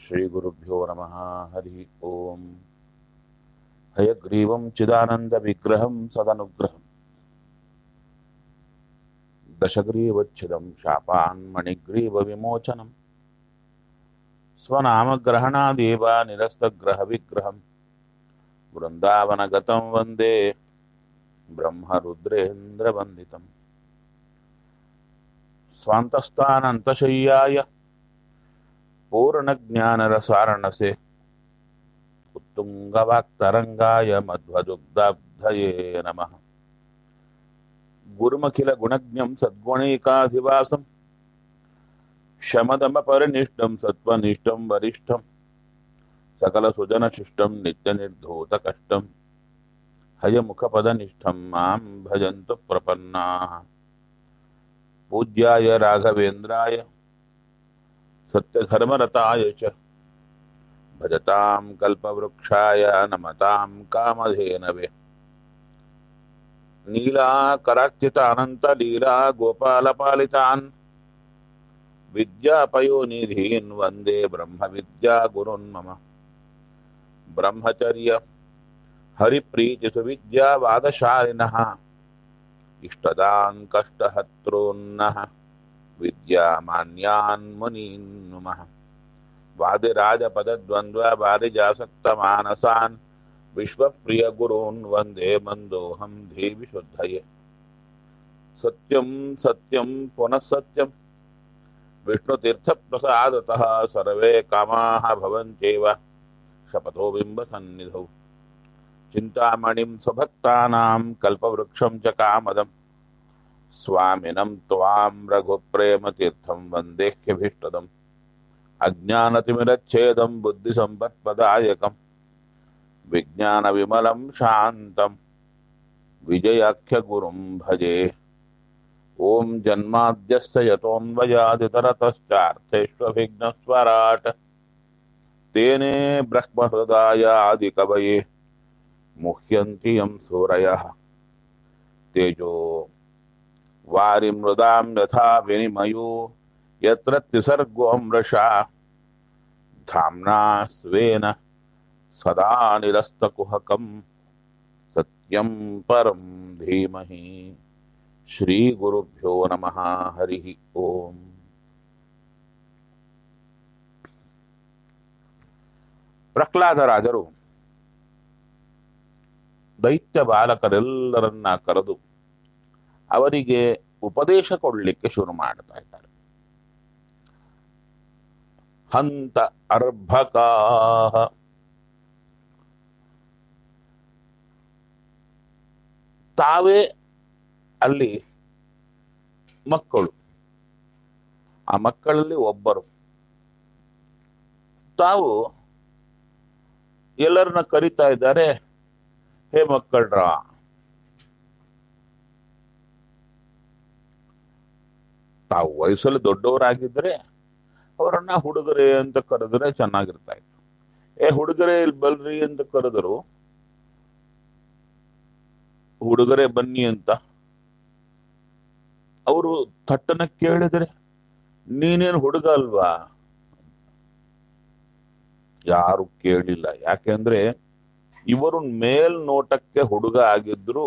श्रीगुरुभ्यो नमः हरिः ओम् हयग्रीवं चिदानन्दविग्रहं सदनुग्रहम् दशग्रीवच्छिदं शापान्मणिग्रीवविमोचनम् स्वनामग्रहणादेव निरस्तग्रहविग्रहम् वृन्दावनगतं वन्दे ब्रह्मरुद्रेन्द्रवन्दितम् स्वान्तस्थानन्तशय्याय पूर्णज्ञानरसारणसे उत्तुङ्गवाक्तरङ्गाय मध्वदुग्धाब्धये नमः गुरुमखिलगुणज्ञं सद्गुणैकाधिवासं शमदमपरिनिष्टं सत्त्वनिष्ठं वरिष्ठं सकलसुजनशिष्टं नित्यनिर्धूतकष्टं हयमुखपदनिष्ठं मां भजन्तु प्रपन्नाः पूज्याय राघवेन्द्राय सत्यधर्मरताय च भजतां कल्पवृक्षाय नमतां कामधेनवे नीलाकरार्चितानन्तलीला गोपालपालितान् विद्यापयोनिधीन् वन्दे ब्रह्मविद्यागुरुन् मम ब्रह्मचर्य हरिप्रीतिसुविद्यावादशालिनः इष्टदान् कष्टहर्तॄन्नः विद्यामान्यान् मुनीन् नुमः वादिराजपदद्वन्द्ववारिजासक्तमानसान् विश्वप्रियगुरून् वन्दे मन्दोऽहं देवि शुद्धये सत्यं सत्यं पुनः सत्यं विष्णुतीर्थप्रसादतः सर्वे कामाः भवन्त्येव शपथो बिम्बसन्निधौ चिन्तामणिं स्वभक्तानां कल्पवृक्षं च कामदम् स्वामिनं त्वां रघुप्रेमतीर्थं वन्देह्यभीष्टदम् अज्ञानतिमिरच्छेदं बुद्धिसम्पत्पदायकं विज्ञानविमलं शान्तं विजयाख्यगुरुं भजे ॐ जन्माद्यस्य यतोऽन्वयादितरतश्चार्थेष्वभिघ्नस्वराट् तेने ब्रह्महृदायादिकवये मुह्यन्ति यं सूरयः तेजो वारिमृदां यथा विनिमयो यत्र त्रिसर्गो मृषा धाम्ना स्वेन सदा निरस्तकुहकं सत्यं परं धीमहि श्रीगुरुभ्यो नमः हरिः ओम् ಪ್ರಹ್ಲಾದರಾಜರು ದೈತ್ಯ ಬಾಲಕರೆಲ್ಲರನ್ನ ಕರೆದು ಅವರಿಗೆ ಉಪದೇಶ ಕೊಡಲಿಕ್ಕೆ ಶುರು ಮಾಡ್ತಾ ಇದ್ದಾರೆ ಹಂತ ಅರ್ಭಕಾ ತಾವೇ ಅಲ್ಲಿ ಮಕ್ಕಳು ಆ ಮಕ್ಕಳಲ್ಲಿ ಒಬ್ಬರು ತಾವು ಎಲ್ಲರನ್ನ ಕರಿತಾ ಇದ್ದಾರೆ ಹೇ ಮಕ್ಕಳ್ರ ತಾವು ವಯಸ್ಸಲ್ಲಿ ದೊಡ್ಡವರಾಗಿದ್ರೆ ಅವರನ್ನ ಹುಡುಗರೇ ಅಂತ ಕರೆದ್ರೆ ಚೆನ್ನಾಗಿರ್ತಾ ಇತ್ತು ಏ ಹುಡುಗರೇ ಇಲ್ಲಿ ಬಲ್ರಿ ಅಂತ ಕರೆದರು ಹುಡುಗರೇ ಬನ್ನಿ ಅಂತ ಅವರು ಥಟ್ಟನ ಕೇಳಿದ್ರೆ ನೀನೇನು ಹುಡುಗ ಅಲ್ವಾ ಯಾರು ಕೇಳಿಲ್ಲ ಯಾಕೆಂದ್ರೆ ಇವರು ಮೇಲ್ನೋಟಕ್ಕೆ ಹುಡುಗ ಆಗಿದ್ರು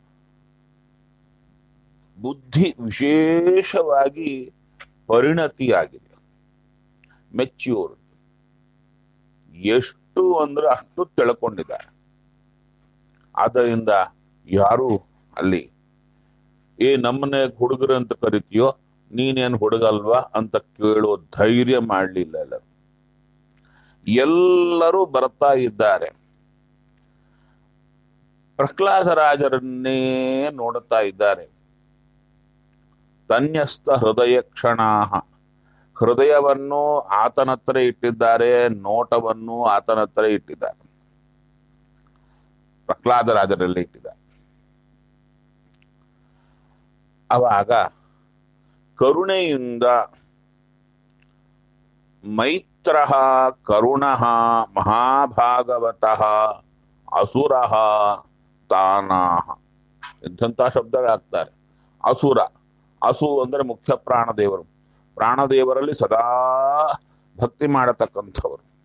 ಬುದ್ಧಿ ವಿಶೇಷವಾಗಿ ಪರಿಣತಿಯಾಗಿದೆ ಮೆಚ್ಯೂರ್ ಎಷ್ಟು ಅಂದ್ರೆ ಅಷ್ಟು ತಿಳ್ಕೊಂಡಿದ್ದಾರೆ ಆದ್ದರಿಂದ ಯಾರು ಅಲ್ಲಿ ಏ ನಮ್ಮನೆ ಹುಡುಗರು ಅಂತ ಕರಿತೀಯೋ ನೀನೇನು ಹುಡುಗಲ್ವಾ ಅಂತ ಕೇಳೋ ಧೈರ್ಯ ಮಾಡಲಿಲ್ಲ ಎಲ್ಲರೂ ಎಲ್ಲರೂ ಬರ್ತಾ ಇದ್ದಾರೆ ಪ್ರಹ್ಲಾದರಾಜರನ್ನೇ ನೋಡುತ್ತಾ ಇದ್ದಾರೆ ತನ್ಯಸ್ತ ಹೃದಯ ಕ್ಷಣ ಹೃದಯವನ್ನು ಆತನತ್ರ ಇಟ್ಟಿದ್ದಾರೆ ನೋಟವನ್ನು ಆತನತ್ರ ಇಟ್ಟಿದ್ದಾರೆ ಪ್ರಹ್ಲಾದರಾಜರಲ್ಲಿ ಇಟ್ಟಿದ್ದಾರೆ ಅವಾಗ ಕರುಣೆಯಿಂದ ಮೈತ್ರ ಕರುಣ ಮಹಾಭಾಗವತಃ ಅಸುರ ತಾನಾಹ ಇಂಥ ಶಬ್ದಗಳಾಗ್ತಾರೆ ಅಸುರ ಅಸು ಅಂದ್ರೆ ಮುಖ್ಯ ಪ್ರಾಣದೇವರು ಪ್ರಾಣದೇವರಲ್ಲಿ ಸದಾ ಭಕ್ತಿ ಮಾಡತಕ್ಕಂಥವರು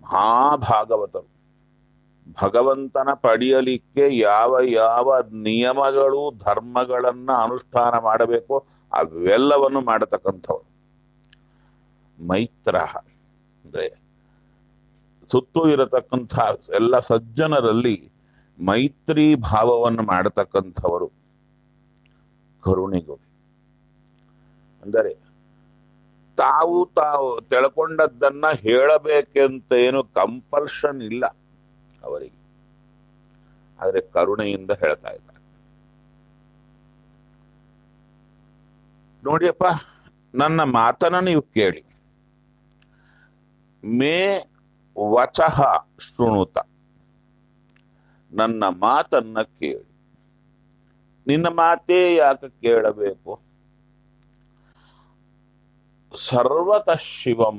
ಮಹಾಭಾಗವತರು ಭಗವಂತನ ಪಡೆಯಲಿಕ್ಕೆ ಯಾವ ಯಾವ ನಿಯಮಗಳು ಧರ್ಮಗಳನ್ನ ಅನುಷ್ಠಾನ ಮಾಡಬೇಕೋ ಅವೆಲ್ಲವನ್ನು ಮಾಡತಕ್ಕಂಥವ್ರು ಮೈತ್ರ ಅಂದ್ರೆ ಸುತ್ತು ಇರತಕ್ಕಂಥ ಎಲ್ಲ ಸಜ್ಜನರಲ್ಲಿ ಮೈತ್ರಿ ಭಾವವನ್ನು ಮಾಡತಕ್ಕಂಥವರು ಕರುಣಿಗಳು ಅಂದರೆ ತಾವು ತಾವು ತಿಳ್ಕೊಂಡದ್ದನ್ನ ಹೇಳಬೇಕೆಂತ ಏನು ಕಂಪಲ್ಷನ್ ಇಲ್ಲ ಅವರಿಗೆ ಆದರೆ ಕರುಣೆಯಿಂದ ಹೇಳ್ತಾ ಇದ್ದಾರೆ ನೋಡಿಯಪ್ಪ ನನ್ನ ಮಾತನ್ನ ನೀವು ಕೇಳಿ ಮೇ ವಚಃ ಶೃಣುತ ನನ್ನ ಮಾತನ್ನ ಕೇಳಿ ನಿನ್ನ ಮಾತೇ ಯಾಕೆ ಕೇಳಬೇಕು ಸರ್ವತಃ ಶಿವಂ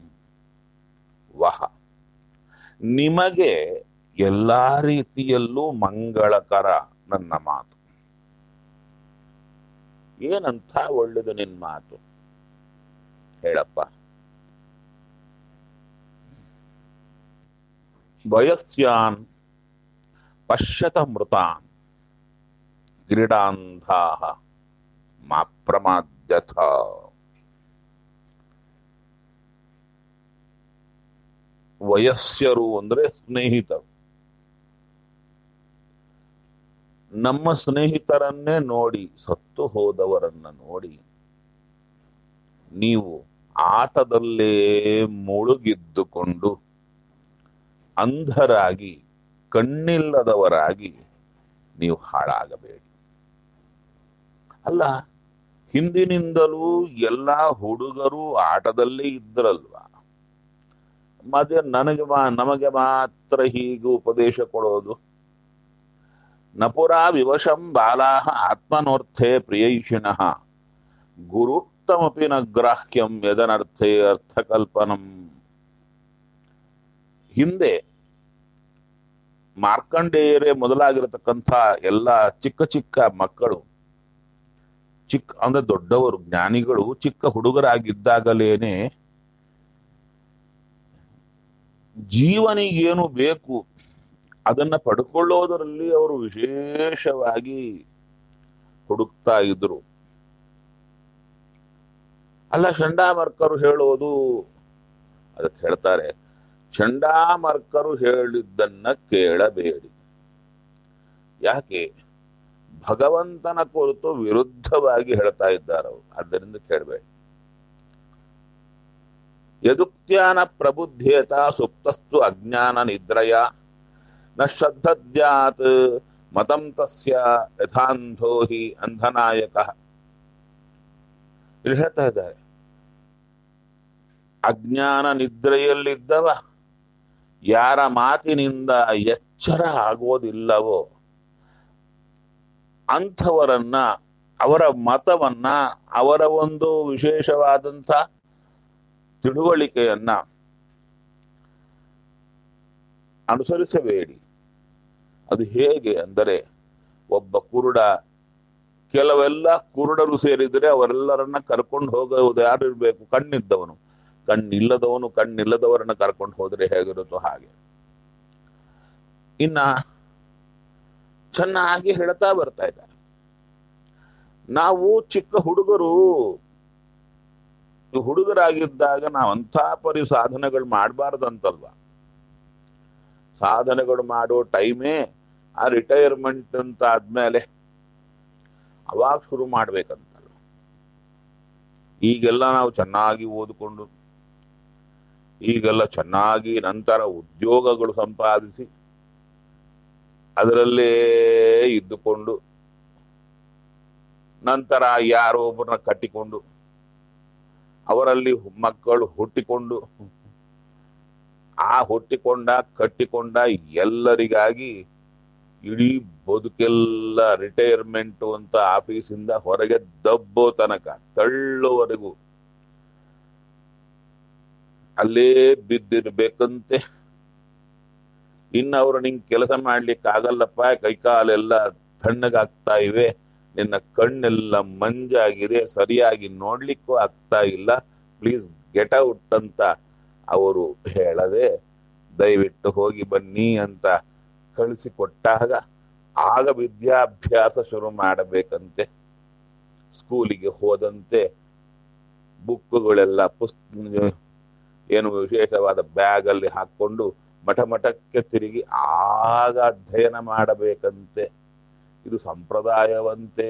ವಹ ನಿಮಗೆ ಎಲ್ಲಾ ರೀತಿಯಲ್ಲೂ ಮಂಗಳಕರ ನನ್ನ ಮಾತು ಏನಂತ ಒಳ್ಳೆದು ನಿನ್ ಮಾತು ಹೇಳಪ್ಪ ವಯಸ್ಯಾನ್ ಪಶ್ಯತ ಮೃತಾನ್ ಕ್ರೀಡಾಂಧಾ ಮಾ ಪ್ರಮಾದ್ಯಥ ವಯಸ್ಸರು ಅಂದ್ರೆ ಸ್ನೇಹಿತರು ನಮ್ಮ ಸ್ನೇಹಿತರನ್ನೇ ನೋಡಿ ಸತ್ತು ಹೋದವರನ್ನ ನೋಡಿ ನೀವು ಆಟದಲ್ಲೇ ಮುಳುಗಿದ್ದುಕೊಂಡು ಅಂಧರಾಗಿ ಕಣ್ಣಿಲ್ಲದವರಾಗಿ ನೀವು ಹಾಳಾಗಬೇಡಿ ಅಲ್ಲ ಹಿಂದಿನಿಂದಲೂ ಎಲ್ಲಾ ಹುಡುಗರು ಆಟದಲ್ಲೇ ಇದ್ರಲ್ವಾ ಮತ್ತೆ ನನಗೆ ಮಾ ನಮಗೆ ಮಾತ್ರ ಹೀಗೆ ಉಪದೇಶ ಕೊಡೋದು ನಪುರಾ ವಿವಶಂ ಬಾಲಾಹ ಆತ್ಮನೋರ್ಥೆ ಪ್ರಿಯೈಷಿಣಃ ಗುರುಕ್ತಮಪಿ ನ ಗ್ರಾಹ್ಯಂ ಯದನರ್ಥೆ ಅರ್ಥಕಲ್ಪನಂ ಹಿಂದೆ ಮಾರ್ಕಂಡೇಯರೇ ಮೊದಲಾಗಿರತಕ್ಕಂಥ ಎಲ್ಲ ಚಿಕ್ಕ ಚಿಕ್ಕ ಮಕ್ಕಳು ಚಿಕ್ಕ ಅಂದ್ರೆ ದೊಡ್ಡವರು ಜ್ಞಾನಿಗಳು ಚಿಕ್ಕ ಹುಡುಗರಾಗಿದ್ದಾಗಲೇನೆ ಜೀವನಿಗೇನು ಬೇಕು ಅದನ್ನ ಪಡ್ಕೊಳ್ಳೋದರಲ್ಲಿ ಅವರು ವಿಶೇಷವಾಗಿ ಹುಡುಕ್ತಾ ಇದ್ರು ಅಲ್ಲ ಚಂಡಾಮರ್ಕರು ಹೇಳೋದು ಅದಕ್ಕೆ ಹೇಳ್ತಾರೆ ಚಂಡಾಮರ್ಕರು ಹೇಳಿದ್ದನ್ನ ಕೇಳಬೇಡಿ ಯಾಕೆ ಭಗವಂತನ ಕುರಿತು ವಿರುದ್ಧವಾಗಿ ಹೇಳ್ತಾ ಇದ್ದಾರೆ ಅವರು ಆದ್ದರಿಂದ ಕೇಳಬೇಡಿ ಯದುಕ್ತ್ಯಾನ ಪ್ರಬುದ್ಧೇತ ಸುಪ್ತಸ್ತು ಅಜ್ಞಾನ ನಿದ್ರಯ ನ ಶ್ರದ್ಧದ್ಯಾತ್ ಮತಂ ತಸ್ಯ ಯಥಾಂಧೋ ಹಿ ಅಂಧನಾಯಕ ಇಲ್ಲಿ ಹೇಳ್ತಾ ಇದ್ದಾರೆ ಅಜ್ಞಾನ ನಿದ್ರೆಯಲ್ಲಿದ್ದವ ಯಾರ ಮಾತಿನಿಂದ ಎಚ್ಚರ ಆಗೋದಿಲ್ಲವೋ ಅಂಥವರನ್ನ ಅವರ ಮತವನ್ನ ಅವರ ಒಂದು ವಿಶೇಷವಾದಂಥ ತಿಳುವಳಿಕೆಯನ್ನ ಅನುಸರಿಸಬೇಡಿ ಅದು ಹೇಗೆ ಅಂದರೆ ಒಬ್ಬ ಕುರುಡ ಕೆಲವೆಲ್ಲ ಕುರುಡರು ಸೇರಿದರೆ ಅವರೆಲ್ಲರನ್ನ ಕರ್ಕೊಂಡು ಹೋಗೋದು ಯಾರು ಇರಬೇಕು ಕಣ್ಣಿದ್ದವನು ಕಣ್ಣಿಲ್ಲದವನು ಕಣ್ಣಿಲ್ಲದವರನ್ನ ಕರ್ಕೊಂಡು ಹೋದ್ರೆ ಹೇಗಿರುತ್ತೋ ಹಾಗೆ ಇನ್ನ ಚೆನ್ನಾಗಿ ಹೇಳ್ತಾ ಬರ್ತಾ ಇದ್ದಾರೆ ನಾವು ಚಿಕ್ಕ ಹುಡುಗರು ಹುಡುಗರಾಗಿದ್ದಾಗ ನಾವು ಅಂಥ ಪರಿ ಸಾಧನೆಗಳು ಮಾಡಬಾರ್ದಂತಲ್ವಾ ಸಾಧನೆಗಳು ಮಾಡೋ ಟೈಮೇ ಆ ರಿಟೈರ್ಮೆಂಟ್ ಅಂತ ಆದ್ಮೇಲೆ ಅವಾಗ ಶುರು ಮಾಡ್ಬೇಕಂತಲ್ಲ ಈಗೆಲ್ಲ ನಾವು ಚೆನ್ನಾಗಿ ಓದಿಕೊಂಡು ಈಗೆಲ್ಲ ಚೆನ್ನಾಗಿ ನಂತರ ಉದ್ಯೋಗಗಳು ಸಂಪಾದಿಸಿ ಅದರಲ್ಲೇ ಇದ್ದುಕೊಂಡು ನಂತರ ಯಾರೋ ಒಬ್ಬರನ್ನ ಕಟ್ಟಿಕೊಂಡು ಅವರಲ್ಲಿ ಮಕ್ಕಳು ಹುಟ್ಟಿಕೊಂಡು ಆ ಹುಟ್ಟಿಕೊಂಡ ಕಟ್ಟಿಕೊಂಡ ಎಲ್ಲರಿಗಾಗಿ ಇಡೀ ಬದುಕೆಲ್ಲ ರಿಟೈರ್ಮೆಂಟ್ ಅಂತ ಆಫೀಸಿಂದ ಹೊರಗೆ ದಬ್ಬೋ ತನಕ ತಳ್ಳೋವರೆಗೂ ಅಲ್ಲೇ ಬಿದ್ದಿರ್ಬೇಕಂತೆ ಇನ್ನು ಅವರು ನಿಂಗೆ ಕೆಲಸ ಮಾಡ್ಲಿಕ್ಕೆ ಆಗಲ್ಲಪ್ಪ ಕೈಕಾಲೆಲ್ಲ ತಣ್ಣಗಾಗ್ತಾ ಇವೆ ನಿನ್ನ ಕಣ್ಣೆಲ್ಲ ಮಂಜಾಗಿದೆ ಸರಿಯಾಗಿ ನೋಡ್ಲಿಕ್ಕೂ ಆಗ್ತಾ ಇಲ್ಲ ಪ್ಲೀಸ್ ಗೆಟ್ ಔಟ್ ಅಂತ ಅವರು ಹೇಳದೆ ದಯವಿಟ್ಟು ಹೋಗಿ ಬನ್ನಿ ಅಂತ ಕಳಿಸಿಕೊಟ್ಟಾಗ ಆಗ ವಿದ್ಯಾಭ್ಯಾಸ ಶುರು ಮಾಡಬೇಕಂತೆ ಸ್ಕೂಲಿಗೆ ಹೋದಂತೆ ಬುಕ್ಕುಗಳೆಲ್ಲ ಪುಸ್ ಏನು ವಿಶೇಷವಾದ ಬ್ಯಾಗ್ ಅಲ್ಲಿ ಹಾಕೊಂಡು ಮಠ ಮಠಕ್ಕೆ ತಿರುಗಿ ಆಗ ಅಧ್ಯಯನ ಮಾಡಬೇಕಂತೆ ಇದು ಸಂಪ್ರದಾಯವಂತೆ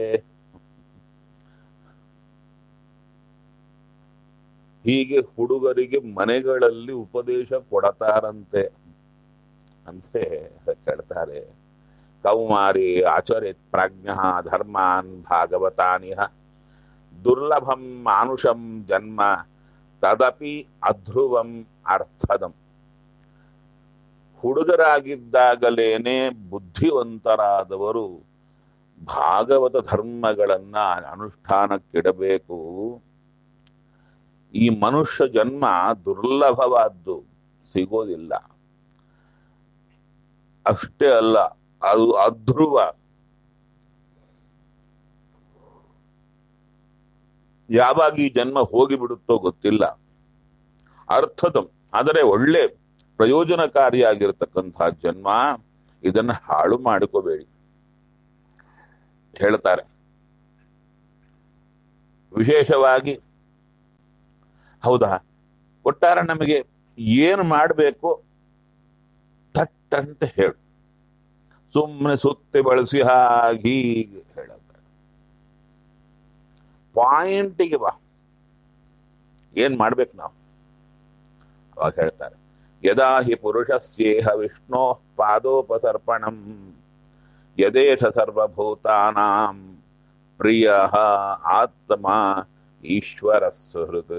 ಹೀಗೆ ಹುಡುಗರಿಗೆ ಮನೆಗಳಲ್ಲಿ ಉಪದೇಶ ಕೊಡತಾರಂತೆ ಅಂತೆ ಕೇಳ್ತಾರೆ ಕೌಮಾರಿ ಆಚರಿತ್ ಪ್ರಾಜ್ಞ ಧರ್ಮಾನ್ ಭಾಗವತಾನಿಹ ದುರ್ಲಭಂ ಮಾನುಷಂ ಜನ್ಮ ತದಪಿ ಅಧ್ರುವಂ ಅರ್ಥದಂ ಹುಡುಗರಾಗಿದ್ದಾಗಲೇನೆ ಬುದ್ಧಿವಂತರಾದವರು ಭಾಗವತ ಧರ್ಮಗಳನ್ನ ಅನುಷ್ಠಾನಕ್ಕಿಡಬೇಕು ಈ ಮನುಷ್ಯ ಜನ್ಮ ದುರ್ಲಭವಾದ್ದು ಸಿಗೋದಿಲ್ಲ ಅಷ್ಟೇ ಅಲ್ಲ ಅದು ಅಧ್ರುವ ಯಾವಾಗ ಈ ಜನ್ಮ ಹೋಗಿಬಿಡುತ್ತೋ ಗೊತ್ತಿಲ್ಲ ಅರ್ಥದ ಆದರೆ ಒಳ್ಳೆ ಪ್ರಯೋಜನಕಾರಿಯಾಗಿರ್ತಕ್ಕಂಥ ಜನ್ಮ ಇದನ್ನ ಹಾಳು ಮಾಡಿಕೋಬೇಡಿ ಹೇಳ್ತಾರೆ ವಿಶೇಷವಾಗಿ ಹೌದಾ ಒಟ್ಟಾರೆ ನಮಗೆ ಏನು ಮಾಡಬೇಕು ಥಟ್ಟಂತ ಹೇಳು ಸುಮ್ಮನೆ ಸುತ್ತಿ ಬಳಸಿ ಹಾಗೀಗೆ ಹೇಳಬೇಡ ಪಾಯಿಂಟಿಗೆ ಬಾ ಏನ್ ಮಾಡ್ಬೇಕು ನಾವು ಅವಾಗ ಹೇಳ್ತಾರೆ ಯದಾ ಹಿ ಪುರುಷಸ್ಯೇಹ ವಿಷ್ಣೋ ಪಾದೋಪಸರ್ಪಣಂ ಯದೇಶ ಸರ್ವಭೂತಾನಾಂ ಪ್ರಿಯ ಆತ್ಮ ಈಶ್ವರ ಸುಹೃತ್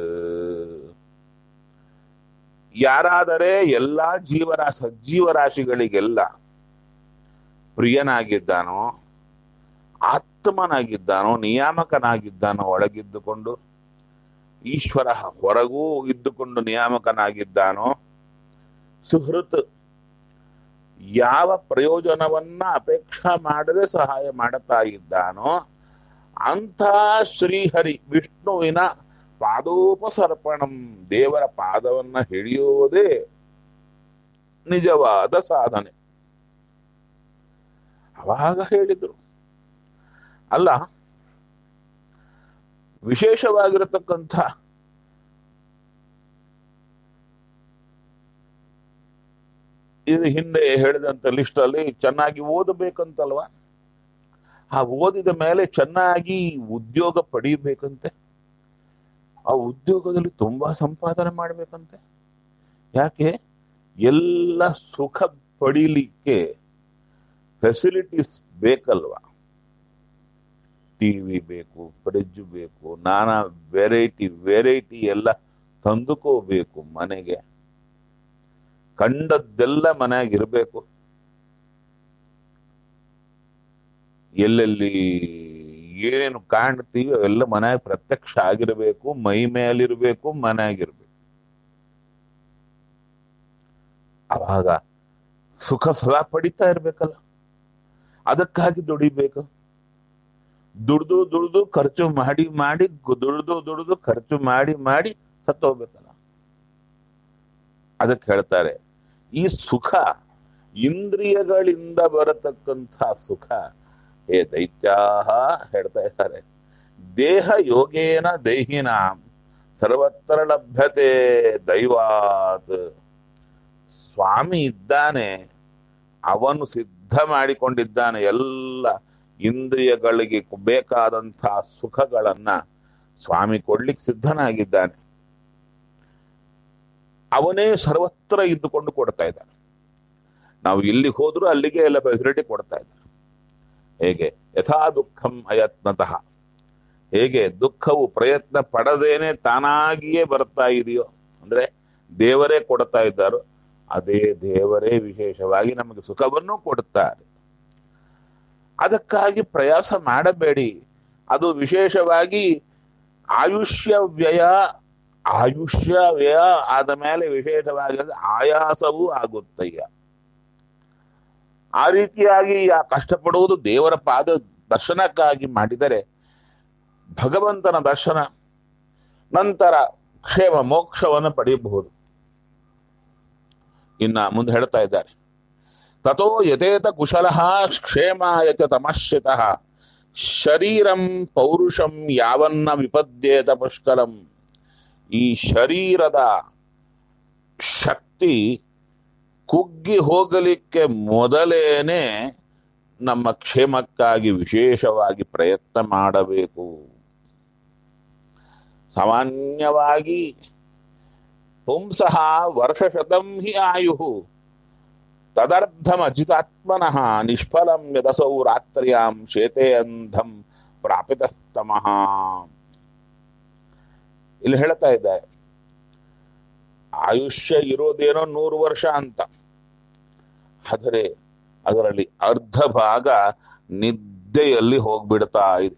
ಯಾರಾದರೆ ಎಲ್ಲಾ ಜೀವರಾ ಸಜ್ಜೀವರಾಶಿಗಳಿಗೆಲ್ಲ ಪ್ರಿಯನಾಗಿದ್ದಾನೋ ಆತ್ಮನಾಗಿದ್ದಾನೋ ನಿಯಾಮಕನಾಗಿದ್ದಾನೋ ಒಳಗಿದ್ದುಕೊಂಡು ಈಶ್ವರ ಹೊರಗೂ ಇದ್ದುಕೊಂಡು ನಿಯಾಮಕನಾಗಿದ್ದಾನೋ ಸುಹೃತ್ ಯಾವ ಪ್ರಯೋಜನವನ್ನ ಅಪೇಕ್ಷಾ ಮಾಡದೆ ಸಹಾಯ ಮಾಡುತ್ತಾ ಇದ್ದಾನೋ ಅಂಥ ಶ್ರೀಹರಿ ವಿಷ್ಣುವಿನ ಪಾದೋಪಸರ್ಪಣಂ ದೇವರ ಪಾದವನ್ನ ಹಿಡಿಯುವುದೇ ನಿಜವಾದ ಸಾಧನೆ ಅವಾಗ ಹೇಳಿದ್ರು ಅಲ್ಲ ವಿಶೇಷವಾಗಿರತಕ್ಕಂಥ ಇದು ಹಿಂದೆ ಹೇಳಿದಂತ ಲಿಸ್ಟ್ ಅಲ್ಲಿ ಚೆನ್ನಾಗಿ ಓದಬೇಕಂತಲ್ವಾ ಆ ಓದಿದ ಮೇಲೆ ಚೆನ್ನಾಗಿ ಉದ್ಯೋಗ ಪಡೀಬೇಕಂತೆ ಆ ಉದ್ಯೋಗದಲ್ಲಿ ತುಂಬಾ ಸಂಪಾದನೆ ಮಾಡ್ಬೇಕಂತೆ ಯಾಕೆ ಎಲ್ಲ ಸುಖ ಪಡೀಲಿಕ್ಕೆ ಫೆಸಿಲಿಟೀಸ್ ಬೇಕಲ್ವಾ ಟಿವಿ ಬೇಕು ಫ್ರಿಡ್ಜ್ ಬೇಕು ನಾನಾ ವೆರೈಟಿ ವೆರೈಟಿ ಎಲ್ಲ ತಂದುಕೋಬೇಕು ಮನೆಗೆ ಕಂಡದ್ದೆಲ್ಲ ಮನೆಯಾಗಿರ್ಬೇಕು ಎಲ್ಲೆಲ್ಲಿ ಏನೇನು ಕಾಣ್ತೀವಿ ಅವೆಲ್ಲ ಮನೆಯಾಗ ಪ್ರತ್ಯಕ್ಷ ಆಗಿರ್ಬೇಕು ಮೈ ಮೇಲಿರ್ಬೇಕು ಮನೆಯಾಗಿರ್ಬೇಕು ಅವಾಗ ಸುಖ ಸದಾ ಪಡಿತಾ ಇರ್ಬೇಕಲ್ಲ ಅದಕ್ಕಾಗಿ ದುಡಿಬೇಕು ದುಡ್ದು ದುಡ್ದು ಖರ್ಚು ಮಾಡಿ ಮಾಡಿ ದುಡ್ದು ದುಡ್ದು ಖರ್ಚು ಮಾಡಿ ಮಾಡಿ ಸತ್ತೋಗ್ಬೇಕಲ್ಲ ಅದಕ್ಕೆ ಹೇಳ್ತಾರೆ ಈ ಸುಖ ಇಂದ್ರಿಯಗಳಿಂದ ಬರತಕ್ಕಂಥ ಸುಖ ಹೇ ದೈತ್ಯಾಹ ಹೇಳ್ತಾ ಇದ್ದಾರೆ ದೇಹ ಯೋಗೇನ ದೈಹಿನ ಸರ್ವತ್ರ ಲಭ್ಯತೆ ದೈವಾತ್ ಸ್ವಾಮಿ ಇದ್ದಾನೆ ಅವನು ಸಿದ್ಧ ಮಾಡಿಕೊಂಡಿದ್ದಾನೆ ಎಲ್ಲ ಇಂದ್ರಿಯಗಳಿಗೆ ಬೇಕಾದಂಥ ಸುಖಗಳನ್ನ ಸ್ವಾಮಿ ಕೊಡ್ಲಿಕ್ಕೆ ಸಿದ್ಧನಾಗಿದ್ದಾನೆ ಅವನೇ ಸರ್ವತ್ರ ಇದ್ದುಕೊಂಡು ಕೊಡ್ತಾ ಇದ್ದಾನೆ ನಾವು ಇಲ್ಲಿಗೆ ಹೋದ್ರೂ ಅಲ್ಲಿಗೆ ಎಲ್ಲ ಫೆಸಿಲಿಟಿ ಕೊಡ್ತಾ ಇದ್ದಾನೆ ಹೇಗೆ ಯಥಾ ದುಃಖಂ ಅಯತ್ನತಃ ಹೇಗೆ ದುಃಖವು ಪ್ರಯತ್ನ ಪಡದೇನೆ ತಾನಾಗಿಯೇ ಬರ್ತಾ ಇದೆಯೋ ಅಂದ್ರೆ ದೇವರೇ ಕೊಡ್ತಾ ಇದ್ದಾರೋ ಅದೇ ದೇವರೇ ವಿಶೇಷವಾಗಿ ನಮಗೆ ಸುಖವನ್ನು ಕೊಡುತ್ತಾರೆ ಅದಕ್ಕಾಗಿ ಪ್ರಯಾಸ ಮಾಡಬೇಡಿ ಅದು ವಿಶೇಷವಾಗಿ ಆಯುಷ್ಯ ವ್ಯಯ ಆಯುಷ್ಯ ವ್ಯಯ ಆದ ಮೇಲೆ ವಿಶೇಷವಾಗಿ ಆಯಾಸವೂ ಆಗುತ್ತಯ್ಯ ಆ ರೀತಿಯಾಗಿ ಆ ಕಷ್ಟಪಡುವುದು ದೇವರ ಪಾದ ದರ್ಶನಕ್ಕಾಗಿ ಮಾಡಿದರೆ ಭಗವಂತನ ದರ್ಶನ ನಂತರ ಕ್ಷೇಮ ಮೋಕ್ಷವನ್ನು ಪಡೆಯಬಹುದು ಇನ್ನ ಮುಂದೆ ಹೇಳ್ತಾ ಇದ್ದಾರೆ ತಥೋ ಯಥೇತ ಕುಶಲ ಕ್ಷೇಮಾಯ ಚ ತಮಶ್ರಿತಃ ಶರೀರಂ ಪೌರುಷಂ ಯಾವನ್ನ ವಿಪದ್ಯೇತ ಪುಷ್ಕರಂ ಈ ಶರೀರದ ಶಕ್ತಿ ಕುಗ್ಗಿ ಹೋಗಲಿಕ್ಕೆ ಮೊದಲೇನೆ ನಮ್ಮ ಕ್ಷೇಮಕ್ಕಾಗಿ ವಿಶೇಷವಾಗಿ ಪ್ರಯತ್ನ ಮಾಡಬೇಕು ಸಾಮಾನ್ಯವಾಗಿ ಪುಂಸಃ ವರ್ಷಶತಂ ಹಿ ಆಯು ತದರ್ಧಮಜಿತಾತ್ಮನಃ ನಿಷ್ಫಲಂ ಯದಸೌ ರಾತ್ರ್ಯಾಂ ಶೇತೆ ಅಂಧಂ ಪ್ರಾಪಿತಸ್ತಮಃ ಇಲ್ಲಿ ಹೇಳ್ತಾ ಇದ್ದಾರೆ ಆಯುಷ್ಯ ಇರೋದೇನೋ ನೂರು ವರ್ಷ ಅಂತ ಆದರೆ ಅದರಲ್ಲಿ ಅರ್ಧ ಭಾಗ ನಿದ್ದೆಯಲ್ಲಿ ಹೋಗ್ಬಿಡ್ತಾ ಇದೆ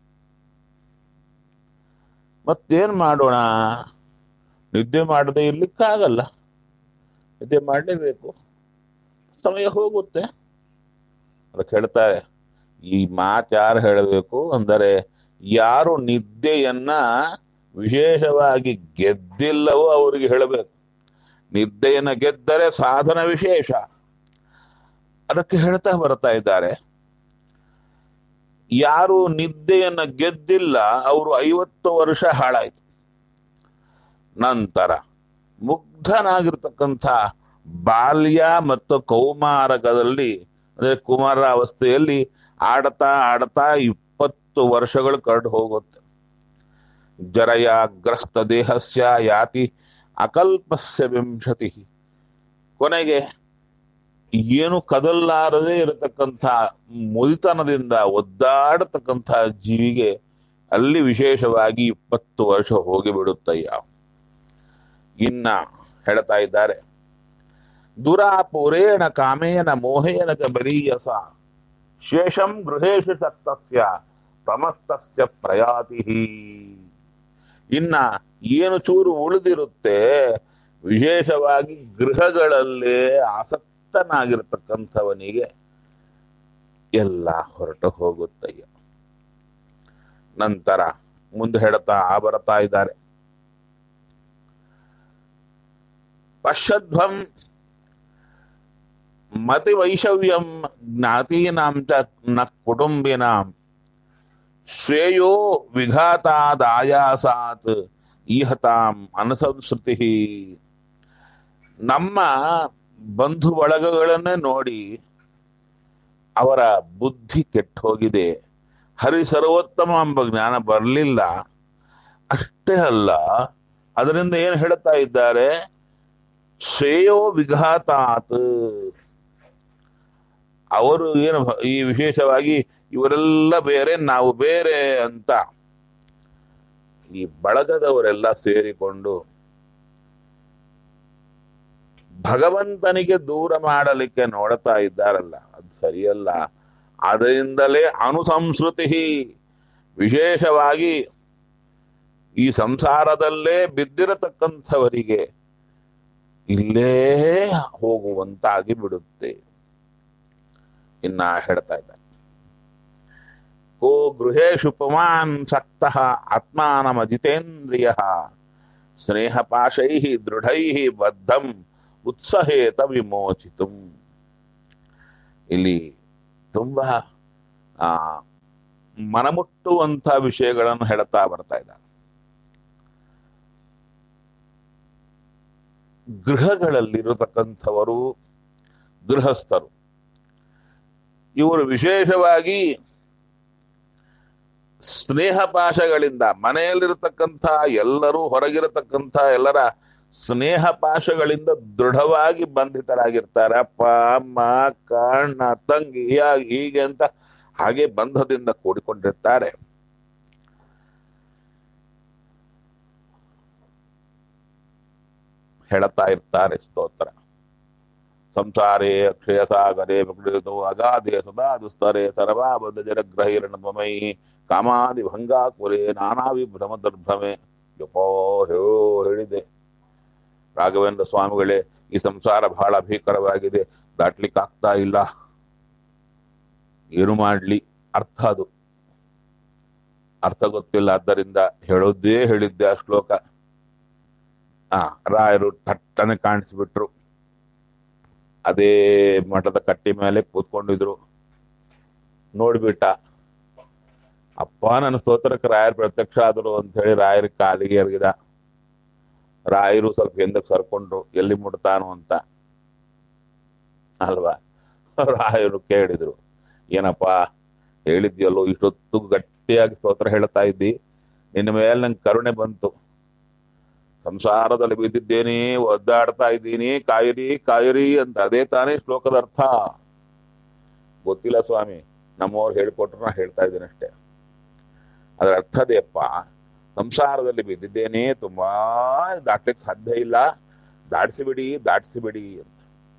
ಮತ್ತೇನ್ ಮಾಡೋಣ ನಿದ್ದೆ ಮಾಡದೆ ಇರ್ಲಿಕ್ಕಾಗಲ್ಲ ನಿದ್ದೆ ಮಾಡಲೇಬೇಕು ಸಮಯ ಹೋಗುತ್ತೆ ಅದಕ್ಕೆ ಹೇಳ್ತಾರೆ ಈ ಮಾತು ಯಾರು ಹೇಳಬೇಕು ಅಂದರೆ ಯಾರು ನಿದ್ದೆಯನ್ನ ವಿಶೇಷವಾಗಿ ಗೆದ್ದಿಲ್ಲವೋ ಅವರಿಗೆ ಹೇಳಬೇಕು ನಿದ್ದೆಯನ್ನ ಗೆದ್ದರೆ ಸಾಧನ ವಿಶೇಷ ಅದಕ್ಕೆ ಹೇಳ್ತಾ ಬರ್ತಾ ಇದ್ದಾರೆ ಯಾರು ನಿದ್ದೆಯನ್ನ ಗೆದ್ದಿಲ್ಲ ಅವರು ಐವತ್ತು ವರ್ಷ ಹಾಳಾಯ್ತು ನಂತರ ಮುಗ್ಧನಾಗಿರ್ತಕ್ಕಂಥ ಬಾಲ್ಯ ಮತ್ತು ಕೌಮಾರಕದಲ್ಲಿ ಅಂದ್ರೆ ಕುಮಾರ ಅವಸ್ಥೆಯಲ್ಲಿ ಆಡ್ತಾ ಆಡ್ತಾ ಇಪ್ಪತ್ತು ವರ್ಷಗಳು ಕಳೆದು ಹೋಗುತ್ತೆ ಜರಯ ಗ್ರಸ್ತ ದೇಹಸ್ಯ ಯಾತಿ ಅಕಲ್ಪಸ್ಯ ವಿಂಶತಿ ಕೊನೆಗೆ ಏನು ಕದಲ್ಲಾರದೆ ಇರತಕ್ಕಂಥ ಮುದಿತನದಿಂದ ಒದ್ದಾಡತಕ್ಕಂಥ ಜೀವಿಗೆ ಅಲ್ಲಿ ವಿಶೇಷವಾಗಿ ಇಪ್ಪತ್ತು ವರ್ಷ ಹೋಗಿಬಿಡುತ್ತಯ್ಯ ಇನ್ನ ಹೇಳ್ತಾ ಇದ್ದಾರೆ ದುರಾಪುರೇಣ ಕಾಮೇನ ಮೋಹೇನ ಚ ಬರೀಯಸ ಶೇಷಂ ಗೃಹೇಶು ಸಕ್ತಸ್ಯ ತಮಸ್ತಸ್ಯ ಪ್ರಯಾತಿ ಇನ್ನ ಏನು ಚೂರು ಉಳಿದಿರುತ್ತೆ ವಿಶೇಷವಾಗಿ ಗೃಹಗಳಲ್ಲೇ ಆಸಕ್ತನಾಗಿರ್ತಕ್ಕಂಥವನಿಗೆ ಎಲ್ಲ ಹೊರಟು ಹೋಗುತ್ತಯ್ಯ ನಂತರ ಮುಂದೆ ಹೇಳ್ತಾ ಬರ್ತಾ ಇದ್ದಾರೆ ಪಶ್ಯಧ್ವಂ ಮತಿ ವೈಷವ್ಯಂ ಜ್ಞಾತೀನಾಂ ಚ ನ ಕುಟುಂಬಿನಾಂ ಶ್ರೇಯೋ ವಿಘಾತಾದಾಯಾಸಾತ್ ಈಹತಾಂ ಅನುಸಂಸ್ಕೃತಿ ನಮ್ಮ ಬಂಧು ಬಳಗಗಳನ್ನೇ ನೋಡಿ ಅವರ ಬುದ್ಧಿ ಕೆಟ್ಟು ಹೋಗಿದೆ ಹರಿ ಸರ್ವೋತ್ತಮ ಎಂಬ ಜ್ಞಾನ ಬರಲಿಲ್ಲ ಅಷ್ಟೇ ಅಲ್ಲ ಅದರಿಂದ ಏನು ಹೇಳ್ತಾ ಇದ್ದಾರೆ ಶ್ರೇಯೋ ವಿಘಾತಾತ್ ಅವರು ಏನು ಈ ವಿಶೇಷವಾಗಿ ಇವರೆಲ್ಲ ಬೇರೆ ನಾವು ಬೇರೆ ಅಂತ ಈ ಬಳಗದವರೆಲ್ಲ ಸೇರಿಕೊಂಡು ಭಗವಂತನಿಗೆ ದೂರ ಮಾಡಲಿಕ್ಕೆ ನೋಡ್ತಾ ಇದ್ದಾರಲ್ಲ ಅದು ಸರಿಯಲ್ಲ ಅದರಿಂದಲೇ ಅನುಸಂಸ್ಕೃತಿ ವಿಶೇಷವಾಗಿ ಈ ಸಂಸಾರದಲ್ಲೇ ಬಿದ್ದಿರತಕ್ಕಂಥವರಿಗೆ ಇಲ್ಲೇ ಹೋಗುವಂತಾಗಿ ಬಿಡುತ್ತೆ ಇನ್ನ ಹೇಳ್ತಾ ಇದ್ದಾರೆ ಕೋ ಗೃಹೇಶು ಪುಮಾನ್ ಸಕ್ತಃ ಆತ್ಮಾನಮಜಿತೇಂದ್ರಿಯ ಸ್ನೇಹ ಪಾಶೈ ದೃಢೈ ಬದ್ಧಂ ಉತ್ಸಹೇತ ವಿಮೋಚಿತು ಇಲ್ಲಿ ತುಂಬಾ ಆ ಮನಮುಟ್ಟುವಂತ ವಿಷಯಗಳನ್ನು ಹೇಳ್ತಾ ಬರ್ತಾ ಇದ್ದಾರೆ ಗೃಹಗಳಲ್ಲಿರತಕ್ಕಂಥವರು ಗೃಹಸ್ಥರು ಇವರು ವಿಶೇಷವಾಗಿ ಸ್ನೇಹ ಪಾಶಗಳಿಂದ ಮನೆಯಲ್ಲಿರತಕ್ಕಂಥ ಎಲ್ಲರೂ ಹೊರಗಿರತಕ್ಕಂಥ ಎಲ್ಲರ ಸ್ನೇಹ ಪಾಶಗಳಿಂದ ದೃಢವಾಗಿ ಬಂಧಿತರಾಗಿರ್ತಾರೆ ಅಪ್ಪ ಅಮ್ಮ ಕಣ್ಣ ತಂಗಿ ಹೀಗೆ ಹೀಗೆ ಅಂತ ಹಾಗೆ ಬಂಧದಿಂದ ಕೂಡಿಕೊಂಡಿರ್ತಾರೆ ಹೇಳುತ್ತಾ ಇರ್ತಾರೆ ಸ್ತೋತ್ರ ಸಂಸಾರೇ ಅಕ್ಷಯ ಸಾಗರೇ ಪ್ರಕೃತೋ ಅಗಾಧೆ ಸದಾ ದುಸ್ತರೆ ಸರ್ವಾಬದ್ಧ ಜರಗ್ರಹಿರಣಮೈ ಕಾಮಾದಿ ಭಂಗಾಕುರೆ ನಾನಾ ವಿಭ್ರಮ ದುರ್ಭ್ರಮೆ ಯಪೋ ಹೋ ಹೇಳಿದೆ ರಾಘವೇಂದ್ರ ಸ್ವಾಮಿಗಳೇ ಈ ಸಂಸಾರ ಬಹಳ ಭೀಕರವಾಗಿದೆ ದಾಟ್ಲಿಕ್ಕೆ ಆಗ್ತಾ ಇಲ್ಲ ಏನು ಮಾಡ್ಲಿ ಅರ್ಥ ಅದು ಅರ್ಥ ಗೊತ್ತಿಲ್ಲ ಆದ್ದರಿಂದ ಹೇಳೋದೇ ಹೇಳಿದ್ದೆ ಆ ಶ್ಲೋಕ ಆ ರಾಯರು ಥಟ್ಟನೆ ಕಾಣಿಸ್ಬಿಟ್ರು ಅದೇ ಮಠದ ಕಟ್ಟಿ ಮೇಲೆ ಕೂತ್ಕೊಂಡಿದ್ರು ನೋಡ್ಬಿಟ್ಟ ಅಪ್ಪ ನನ್ನ ಸ್ತೋತ್ರಕ್ಕೆ ರಾಯರ್ ಪ್ರತ್ಯಕ್ಷ ಆದರು ಅಂತ ಹೇಳಿ ರಾಯರ ಕಾಲಿಗೆ ಎರಗಿದ ರಾಯರು ಸ್ವಲ್ಪ ಹಿಂದಕ್ಕೆ ಸರ್ಕೊಂಡ್ರು ಎಲ್ಲಿ ಮುಟ್ತಾನು ಅಂತ ಅಲ್ವಾ ರಾಯರು ಕೇಳಿದ್ರು ಏನಪ್ಪ ಹೇಳಿದ್ಯಲ್ಲೋ ಇಷ್ಟೊತ್ತು ಗಟ್ಟಿಯಾಗಿ ಸ್ತೋತ್ರ ಹೇಳ್ತಾ ಇದ್ದಿ ನಿನ್ನ ಮೇಲೆ ನಂಗೆ ಕರುಣೆ ಬಂತು ಸಂಸಾರದಲ್ಲಿ ಬಿದ್ದಿದ್ದೇನೆ ಒದ್ದಾಡ್ತಾ ಇದ್ದೀನಿ ಕಾಯಿರಿ ಕಾಯಿರಿ ಅಂತ ಅದೇ ತಾನೇ ಶ್ಲೋಕದ ಅರ್ಥ ಗೊತ್ತಿಲ್ಲ ಸ್ವಾಮಿ ನಮ್ಮವ್ರು ಹೇಳ್ಕೊಟ್ರು ನಾ ಹೇಳ್ತಾ ಇದ್ದೀನಿ ಅಷ್ಟೇ ಅದರ ಅರ್ಥದೇಪ್ಪ ಸಂಸಾರದಲ್ಲಿ ಬಿದ್ದಿದ್ದೇನೆ ತುಂಬಾ ದಾಟ್ಲಿಕ್ಕೆ ಸಾಧ್ಯ ಇಲ್ಲ ದಾಟಿಸಿಬಿಡಿ ದಾಟಿಸಿಬಿಡಿ ಅಂತ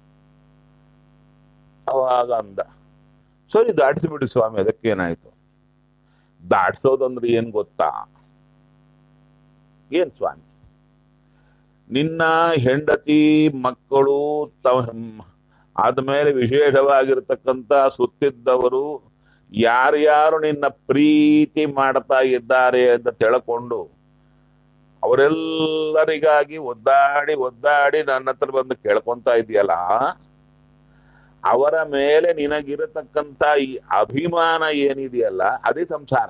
ಅವಾಗ ಅಂದ ಸರಿ ದಾಟಿಸಿಬಿಡಿ ಸ್ವಾಮಿ ಅದಕ್ಕೇನಾಯ್ತು ದಾಟ್ಸೋದಂದ್ರೆ ಏನ್ ಗೊತ್ತಾ ಏನ್ ಸ್ವಾಮಿ ನಿನ್ನ ಹೆಂಡತಿ ಮಕ್ಕಳು ಆದ್ಮೇಲೆ ವಿಶೇಷವಾಗಿರ್ತಕ್ಕಂಥ ಸುತ್ತಿದ್ದವರು ಯಾರ್ಯಾರು ನಿನ್ನ ಪ್ರೀತಿ ಮಾಡ್ತಾ ಇದ್ದಾರೆ ಅಂತ ತಿಳ್ಕೊಂಡು ಅವರೆಲ್ಲರಿಗಾಗಿ ಒದ್ದಾಡಿ ಒದ್ದಾಡಿ ನನ್ನ ಹತ್ರ ಬಂದು ಕೇಳ್ಕೊಂತ ಇದೆಯಲ್ಲ ಅವರ ಮೇಲೆ ನಿನಗಿರತಕ್ಕಂತ ಈ ಅಭಿಮಾನ ಏನಿದೆಯಲ್ಲ ಅದೇ ಸಂಸಾರ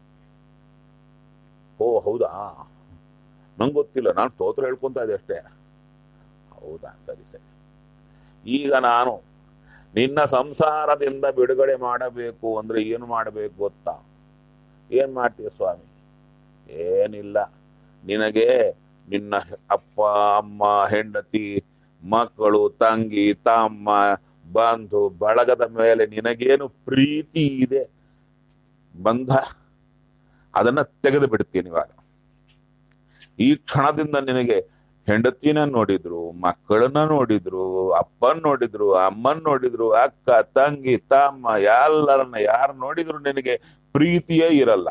ಓ ಹೌದಾ ನಂಗೆ ಗೊತ್ತಿಲ್ಲ ನಾನು ಸ್ತೋತ್ರ ಹೇಳ್ಕೊಂತ ಇದ್ದೆ ಅಷ್ಟೇ ಹೌದಾ ಸರಿ ಸರಿ ಈಗ ನಾನು ನಿನ್ನ ಸಂಸಾರದಿಂದ ಬಿಡುಗಡೆ ಮಾಡಬೇಕು ಅಂದ್ರೆ ಏನು ಮಾಡಬೇಕು ಗೊತ್ತಾ ಏನ್ ಮಾಡ್ತೀಯ ಸ್ವಾಮಿ ಏನಿಲ್ಲ ನಿನಗೆ ನಿನ್ನ ಅಪ್ಪ ಅಮ್ಮ ಹೆಂಡತಿ ಮಕ್ಕಳು ತಂಗಿ ತಮ್ಮ ಬಂಧು ಬಳಗದ ಮೇಲೆ ನಿನಗೇನು ಪ್ರೀತಿ ಇದೆ ಬಂಧ ಅದನ್ನ ತೆಗೆದು ಬಿಡ್ತೀನಿ ಇವಾಗ ಈ ಕ್ಷಣದಿಂದ ನಿನಗೆ ಹೆಂಡತಿನ ನೋಡಿದ್ರು ಮಕ್ಕಳನ್ನ ನೋಡಿದ್ರು ಅಪ್ಪನ್ ನೋಡಿದ್ರು ಅಮ್ಮನ್ ನೋಡಿದ್ರು ಅಕ್ಕ ತಂಗಿ ತಮ್ಮ ಎಲ್ಲರನ್ನ ಯಾರು ನೋಡಿದ್ರು ನಿನಗೆ ಪ್ರೀತಿಯೇ ಇರಲ್ಲ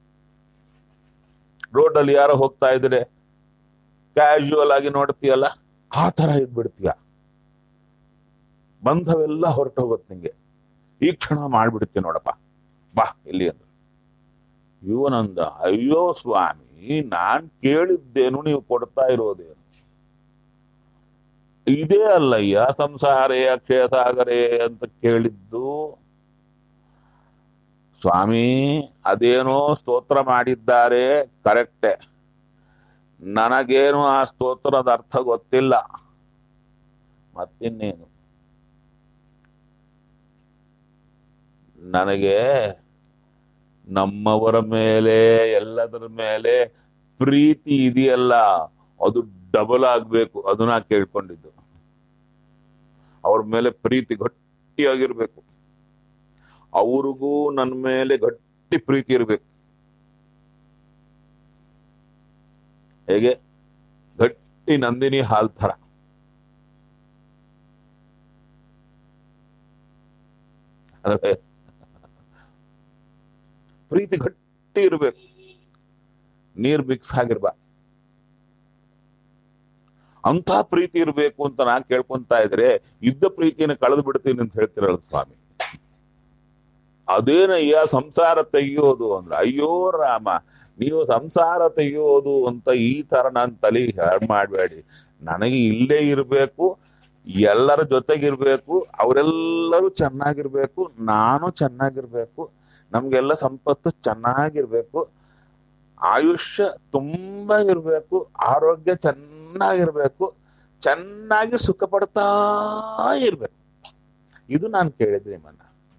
ರೋಡಲ್ಲಿ ಯಾರೋ ಹೋಗ್ತಾ ಇದ್ರೆ ಕ್ಯಾಶುವಲ್ ಆಗಿ ನೋಡ್ತೀಯಲ್ಲ ಆ ತರ ಇದ್ಬಿಡ್ತೀಯ ಬಂಧವೆಲ್ಲ ಹೊರಟು ಹೋಗುತ್ತೆ ನಿಂಗೆ ಈ ಕ್ಷಣ ಮಾಡ್ಬಿಡ್ತೀಯ ನೋಡಪ್ಪ ಬಾ ಇಲ್ಲಿ ಅಂದ್ರು ಇವನಂದ ಅಯ್ಯೋ ಸ್ವಾಮಿ ನಾನ್ ಕೇಳಿದ್ದೇನು ನೀವು ಕೊಡ್ತಾ ಇರೋದೇನು ಇದೇ ಅಲ್ಲಯ್ಯ ಸಂಸಾರೇ ಅಕ್ಷಯ ಸಾಗರೇ ಅಂತ ಕೇಳಿದ್ದು ಸ್ವಾಮಿ ಅದೇನೋ ಸ್ತೋತ್ರ ಮಾಡಿದ್ದಾರೆ ಕರೆಕ್ಟೆ ನನಗೇನು ಆ ಸ್ತೋತ್ರದ ಅರ್ಥ ಗೊತ್ತಿಲ್ಲ ಮತ್ತಿನ್ನೇನು ನನಗೆ ನಮ್ಮವರ ಮೇಲೆ ಎಲ್ಲದರ ಮೇಲೆ ಪ್ರೀತಿ ಇದೆಯಲ್ಲ ಅದು ಡಬಲ್ ಆಗ್ಬೇಕು ಅದು ನಾ ಕೇಳ್ಕೊಂಡಿದ್ದು ಅವ್ರ ಮೇಲೆ ಪ್ರೀತಿ ಗಟ್ಟಿಯಾಗಿರ್ಬೇಕು ಅವ್ರಿಗೂ ನನ್ನ ಮೇಲೆ ಗಟ್ಟಿ ಪ್ರೀತಿ ಇರ್ಬೇಕು ಹೇಗೆ ಗಟ್ಟಿ ನಂದಿನಿ ಹಾಲ್ ಥರ ಅಲ್ವೇ ಪ್ರೀತಿ ಗಟ್ಟಿ ಇರ್ಬೇಕು ನೀರ್ ಮಿಕ್ಸ್ ಆಗಿರ್ಬಾ ಅಂತ ಪ್ರೀತಿ ಇರ್ಬೇಕು ಅಂತ ನಾ ಕೇಳ್ಕೊಂತ ಇದ್ರೆ ಇದ್ದ ಪ್ರೀತಿಯನ್ನು ಕಳೆದು ಬಿಡ್ತೀನಿ ಅಂತ ಹೇಳ್ತಿರಲ್ಲ ಸ್ವಾಮಿ ಅದೇನಯ್ಯ ಸಂಸಾರ ತೆಗೆಯೋದು ಅಂದ್ರೆ ಅಯ್ಯೋ ರಾಮ ನೀವು ಸಂಸಾರ ತೆಗೆಯೋದು ಅಂತ ಈ ತರ ನಾನು ತಲೆ ಹಾಳು ಮಾಡಬೇಡಿ ನನಗೆ ಇಲ್ಲೇ ಇರಬೇಕು ಎಲ್ಲರ ಜೊತೆಗಿರ್ಬೇಕು ಅವರೆಲ್ಲರೂ ಚೆನ್ನಾಗಿರ್ಬೇಕು ನಾನು ಚೆನ್ನಾಗಿರ್ಬೇಕು ನಮ್ಗೆಲ್ಲ ಸಂಪತ್ತು ಚೆನ್ನಾಗಿರ್ಬೇಕು ಆಯುಷ್ಯ ತುಂಬಾ ಇರ್ಬೇಕು ಆರೋಗ್ಯ ಚೆನ್ನಾಗಿರ್ಬೇಕು ಚೆನ್ನಾಗಿ ಸುಖ ಪಡ್ತಾ ಇರ್ಬೇಕು ಇದು ನಾನು ಕೇಳಿದ್ದೆ ನಿಮ್ಮನ್ನ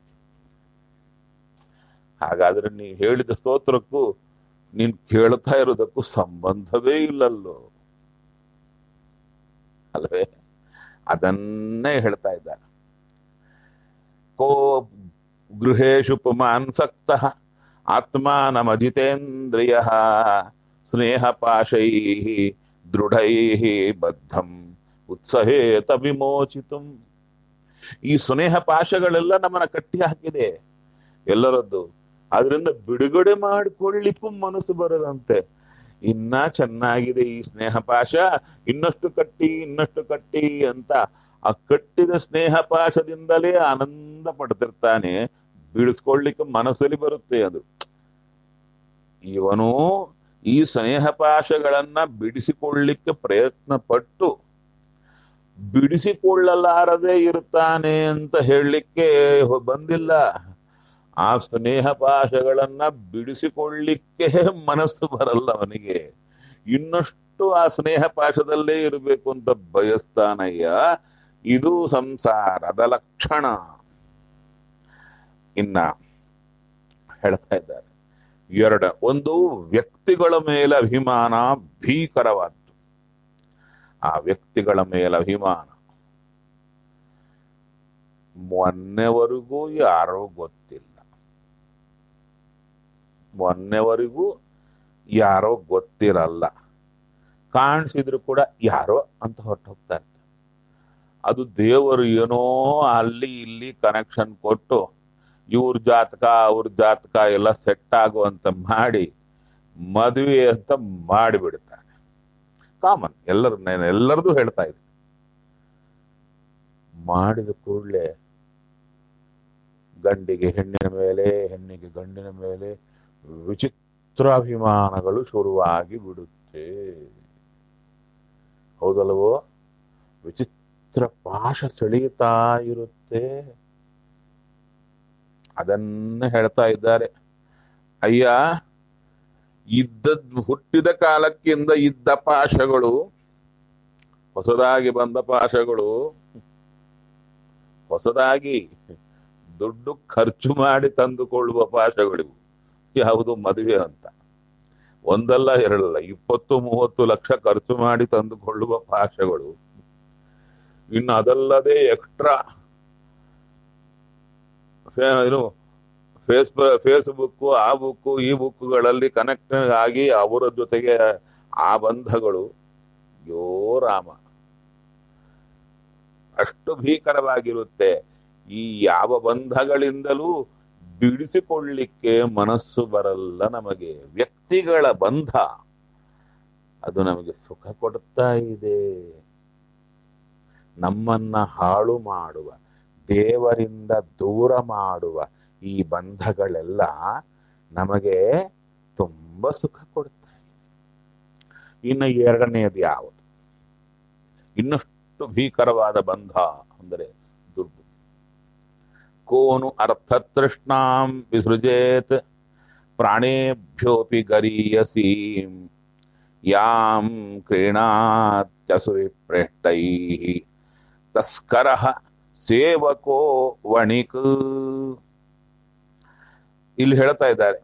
ಹಾಗಾದ್ರೆ ನೀ ಹೇಳಿದ ಸ್ತೋತ್ರಕ್ಕೂ ನೀನ್ ಕೇಳ್ತಾ ಇರೋದಕ್ಕೂ ಸಂಬಂಧವೇ ಇಲ್ಲಲ್ಲೋ ಅಲ್ವೇ ಅದನ್ನೇ ಹೇಳ್ತಾ ಇದ್ದಾರೆ ಕೋ ಗೃಹೇಶು ಪುಮಾನ್ ಸಕ್ತ ಆತ್ಮಾನಮಜಿತೇಂದ್ರಿಯ ಸ್ನೇಹ ಪಾಶೈ ದೃಢೈ ಬದ್ಧಂ ಉತ್ಸಹೇತ ವಿಮೋಚಿತು ಈ ಸ್ನೇಹ ಪಾಶಗಳೆಲ್ಲ ನಮ್ಮನ್ನ ಕಟ್ಟಿ ಹಾಕಿದೆ ಎಲ್ಲರದ್ದು ಅದರಿಂದ ಬಿಡುಗಡೆ ಮಾಡಿಕೊಳ್ಳಿಕ್ಕೂ ಮನಸ್ಸು ಬರದಂತೆ ಇನ್ನ ಚೆನ್ನಾಗಿದೆ ಈ ಸ್ನೇಹ ಪಾಶ ಇನ್ನಷ್ಟು ಕಟ್ಟಿ ಇನ್ನಷ್ಟು ಕಟ್ಟಿ ಅಂತ ಆ ಕಟ್ಟಿದ ಸ್ನೇಹ ಪಾಶದಿಂದಲೇ ಆನಂದ ಪಡ್ತಿರ್ತಾನೆ ಬಿಡಿಸ್ಕೊಳ್ಳಿಕ್ಕೆ ಮನಸ್ಸಲ್ಲಿ ಬರುತ್ತೆ ಅದು ಇವನು ಈ ಸ್ನೇಹ ಪಾಶಗಳನ್ನ ಬಿಡಿಸಿಕೊಳ್ಳಿಕ್ಕೆ ಪ್ರಯತ್ನ ಪಟ್ಟು ಬಿಡಿಸಿಕೊಳ್ಳಲಾರದೆ ಇರ್ತಾನೆ ಅಂತ ಹೇಳಲಿಕ್ಕೆ ಬಂದಿಲ್ಲ ಆ ಸ್ನೇಹ ಪಾಶಗಳನ್ನ ಬಿಡಿಸಿಕೊಳ್ಳಿಕ್ಕೆ ಮನಸ್ಸು ಬರಲ್ಲ ಅವನಿಗೆ ಇನ್ನಷ್ಟು ಆ ಸ್ನೇಹ ಪಾಶದಲ್ಲೇ ಇರಬೇಕು ಅಂತ ಬಯಸ್ತಾನಯ್ಯ ಇದು ಸಂಸಾರದ ಲಕ್ಷಣ ಇನ್ನ ಹೇಳ್ತಾ ಇದ್ದಾರೆ ಎರಡ ಒಂದು ವ್ಯಕ್ತಿಗಳ ಮೇಲೆ ಅಭಿಮಾನ ಭೀಕರವಾದ್ದು ಆ ವ್ಯಕ್ತಿಗಳ ಮೇಲೆ ಅಭಿಮಾನ ಮೊನ್ನೆವರೆಗೂ ಯಾರೋ ಗೊತ್ತಿಲ್ಲ ಮೊನ್ನೆವರೆಗೂ ಯಾರೋ ಗೊತ್ತಿರಲ್ಲ ಕಾಣಿಸಿದ್ರು ಕೂಡ ಯಾರೋ ಅಂತ ಹೊರಟು ಹೋಗ್ತಾ ಇರ್ತಾರೆ ಅದು ದೇವರು ಏನೋ ಅಲ್ಲಿ ಇಲ್ಲಿ ಕನೆಕ್ಷನ್ ಕೊಟ್ಟು ಇವ್ರ ಜಾತಕ ಅವ್ರ ಜಾತಕ ಎಲ್ಲ ಸೆಟ್ ಆಗುವಂತ ಮಾಡಿ ಮದುವೆ ಅಂತ ಮಾಡಿಬಿಡ್ತಾನೆ ಕಾಮನ್ ಎಲ್ಲರ ನಾನು ಎಲ್ಲರದು ಹೇಳ್ತಾ ಇದ್ದೀನಿ ಮಾಡಿದ ಕೂಡಲೇ ಗಂಡಿಗೆ ಹೆಣ್ಣಿನ ಮೇಲೆ ಹೆಣ್ಣಿಗೆ ಗಂಡಿನ ಮೇಲೆ ವಿಚಿತ್ರಾಭಿಮಾನಗಳು ಶುರುವಾಗಿ ಬಿಡುತ್ತೆ ಹೌದಲ್ವೋ ವಿಚಿತ್ರ ಪಾಶ ಸೆಳೆಯುತ್ತಾ ಇರುತ್ತೆ ಅದನ್ನ ಹೇಳ್ತಾ ಇದ್ದಾರೆ ಅಯ್ಯ ಇದ್ದದ್ ಹುಟ್ಟಿದ ಕಾಲಕ್ಕಿಂದ ಇದ್ದ ಪಾಶಗಳು ಹೊಸದಾಗಿ ಬಂದ ಪಾಶಗಳು ಹೊಸದಾಗಿ ದುಡ್ಡು ಖರ್ಚು ಮಾಡಿ ತಂದುಕೊಳ್ಳುವ ಪಾಶಗಳಿವು ಯಾವುದು ಮದುವೆ ಅಂತ ಒಂದಲ್ಲ ಎರಡಲ್ಲ ಇಪ್ಪತ್ತು ಮೂವತ್ತು ಲಕ್ಷ ಖರ್ಚು ಮಾಡಿ ತಂದುಕೊಳ್ಳುವ ಪಾಶಗಳು ಇನ್ನು ಅದಲ್ಲದೆ ಎಕ್ಸ್ಟ್ರಾ ಏನು ಫೇಸ್ ಫೇಸ್ಬುಕ್ ಆ ಬುಕ್ ಈ ಬುಕ್ಗಳಲ್ಲಿ ಕನೆಕ್ಟ್ ಆಗಿ ಅವರ ಜೊತೆಗೆ ಆ ಬಂಧಗಳು ಯೋ ರಾಮ ಅಷ್ಟು ಭೀಕರವಾಗಿರುತ್ತೆ ಈ ಯಾವ ಬಂಧಗಳಿಂದಲೂ ಬಿಡಿಸಿಕೊಳ್ಳಿಕ್ಕೆ ಮನಸ್ಸು ಬರಲ್ಲ ನಮಗೆ ವ್ಯಕ್ತಿಗಳ ಬಂಧ ಅದು ನಮಗೆ ಸುಖ ಕೊಡ್ತಾ ಇದೆ ನಮ್ಮನ್ನ ಹಾಳು ಮಾಡುವ ದೇವರಿಂದ ದೂರ ಮಾಡುವ ಈ ಬಂಧಗಳೆಲ್ಲ ನಮಗೆ ತುಂಬ ಸುಖ ಕೊಡ್ತಾ ಇದೆ ಇನ್ನು ಎರಡನೆಯದು ಯಾವುದು ಇನ್ನಷ್ಟು ಭೀಕರವಾದ ಬಂಧ ಅಂದರೆ ದುಡ್ಡು ಕೋನು ಅರ್ಥತೃಷ್ಣಾಂ ವಿಸೃಜೇತ್ ಪ್ರಾಣೇಭ್ಯೋಪಿ ಗರೀಯಸಿ ಯಾಂ ಕ್ರೀಣಾತ್ಯಸು ವಿಪ್ರೇಷ್ಟೈ ತಸ್ಕರ ಸೇವಕೋ ವಣಿಕ್ ಇಲ್ಲಿ ಹೇಳ್ತಾ ಇದ್ದಾರೆ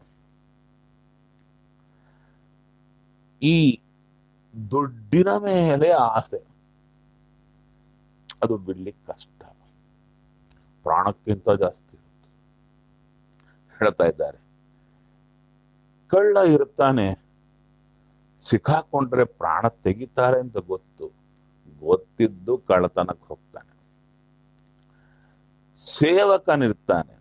ಈ ದುಡ್ಡಿನ ಮೇಲೆ ಆಸೆ ಅದು ಬಿಡ್ಲಿಕ್ಕೆ ಕಷ್ಟ ಪ್ರಾಣಕ್ಕಿಂತ ಜಾಸ್ತಿ ಇರುತ್ತೆ ಹೇಳ್ತಾ ಇದ್ದಾರೆ ಕಳ್ಳ ಇರ್ತಾನೆ ಸಿಕ್ಕಾಕೊಂಡ್ರೆ ಪ್ರಾಣ ತೆಗಿತಾರೆ ಅಂತ ಗೊತ್ತು ಗೊತ್ತಿದ್ದು ಕಳ್ಳತನಕ್ಕೆ ಹೋಗ್ತಾನೆ ಸೇವಕನಿರ್ತಾನೆ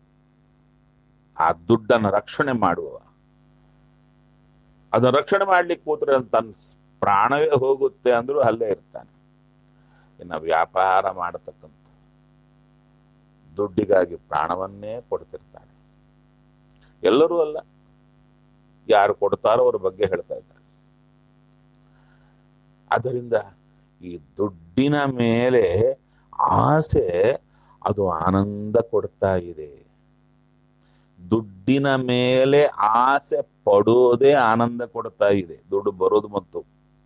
ಆ ದುಡ್ಡನ್ನು ರಕ್ಷಣೆ ಮಾಡುವ ಅದನ್ನ ರಕ್ಷಣೆ ಮಾಡ್ಲಿಕ್ಕೆ ಕೂತ್ರೆ ತನ್ನ ಪ್ರಾಣವೇ ಹೋಗುತ್ತೆ ಅಂದ್ರೂ ಅಲ್ಲೇ ಇರ್ತಾನೆ ಇನ್ನು ವ್ಯಾಪಾರ ಮಾಡತಕ್ಕಂಥ ದುಡ್ಡಿಗಾಗಿ ಪ್ರಾಣವನ್ನೇ ಕೊಡ್ತಿರ್ತಾನೆ ಎಲ್ಲರೂ ಅಲ್ಲ ಯಾರು ಕೊಡ್ತಾರೋ ಅವ್ರ ಬಗ್ಗೆ ಹೇಳ್ತಾ ಇದ್ದಾರೆ ಅದರಿಂದ ಈ ದುಡ್ಡಿನ ಮೇಲೆ ಆಸೆ ಅದು ಆನಂದ ಕೊಡ್ತಾ ಇದೆ ದುಡ್ಡಿನ ಮೇಲೆ ಆಸೆ ಪಡೋದೇ ಆನಂದ ಕೊಡ್ತಾ ಇದೆ ದುಡ್ಡು ಬರೋದು ಮತ್ತು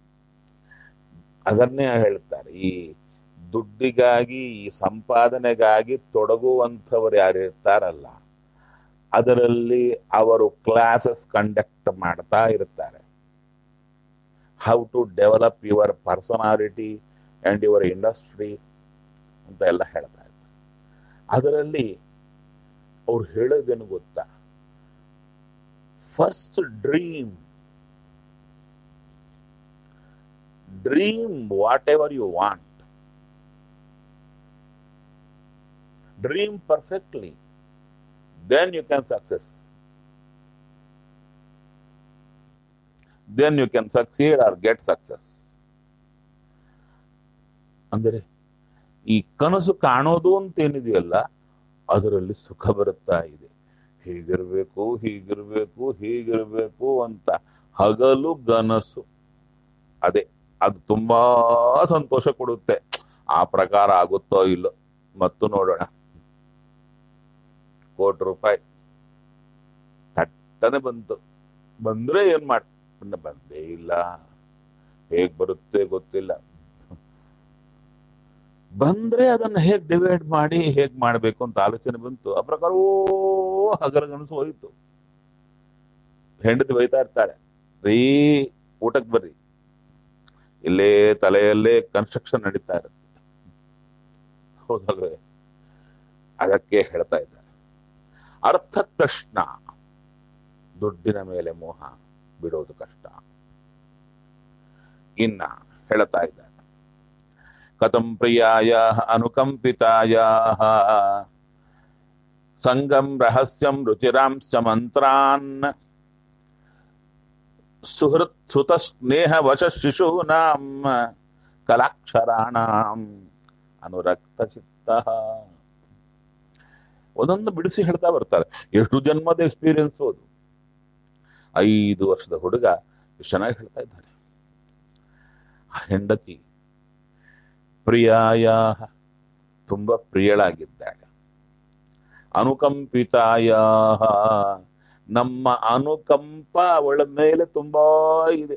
ಅದನ್ನೇ ಹೇಳ್ತಾರೆ ಈ ದುಡ್ಡಿಗಾಗಿ ಈ ಸಂಪಾದನೆಗಾಗಿ ತೊಡಗುವಂಥವ್ರು ಯಾರು ಇರ್ತಾರಲ್ಲ ಅದರಲ್ಲಿ ಅವರು ಕ್ಲಾಸಸ್ ಕಂಡಕ್ಟ್ ಮಾಡ್ತಾ ಇರ್ತಾರೆ how to develop your personality and your industry ಅಂತ ಎಲ್ಲ ಹೇಳ್ತಾ ಇರ್ತಾರೆ ಅದರಲ್ಲಿ ಅವ್ರು ಹೇಳೋದೇನು ಗೊತ್ತಾ first dream dream whatever you want dream perfectly then you can success then you can succeed or get success ಅಂದರೆ ಈ ಕನಸು ಕಾಣೋದು ಅಂತ ಏನಿದೆಯಲ್ಲ ಅದರಲ್ಲಿ ಸುಖ ಬರುತ್ತಾ ಇದೆ ಹೀಗಿರ್ಬೇಕು ಹೀಗಿರ್ಬೇಕು ಹೀಗಿರ್ಬೇಕು ಅಂತ ಹಗಲು ಗನಸು ಅದೇ ಅದು ತುಂಬಾ ಸಂತೋಷ ಕೊಡುತ್ತೆ ಆ ಪ್ರಕಾರ ಆಗುತ್ತೋ ಇಲ್ಲೋ ಮತ್ತು ನೋಡೋಣ ಕೋಟಿ ರೂಪಾಯಿ ತಟ್ಟನೆ ಬಂತು ಬಂದ್ರೆ ಏನ್ ಮಾಡ್ ಪುಣ್ಯ ಬಂದೇ ಇಲ್ಲ ಹೇಗ್ ಬರುತ್ತೆ ಗೊತ್ತಿಲ್ಲ ಬಂದ್ರೆ ಅದನ್ನ ಹೇಗ್ ಡಿವೈಡ್ ಮಾಡಿ ಹೇಗ್ ಮಾಡ್ಬೇಕು ಅಂತ ಆಲೋಚನೆ ಬಂತು ಆ ಪ್ರಕಾರ ಓ ಹಗರಗನಸು ಹೋಯ್ತು ಹೆಂಡತಿ ಬೈತಾ ಇರ್ತಾಳೆ ರೀ ಊಟಕ್ಕೆ ಬರ್ರಿ ಇಲ್ಲೇ ತಲೆಯಲ್ಲೇ ಕನ್ಸ್ಟ್ರಕ್ಷನ್ ನಡೀತಾ ಇರುತ್ತೆ ಹೌದಲ್ವೇ ಅದಕ್ಕೆ ಹೇಳ್ತಾ ಇದ್ದಾರೆ ಅರ್ಥ ತಕ್ಷಣ ದುಡ್ಡಿನ ಮೇಲೆ ಮೋಹ ಬಿಡೋದು ಕಷ್ಟ ಇನ್ನ ಹೇಳ್ತಾ ಇದ್ದಾರೆ ಕಥಂ ಪ್ರಿಯಾಯ ಅನುಕಂಪಿತಾಯ ಸಂಗಂ ರಹಸ್ಯಂ ರುಚಿರಾಂಶ್ಚ ಮಂತ್ರಾನ್ ಸುಹೃತ್ ಸುತ ಸ್ನೇಹ ವಶ ಶಿಶೂನಾಂ ಕಲಾಕ್ಷರಾಣಾಂ ಅನುರಕ್ತ ಚಿತ್ತ ಒಂದೊಂದು ಬಿಡಿಸಿ ಹೇಳ್ತಾ ಬರ್ತಾರೆ ಎಷ್ಟು ಜನ್ಮದ ಎಕ್ಸ್ಪೀರಿಯನ್ಸ್ ಅದು ಐದು ವರ್ಷದ ಹುಡುಗ ಎಷ್ಟು ಚೆನ್ನಾಗಿ ಹೇಳ್ತಾ ಇದ್ದಾರೆ ಆ ಹೆಂಡತಿ ಪ್ರಿಯಾಯ ತುಂಬಾ ಪ್ರಿಯಳಾಗಿದ್ದಾಳೆ ಅನುಕಂಪಿತಾಯ ನಮ್ಮ ಅನುಕಂಪ ಅವಳ ಮೇಲೆ ತುಂಬಾ ಇದೆ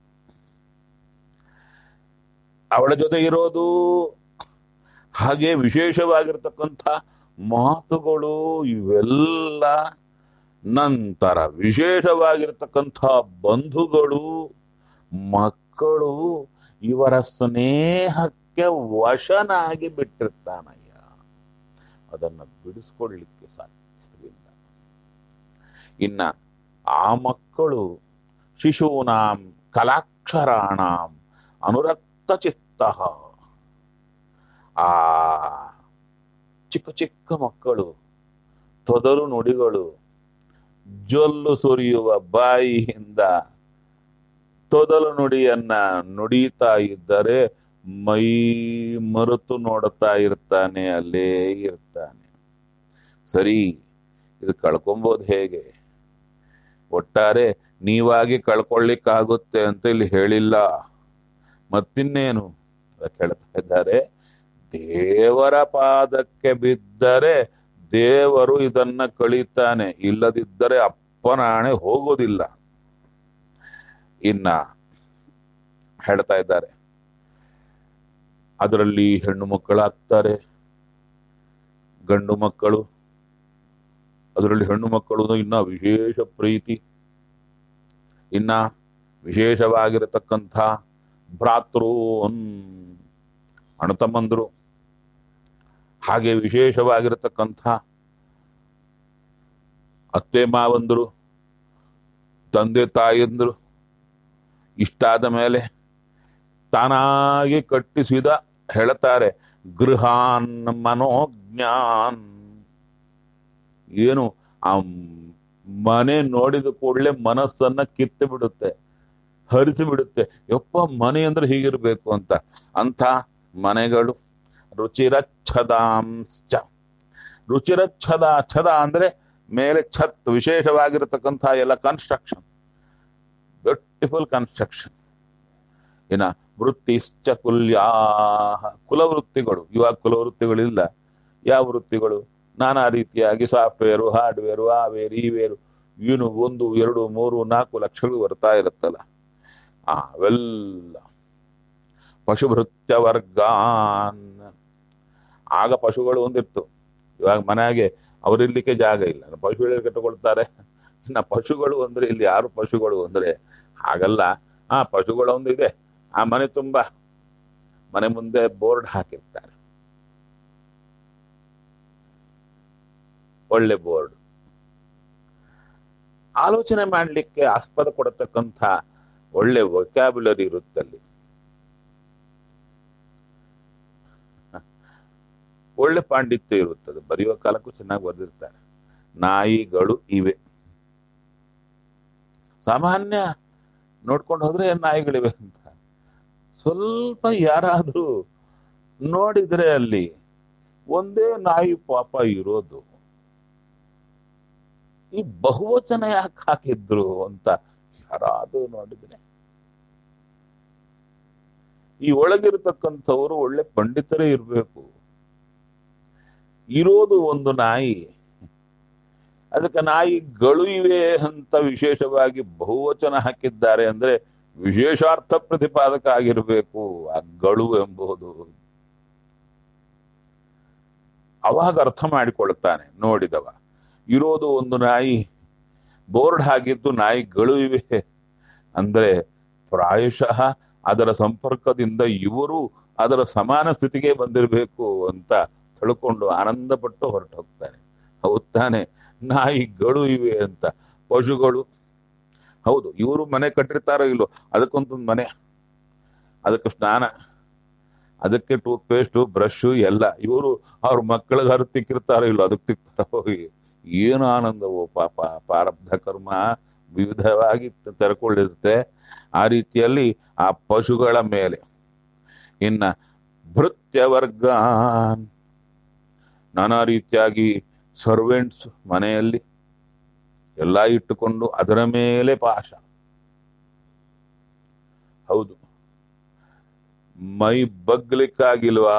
ಅವಳ ಜೊತೆ ಇರೋದು ಹಾಗೆ ವಿಶೇಷವಾಗಿರ್ತಕ್ಕಂಥ ಮಾತುಗಳು ಇವೆಲ್ಲ ನಂತರ ವಿಶೇಷವಾಗಿರ್ತಕ್ಕಂಥ ಬಂಧುಗಳು ಮಕ್ಕಳು ಇವರ ಸ್ನೇಹಕ್ಕೆ ವಶನಾಗಿ ಬಿಟ್ಟಿರ್ತಾನಯ್ಯ ಅದನ್ನ ಬಿಡಿಸ್ಕೊಳ್ಲಿಕ್ಕೆ ಸಾಧ್ಯವಿಲ್ಲ ಇನ್ನ ಆ ಮಕ್ಕಳು ಶಿಶೂನಾಂ ಕಲಾಕ್ಷರಾಣಾಂ ಅನುರಕ್ತ ಚಿತ್ತ ಆ ಚಿಕ್ಕ ಚಿಕ್ಕ ಮಕ್ಕಳು ತೊದಲು ನುಡಿಗಳು ಜೊಲ್ಲು ಸುರಿಯುವ ಬಾಯಿಯಿಂದ ತೊದಲು ನುಡಿಯನ್ನ ನುಡಿತಾ ಇದ್ದರೆ ಮೈ ಮರೆತು ನೋಡುತ್ತಾ ಇರ್ತಾನೆ ಅಲ್ಲೇ ಇರ್ತಾನೆ ಸರಿ ಇದು ಕಳ್ಕೊಂಬೋದು ಹೇಗೆ ಒಟ್ಟಾರೆ ನೀವಾಗಿ ಕಳ್ಕೊಳ್ಳಿಕ್ಕಾಗುತ್ತೆ ಅಂತ ಇಲ್ಲಿ ಹೇಳಿಲ್ಲ ಮತ್ತಿನ್ನೇನು ಅದಕ್ಕೆ ಹೇಳ್ತಾ ಇದ್ದಾರೆ ದೇವರ ಪಾದಕ್ಕೆ ಬಿದ್ದರೆ ದೇವರು ಇದನ್ನ ಕಳೀತಾನೆ ಇಲ್ಲದಿದ್ದರೆ ಅಪ್ಪನಾಣೆ ಹೋಗೋದಿಲ್ಲ ಇನ್ನ ಹೇಳ್ತಾ ಇದ್ದಾರೆ ಅದರಲ್ಲಿ ಹೆಣ್ಣು ಮಕ್ಕಳಾಗ್ತಾರೆ ಗಂಡು ಮಕ್ಕಳು ಅದರಲ್ಲಿ ಹೆಣ್ಣು ಮಕ್ಕಳು ಇನ್ನ ವಿಶೇಷ ಪ್ರೀತಿ ಇನ್ನ ವಿಶೇಷವಾಗಿರತಕ್ಕಂಥ ಭ್ರಾತೃ ಅಣ್ಣತಮ್ಮಂದರು ಹಾಗೆ ವಿಶೇಷವಾಗಿರತಕ್ಕಂಥ ಅತ್ತೆ ಮಾವಂದರು ತಂದೆ ತಾಯಂದರು ಇಷ್ಟಾದ ಮೇಲೆ ತಾನಾಗಿ ಕಟ್ಟಿಸಿದ ಹೇಳ್ತಾರೆ ಗೃಹಾನ್ ಮನೋಜ್ಞಾನ್ ಏನು ಆ ಮನೆ ನೋಡಿದ ಕೂಡಲೇ ಮನಸ್ಸನ್ನ ಕಿತ್ತು ಬಿಡುತ್ತೆ ಹರಿಸಿ ಬಿಡುತ್ತೆ ಯಪ್ಪ ಮನೆ ಅಂದ್ರೆ ಹೀಗಿರ್ಬೇಕು ಅಂತ ಅಂಥ ಮನೆಗಳು ರುಚಿರಚ್ಛದಾಂಶ್ಚ ರುಚಿರಚ್ಛದ ಛದ ಅಂದ್ರೆ ಮೇಲೆ ಛತ್ ವಿಶೇಷವಾಗಿರತಕ್ಕಂಥ ಎಲ್ಲ ಕನ್ಸ್ಟ್ರಕ್ಷನ್ ಬ್ಯೂಟಿಫುಲ್ ಕನ್ಸ್ಟ್ರಕ್ಷನ್ ಇನ್ನ ವೃತ್ತಿಶ್ಚ ಕುಲ್ಯಾ ಕುಲವೃತ್ತಿಗಳು ಇವಾಗ ಕುಲವೃತ್ತಿಗಳಿಲ್ಲ ಯಾವ ವೃತ್ತಿಗಳು ನಾನಾ ರೀತಿಯಾಗಿ ಸಾಫ್ಟ್ವೇರು ಹಾರ್ಡ್ವೇರು ಆ ವೇರು ಈ ವೇರು ಏನು ಒಂದು ಎರಡು ಮೂರು ನಾಲ್ಕು ಲಕ್ಷಗಳು ಬರ್ತಾ ಇರುತ್ತಲ್ಲ ಆ ಅವೆಲ್ಲ ಪಶುಭೃತ್ಯ ವರ್ಗಾನ್ ಆಗ ಪಶುಗಳು ಒಂದಿತ್ತು ಇವಾಗ ಮನೆಯಾಗೆ ಅವರಿರ್ಲಿಕ್ಕೆ ಜಾಗ ಇಲ್ಲ ಪಶುಗಳು ಕಟ್ಟಿಕೊಳ್ತಾರೆ ಇನ್ನ ಪಶುಗಳು ಅಂದ್ರೆ ಇಲ್ಲಿ ಯಾರು ಪಶುಗಳು ಅಂದ್ರೆ ಹಾಗಲ್ಲ ಆ ಪಶುಗಳು ಒಂದು ಇದೆ ಆ ಮನೆ ತುಂಬಾ ಮನೆ ಮುಂದೆ ಬೋರ್ಡ್ ಹಾಕಿರ್ತಾರೆ ಒಳ್ಳೆ ಬೋರ್ಡ್ ಆಲೋಚನೆ ಮಾಡಲಿಕ್ಕೆ ಆಸ್ಪದ ಕೊಡತಕ್ಕಂಥ ಒಳ್ಳೆ ವೊಕ್ಯಾಬ್ಯುಲರಿ ಇರುತ್ತಲ್ಲಿ ಒಳ್ಳೆ ಪಾಂಡಿತ್ಯ ಇರುತ್ತದೆ ಬರೆಯುವ ಕಾಲಕ್ಕೂ ಚೆನ್ನಾಗಿ ಬರೆದಿರ್ತಾರೆ ನಾಯಿಗಳು ಇವೆ ಸಾಮಾನ್ಯ ನೋಡ್ಕೊಂಡು ಹೋದ್ರೆ ನಾಯಿಗಳಿವೆ ಅಂತ ಸ್ವಲ್ಪ ಯಾರಾದ್ರೂ ನೋಡಿದ್ರೆ ಅಲ್ಲಿ ಒಂದೇ ನಾಯಿ ಪಾಪ ಇರೋದು ಈ ಬಹುವಚನ ಯಾಕೆ ಹಾಕಿದ್ರು ಅಂತ ಯಾರಾದ್ರೂ ನೋಡಿದ್ರೆ ಈ ಒಳಗಿರತಕ್ಕಂಥವರು ಒಳ್ಳೆ ಪಂಡಿತರೇ ಇರಬೇಕು ಇರೋದು ಒಂದು ನಾಯಿ ಅದಕ್ಕೆ ನಾಯಿಗಳು ಇವೆ ಅಂತ ವಿಶೇಷವಾಗಿ ಬಹುವಚನ ಹಾಕಿದ್ದಾರೆ ಅಂದ್ರೆ ವಿಶೇಷಾರ್ಥ ಪ್ರತಿಪಾದಕ ಆಗಿರಬೇಕು ಆ ಗಳು ಎಂಬುದು ಅವಾಗ ಅರ್ಥ ಮಾಡಿಕೊಳ್ತಾನೆ ನೋಡಿದವ ಇರೋದು ಒಂದು ನಾಯಿ ಬೋರ್ಡ್ ಹಾಕಿದ್ದು ನಾಯಿಗಳು ಇವೆ ಅಂದ್ರೆ ಪ್ರಾಯಶಃ ಅದರ ಸಂಪರ್ಕದಿಂದ ಇವರು ಅದರ ಸಮಾನ ಸ್ಥಿತಿಗೆ ಬಂದಿರಬೇಕು ಅಂತ ತಿಳ್ಕೊಂಡು ಆನಂದಪಟ್ಟು ಹೊರಟು ಹೋಗ್ತಾನೆ ಹೌದ್ ತಾನೆ ನಾಯಿಗಳು ಇವೆ ಅಂತ ಪಶುಗಳು ಹೌದು ಇವರು ಮನೆ ಕಟ್ಟಿರ್ತಾರೋ ಇಲ್ಲೋ ಅದಕ್ಕೊಂದೊಂದು ಮನೆ ಅದಕ್ಕೆ ಸ್ನಾನ ಅದಕ್ಕೆ ಟೂತ್ ಪೇಸ್ಟು ಬ್ರಷ್ ಎಲ್ಲ ಇವರು ಅವ್ರ ಮಕ್ಕಳಿಗೆ ಹರು ತಿಕ್ಕಿರ್ತಾರೋ ಇಲ್ಲೋ ಅದಕ್ಕೆ ತಿಕ್ತಾರ ಹೋಗಿ ಏನು ಆನಂದವೋ ಪಾಪ ಪ್ರಾರಬ್ಧ ಕರ್ಮ ವಿವಿಧವಾಗಿ ತೆರಕೊಂಡಿರುತ್ತೆ ಆ ರೀತಿಯಲ್ಲಿ ಆ ಪಶುಗಳ ಮೇಲೆ ಇನ್ನ ಭೃತ್ಯ ವರ್ಗ ನಾನಾ ರೀತಿಯಾಗಿ ಸರ್ವೆಂಟ್ಸ್ ಮನೆಯಲ್ಲಿ ಎಲ್ಲ ಇಟ್ಟುಕೊಂಡು ಅದರ ಮೇಲೆ ಪಾಶ ಹೌದು ಮೈ ಬಗ್ಲಿಕ್ಕಾಗಿಲ್ವಾ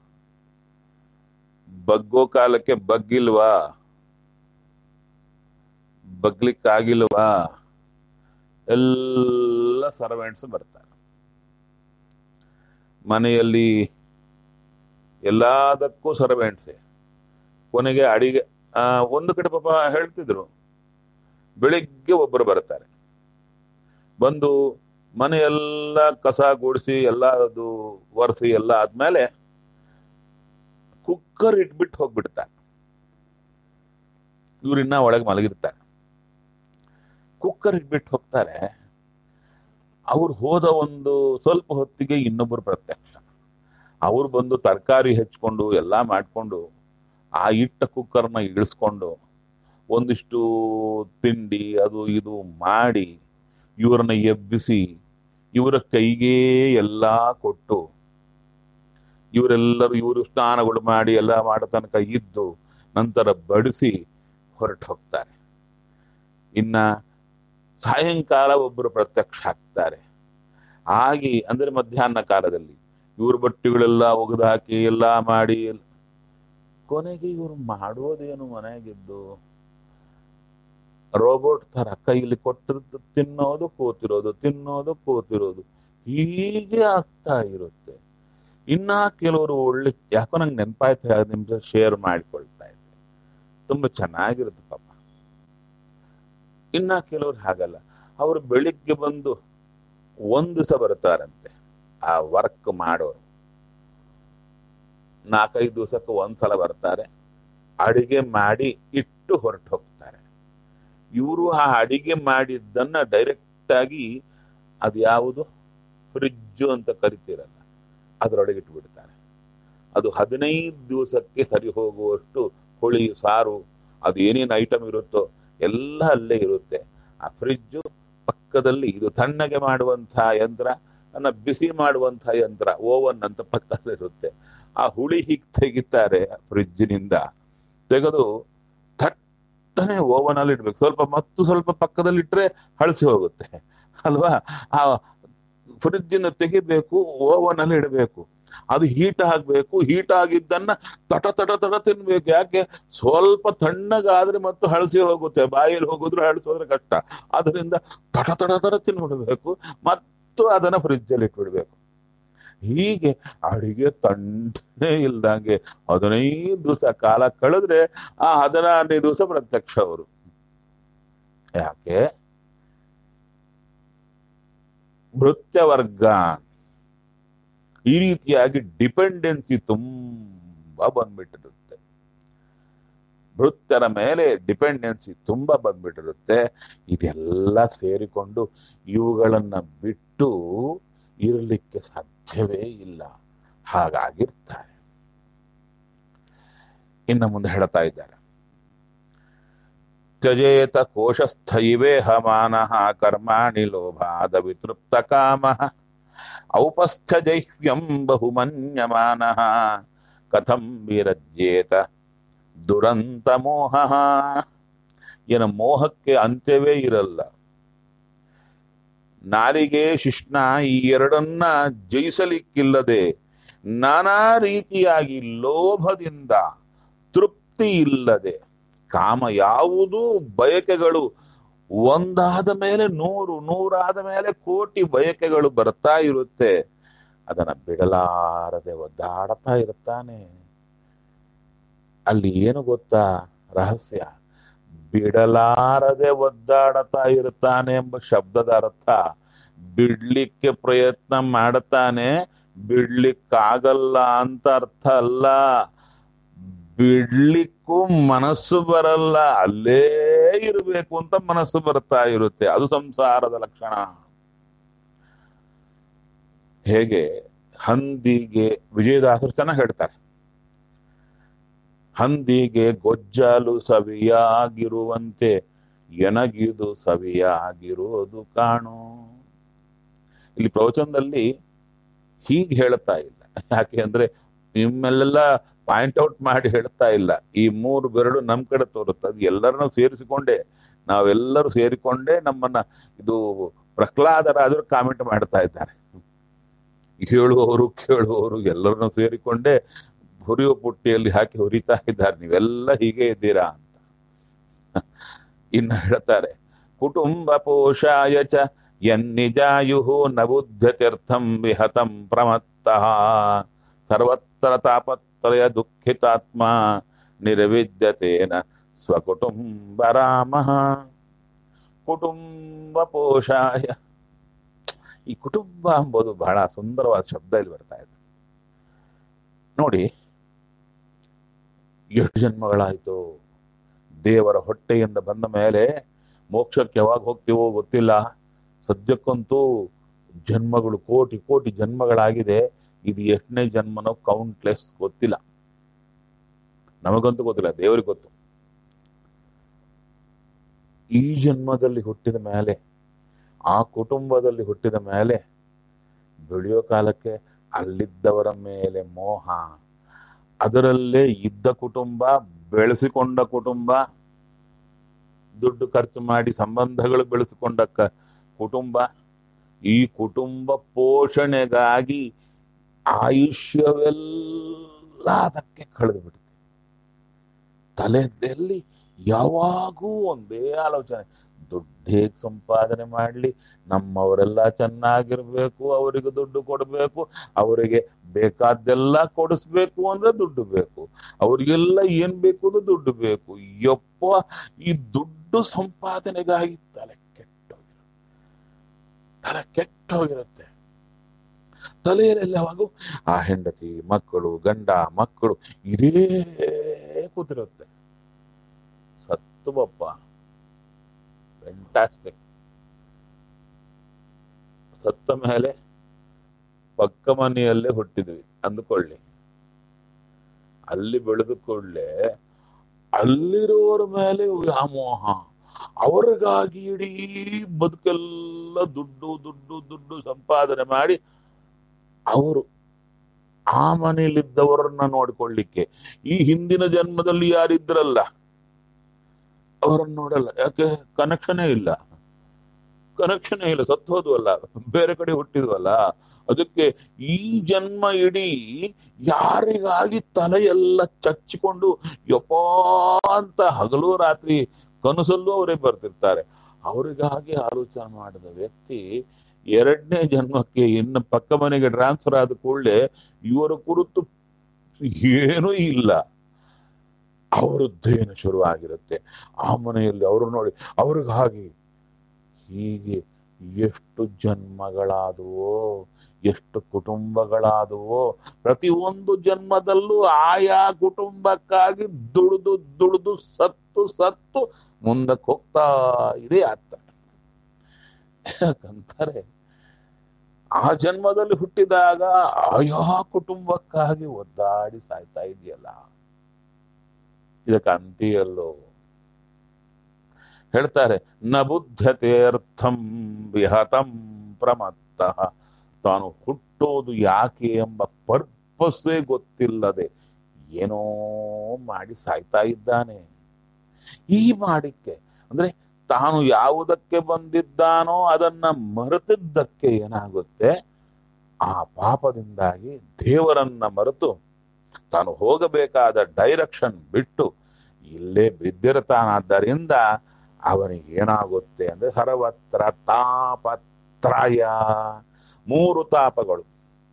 ಬಗ್ಗೋ ಕಾಲಕ್ಕೆ ಬಗ್ಗಿಲ್ವಾ ಬಗ್ಲಿಕ್ಕಾಗಿಲ್ವಾ ಎಲ್ಲ ಸರ್ವೆಂಟ್ಸ್ ಬರ್ತಾರೆ ಮನೆಯಲ್ಲಿ ಎಲ್ಲದಕ್ಕೂ ಸರ್ವೆಂಟ್ಸೆ ಕೊನೆಗೆ ಅಡಿಗೆ ಆ, ಒಂದು ಕಡೆ ಪಾಪ ಹೇಳ್ತಿದ್ರು ಬೆಳಿಗ್ಗೆ ಒಬ್ಬರು ಬರ್ತಾರೆ ಬಂದು ಮನೆಯೆಲ್ಲ ಕಸ ಗುಡಿಸಿ ಎಲ್ಲ ಅದು ಒರೆಸಿ ಎಲ್ಲ ಆದ್ಮೇಲೆ ಕುಕ್ಕರ್ ಇಟ್ಬಿಟ್ಟು ಹೋಗ್ಬಿಡ್ತಾರೆ ಇವ್ರಿನ್ನ ಒಳಗೆ ಮಲಗಿರ್ತಾರೆ ಕುಕ್ಕರ್ ಇಟ್ಬಿಟ್ಟು ಹೋಗ್ತಾರೆ ಅವ್ರು ಹೋದ ಒಂದು ಸ್ವಲ್ಪ ಹೊತ್ತಿಗೆ ಇನ್ನೊಬ್ಬರು ಪ್ರತ್ಯಕ್ಷ ಅವ್ರು ಬಂದು ತರಕಾರಿ ಹೆಚ್ಕೊಂಡು ಎಲ್ಲ ಮಾಡ್ಕೊಂಡು ಆ ಇಟ್ಟ ಕುಕ್ಕರ್ನ ಇಳಿಸ್ಕೊಂಡು ಒಂದಿಷ್ಟು ತಿಂಡಿ ಅದು ಇದು ಮಾಡಿ ಇವರನ್ನ ಎಬ್ಬಿಸಿ ಇವರ ಕೈಗೆ ಎಲ್ಲ ಕೊಟ್ಟು ಇವರೆಲ್ಲರೂ ಇವರು ಸ್ನಾನಗಳು ಮಾಡಿ ಎಲ್ಲ ಮಾಡೋ ತನಕ ಇದ್ದು ನಂತರ ಬಡಿಸಿ ಹೊರಟು ಹೋಗ್ತಾರೆ ಇನ್ನ ಸಾಯಂಕಾಲ ಒಬ್ಬರು ಪ್ರತ್ಯಕ್ಷ ಆಗ್ತಾರೆ ಆಗಿ ಅಂದ್ರೆ ಮಧ್ಯಾಹ್ನ ಕಾಲದಲ್ಲಿ ಇವ್ರ ಬಟ್ಟೆಗಳೆಲ್ಲ ಒಗೆದಾಕಿ ಎಲ್ಲ ಮಾಡಿ ಕೊನೆಗೆ ಇವ್ರು ಮಾಡೋದೇನು ಮನೆಗಿದ್ದು ರೋಬೋಟ್ ತರ ಕೈಲಿ ಕೊಟ್ಟಿದ್ದು ತಿನ್ನೋದು ಕೂತಿರೋದು ತಿನ್ನೋದು ಕೂತಿರೋದು ಹೀಗೆ ಆಗ್ತಾ ಇರುತ್ತೆ ಇನ್ನ ಕೆಲವರು ಒಳ್ಳೆ ಯಾಕೋ ನಂಗೆ ನೆನಪಾಯ್ತು ಎರಡು ನಿಮಿಷ ಶೇರ್ ಮಾಡಿಕೊಳ್ತಾ ಇದ್ದೆ ತುಂಬಾ ಚೆನ್ನಾಗಿರುತ್ತೆ ಪಾಪ ಇನ್ನ ಕೆಲವ್ರು ಹಾಗಲ್ಲ ಅವರು ಬೆಳಿಗ್ಗೆ ಬಂದು ಒಂದು ದಿವಸ ಬರ್ತಾರಂತೆ ಆ ವರ್ಕ್ ಮಾಡೋರು ನಾಲ್ಕೈದು ದಿವಸಕ್ಕೆ ಒಂದ್ಸಲ ಬರ್ತಾರೆ ಅಡಿಗೆ ಮಾಡಿ ಇಟ್ಟು ಹೊರಟು ಹೋಗ್ತಾರೆ ಇವರು ಆ ಅಡಿಗೆ ಮಾಡಿದ್ದನ್ನ ಡೈರೆಕ್ಟ್ ಆಗಿ ಅದು ಯಾವುದು ಫ್ರಿಜ್ಜು ಅಂತ ಕರಿತೀರಲ್ಲ ಅದರೊಳಗೆ ಇಟ್ಬಿಡ್ತಾರೆ ಅದು ಹದಿನೈದು ದಿವಸಕ್ಕೆ ಸರಿ ಹೋಗುವಷ್ಟು ಹುಳಿ ಸಾರು ಅದು ಏನೇನು ಐಟಮ್ ಇರುತ್ತೋ ಎಲ್ಲ ಅಲ್ಲೇ ಇರುತ್ತೆ ಆ ಫ್ರಿಜ್ಜು ಪಕ್ಕದಲ್ಲಿ ಇದು ತಣ್ಣಗೆ ಮಾಡುವಂತಹ ಯಂತ್ರ ಅನ್ನ ಬಿಸಿ ಮಾಡುವಂತಹ ಯಂತ್ರ ಓವನ್ ಅಂತ ಪಕ್ಕದಲ್ಲಿರುತ್ತೆ ಆ ಹುಳಿ ಹೀಗೆ ತೆಗಿತಾರೆ ಫ್ರಿಜ್ಜಿನಿಂದ ತೆಗೆದು ಥಟ್ಟನೆ ಓವನ್ ಅಲ್ಲಿ ಇಡ್ಬೇಕು ಸ್ವಲ್ಪ ಮತ್ತು ಸ್ವಲ್ಪ ಪಕ್ಕದಲ್ಲಿ ಇಟ್ರೆ ಹಳಸಿ ಹೋಗುತ್ತೆ ಅಲ್ವಾ ಆ ಫ್ರಿಜ್ಜಿಂದ ತೆಗಿಬೇಕು ಓವನ್ ಅಲ್ಲಿ ಇಡಬೇಕು ಅದು ಹೀಟ್ ಆಗ್ಬೇಕು ಹೀಟ್ ಆಗಿದ್ದನ್ನ ತಟ ತಟ ತಟ ತಿನ್ಬೇಕು ಯಾಕೆ ಸ್ವಲ್ಪ ತಣ್ಣಗಾದ್ರೆ ಮತ್ತು ಹಳಸಿ ಹೋಗುತ್ತೆ ಬಾಯಲ್ಲಿ ಹೋಗಿದ್ರೆ ಹಳಸೋದ್ರೆ ಕಷ್ಟ ಅದರಿಂದ ತಟ ತಟ ತಟ ತಿನ್ಬಿಡ್ಬೇಕು ಮತ್ತು ಅದನ್ನ ಫ್ರಿಜ್ ಅಲ್ಲಿ ಇಟ್ಬಿಡ್ಬೇಕು ಹೀಗೆ ಅಡಿಗೆ ತಂಡನೇ ಇಲ್ದಂಗೆ ಹದಿನೈದು ದಿವಸ ಕಾಲ ಕಳೆದ್ರೆ ಆ ಹದಿನಾರನೇ ದಿವಸ ಪ್ರತ್ಯಕ್ಷ ಅವರು ಯಾಕೆ ಭೃತ್ಯ ವರ್ಗ ಈ ರೀತಿಯಾಗಿ ಡಿಪೆಂಡೆನ್ಸಿ ತುಂಬಾ ಬಂದ್ಬಿಟ್ಟಿರುತ್ತೆ ಭೃತ್ಯರ ಮೇಲೆ ಡಿಪೆಂಡೆನ್ಸಿ ತುಂಬಾ ಬಂದ್ಬಿಟ್ಟಿರುತ್ತೆ ಇದೆಲ್ಲ ಸೇರಿಕೊಂಡು ಇವುಗಳನ್ನ ಬಿಟ್ಟು ಇರಲಿಕ್ಕೆ ಸಾಧ್ಯವೇ ಇಲ್ಲ ಹಾಗಾಗಿರ್ತಾರೆ ಇನ್ನು ಮುಂದೆ ಹೇಳ್ತಾ ಇದ್ದಾರೆ ತ್ಯಜೇತ ಕೋಶಸ್ಥ ಇವೇಹ ಮಾನಃ ಕರ್ಮಾಣಿ ಲೋಭಾದ ವಿತೃಪ್ತ ಕಾಮ ಔಪಸ್ಥ ಜೈಹ್ಯಂ ಬಹುಮನ್ಯಮಾನಃ ಕಥಂ ವಿರಜ್ಯೇತ ದುರಂತ ಮೋಹ ಏನ ಮೋಹಕ್ಕೆ ಅಂತ್ಯವೇ ಇರಲ್ಲ ನಾಲಿಗೆ ಶಿಷ್ಣ ಈ ಎರಡನ್ನ ಜಯಿಸಲಿಕ್ಕಿಲ್ಲದೆ ನಾನಾ ರೀತಿಯಾಗಿ ಲೋಭದಿಂದ ತೃಪ್ತಿ ಇಲ್ಲದೆ ಕಾಮ ಯಾವುದು ಬಯಕೆಗಳು ಒಂದಾದ ಮೇಲೆ ನೂರು ನೂರಾದ ಮೇಲೆ ಕೋಟಿ ಬಯಕೆಗಳು ಬರ್ತಾ ಇರುತ್ತೆ ಅದನ್ನ ಬಿಡಲಾರದೆ ಒದ್ದಾಡ್ತಾ ಇರ್ತಾನೆ ಅಲ್ಲಿ ಏನು ಗೊತ್ತಾ ರಹಸ್ಯ ಬಿಡಲಾರದೆ ಒದ್ದಾಡತಾ ಇರ್ತಾನೆ ಎಂಬ ಶಬ್ದದ ಅರ್ಥ ಬಿಡ್ಲಿಕ್ಕೆ ಪ್ರಯತ್ನ ಮಾಡುತ್ತಾನೆ ಬಿಡ್ಲಿಕ್ಕಾಗಲ್ಲ ಅಂತ ಅರ್ಥ ಅಲ್ಲ ಬಿಡ್ಲಿಕ್ಕೂ ಮನಸ್ಸು ಬರಲ್ಲ ಅಲ್ಲೇ ಇರಬೇಕು ಅಂತ ಮನಸ್ಸು ಬರ್ತಾ ಇರುತ್ತೆ ಅದು ಸಂಸಾರದ ಲಕ್ಷಣ ಹೇಗೆ ಹಂದಿಗೆ ವಿಜಯದಾಸರು ಚೆನ್ನಾಗಿ ಹೇಳ್ತಾರೆ ಹಂದಿಗೆ ಗೊಜ್ಜಲು ಸವಿಯಾಗಿರುವಂತೆ ಎನಗಿದು ಸವಿಯಾಗಿರುವುದು ಕಾಣು ಇಲ್ಲಿ ಪ್ರವಚನದಲ್ಲಿ ಹೀಗೆ ಹೇಳ್ತಾ ಇಲ್ಲ ಯಾಕೆ ಅಂದ್ರೆ ನಿಮ್ಮೆಲ್ಲ ಪಾಯಿಂಟ್ ಔಟ್ ಮಾಡಿ ಹೇಳ್ತಾ ಇಲ್ಲ ಈ ಮೂರು ಬೆರಳು ನಮ್ ಕಡೆ ತೋರುತ್ತೆ ಅದು ಎಲ್ಲರನ್ನೂ ಸೇರಿಸಿಕೊಂಡೇ ನಾವೆಲ್ಲರೂ ಸೇರಿಕೊಂಡೇ ನಮ್ಮನ್ನ ಇದು ಪ್ರಹ್ಲಾದರಾದ್ರು ಕಾಮೆಂಟ್ ಮಾಡ್ತಾ ಇದ್ದಾರೆ ಹೇಳುವವರು ಕೇಳುವವರು ಎಲ್ಲರನ್ನೂ ಸೇರಿಕೊಂಡೇ ಹುರಿಯುವ ಪುಟ್ಟಿಯಲ್ಲಿ ಹಾಕಿ ಹುರಿತಾ ಇದ್ದಾರೆ ನೀವೆಲ್ಲ ಹೀಗೆ ಇದ್ದೀರಾ ಅಂತ ಇನ್ನು ಹೇಳ್ತಾರೆ ಕುಟುಂಬ ಪೋಷಾಯ ಚ ಯನ್ನಿಜಾಯು ನ ಬುದ್ಧತೀರ್ಥಂ ವಿಹತಂ ಪ್ರಮತ್ತಃ ಸರ್ವತ್ರ ತಾಪತ್ರಯ ದುಃಖಿತಾತ್ಮ ನಿರ್ವಿದ್ಯತೇನ ಸ್ವಕುಟುಂಬ ರಾಮ ಕುಟುಂಬ ಪೋಷಾಯ ಈ ಕುಟುಂಬ ಎಂಬುದು ಬಹಳ ಸುಂದರವಾದ ಶಬ್ದ ಇಲ್ಲಿ ಬರ್ತಾ ಇದೆ ನೋಡಿ ಎಷ್ಟು ಜನ್ಮಗಳಾಯ್ತು ದೇವರ ಹೊಟ್ಟೆಯಿಂದ ಬಂದ ಮೇಲೆ ಮೋಕ್ಷಕ್ಕೆ ಯಾವಾಗ ಹೋಗ್ತೀವೋ ಗೊತ್ತಿಲ್ಲ ಸದ್ಯಕ್ಕಂತೂ ಜನ್ಮಗಳು ಕೋಟಿ ಕೋಟಿ ಜನ್ಮಗಳಾಗಿದೆ ಇದು ಎಷ್ಟನೇ ಜನ್ಮನೋ ಕೌಂಟ್ಲೆಸ್ ಗೊತ್ತಿಲ್ಲ ನಮಗಂತೂ ಗೊತ್ತಿಲ್ಲ ದೇವರಿಗೆ ಗೊತ್ತು ಈ ಜನ್ಮದಲ್ಲಿ ಹುಟ್ಟಿದ ಮೇಲೆ ಆ ಕುಟುಂಬದಲ್ಲಿ ಹುಟ್ಟಿದ ಮೇಲೆ ಬೆಳೆಯೋ ಕಾಲಕ್ಕೆ ಅಲ್ಲಿದ್ದವರ ಮೇಲೆ ಮೋಹ ಅದರಲ್ಲೇ ಇದ್ದ ಕುಟುಂಬ ಬೆಳೆಸಿಕೊಂಡ ಕುಟುಂಬ ದುಡ್ಡು ಖರ್ಚು ಮಾಡಿ ಸಂಬಂಧಗಳು ಬೆಳೆಸಿಕೊಂಡ ಕ ಕುಟುಂಬ ಈ ಕುಟುಂಬ ಪೋಷಣೆಗಾಗಿ ಆಯುಷ್ಯವೆಲ್ಲ ಅದಕ್ಕೆ ಕಳೆದು ಬಿಡುತ್ತೆ ತಲೆಯಲ್ಲಿ ಯಾವಾಗೂ ಒಂದೇ ಆಲೋಚನೆ ದುಡ್ಡು ಹೇಗೆ ಸಂಪಾದನೆ ಮಾಡಲಿ ನಮ್ಮವರೆಲ್ಲ ಚೆನ್ನಾಗಿರ್ಬೇಕು ಅವರಿಗೆ ದುಡ್ಡು ಕೊಡಬೇಕು ಅವರಿಗೆ ಬೇಕಾದ್ದೆಲ್ಲ ಕೊಡಿಸ್ಬೇಕು ಅಂದ್ರೆ ದುಡ್ಡು ಬೇಕು ಅವ್ರಿಗೆಲ್ಲ ಏನ್ ಬೇಕು ಅಂದ್ರೆ ದುಡ್ಡು ಬೇಕು ಯಪ್ಪ ಈ ದುಡ್ಡು ಸಂಪಾದನೆಗಾಗಿ ತಲೆ ಕೆಟ್ಟೋಗಿರುತ್ತೆ ತಲೆ ಕೆಟ್ಟೋಗಿರುತ್ತೆ ತಲೆಯಲ್ಲಿ ಯಾವಾಗೂ ಆ ಹೆಂಡತಿ ಮಕ್ಕಳು ಗಂಡ ಮಕ್ಕಳು ಇದೇ ಕೂತಿರುತ್ತೆ ಸತ್ತು ಬಪ್ಪ ಫ್ಯಾಂಟಾಸ್ಟಿಕ್ ಸತ್ತ ಮೇಲೆ ಪಕ್ಕ ಮನೆಯಲ್ಲೇ ಹುಟ್ಟಿದ್ವಿ ಅಂದ್ಕೊಳ್ಳಿ ಅಲ್ಲಿ ಬೆಳೆದ ಕೂಡಲೇ ಅಲ್ಲಿರೋರ ಮೇಲೆ ವ್ಯಾಮೋಹ ಅವ್ರಿಗಾಗಿ ಇಡೀ ಬದುಕೆಲ್ಲ ದುಡ್ಡು ದುಡ್ಡು ದುಡ್ಡು ಸಂಪಾದನೆ ಮಾಡಿ ಅವರು ಆ ಮನೆಯಲ್ಲಿದ್ದವರನ್ನ ನೋಡ್ಕೊಳ್ಳಿಕ್ಕೆ ಈ ಹಿಂದಿನ ಜನ್ಮದಲ್ಲಿ ಯಾರಿದ್ರಲ್ಲ ಅವರನ್ನು ನೋಡಲ್ಲ ಯಾಕೆ ಕನೆಕ್ಷನೇ ಇಲ್ಲ ಕನೆಕ್ಷನೇ ಇಲ್ಲ ಸತ್ತು ಹೋದ್ವಲ್ಲ ಬೇರೆ ಕಡೆ ಹುಟ್ಟಿದ್ವಲ್ಲ ಅದಕ್ಕೆ ಈ ಜನ್ಮ ಇಡೀ ಯಾರಿಗಾಗಿ ತಲೆಯೆಲ್ಲ ಚಚ್ಚಿಕೊಂಡು ಯಪ್ಪ ಅಂತ ಹಗಲು ರಾತ್ರಿ ಕನಸಲ್ಲೂ ಅವರೇ ಬರ್ತಿರ್ತಾರೆ ಅವರಿಗಾಗಿ ಆಲೋಚನೆ ಮಾಡಿದ ವ್ಯಕ್ತಿ ಎರಡನೇ ಜನ್ಮಕ್ಕೆ ಇನ್ನು ಪಕ್ಕ ಮನೆಗೆ ಟ್ರಾನ್ಸ್ಫರ್ ಆದ ಕೂಡಲೇ ಇವರ ಕುರಿತು ಏನೂ ಇಲ್ಲ ಅವರದ್ದೇನು ಶುರುವಾಗಿರುತ್ತೆ ಆ ಮನೆಯಲ್ಲಿ ಅವರು ನೋಡಿ ಅವ್ರಿಗಾಗಿ ಹೀಗೆ ಎಷ್ಟು ಜನ್ಮಗಳಾದವೋ ಎಷ್ಟು ಕುಟುಂಬಗಳಾದವೋ ಪ್ರತಿಯೊಂದು ಜನ್ಮದಲ್ಲೂ ಆಯಾ ಕುಟುಂಬಕ್ಕಾಗಿ ದುಡಿದು ದುಡಿದು ಸತ್ತು ಸತ್ತು ಮುಂದಕ್ಕೆ ಹೋಗ್ತಾ ಇದೆ ಆತ ಯಾಕಂತಾರೆ ಆ ಜನ್ಮದಲ್ಲಿ ಹುಟ್ಟಿದಾಗ ಆಯಾ ಕುಟುಂಬಕ್ಕಾಗಿ ಒದ್ದಾಡಿ ಸಾಯ್ತಾ ಇದೆಯಲ್ಲ ಇದಕ್ಕೆ ಅಂತಿಯಲ್ಲೋ ಹೇಳ್ತಾರೆ ನ ಬುದ್ಧತೆರ್ಥಂ ವಿಹತಂ ಪ್ರಮತ್ತ ತಾನು ಹುಟ್ಟೋದು ಯಾಕೆ ಎಂಬ ಪರ್ಪಸ್ಸೇ ಗೊತ್ತಿಲ್ಲದೆ ಏನೋ ಮಾಡಿ ಸಾಯ್ತಾ ಇದ್ದಾನೆ ಈ ಮಾಡಿಕ್ಕೆ ಅಂದ್ರೆ ತಾನು ಯಾವುದಕ್ಕೆ ಬಂದಿದ್ದಾನೋ ಅದನ್ನ ಮರೆತಿದ್ದಕ್ಕೆ ಏನಾಗುತ್ತೆ ಆ ಪಾಪದಿಂದಾಗಿ ದೇವರನ್ನ ಮರೆತು ತಾನು ಹೋಗಬೇಕಾದ ಡೈರೆಕ್ಷನ್ ಬಿಟ್ಟು ಇಲ್ಲೇ ಬಿದ್ದಿರ್ತಾನಾದ್ದರಿಂದ ಅವನಿಗೆ ಏನಾಗುತ್ತೆ ಅಂದ್ರೆ ಸರ್ವತ್ರ ತಾಪತ್ರಯ ಮೂರು ತಾಪಗಳು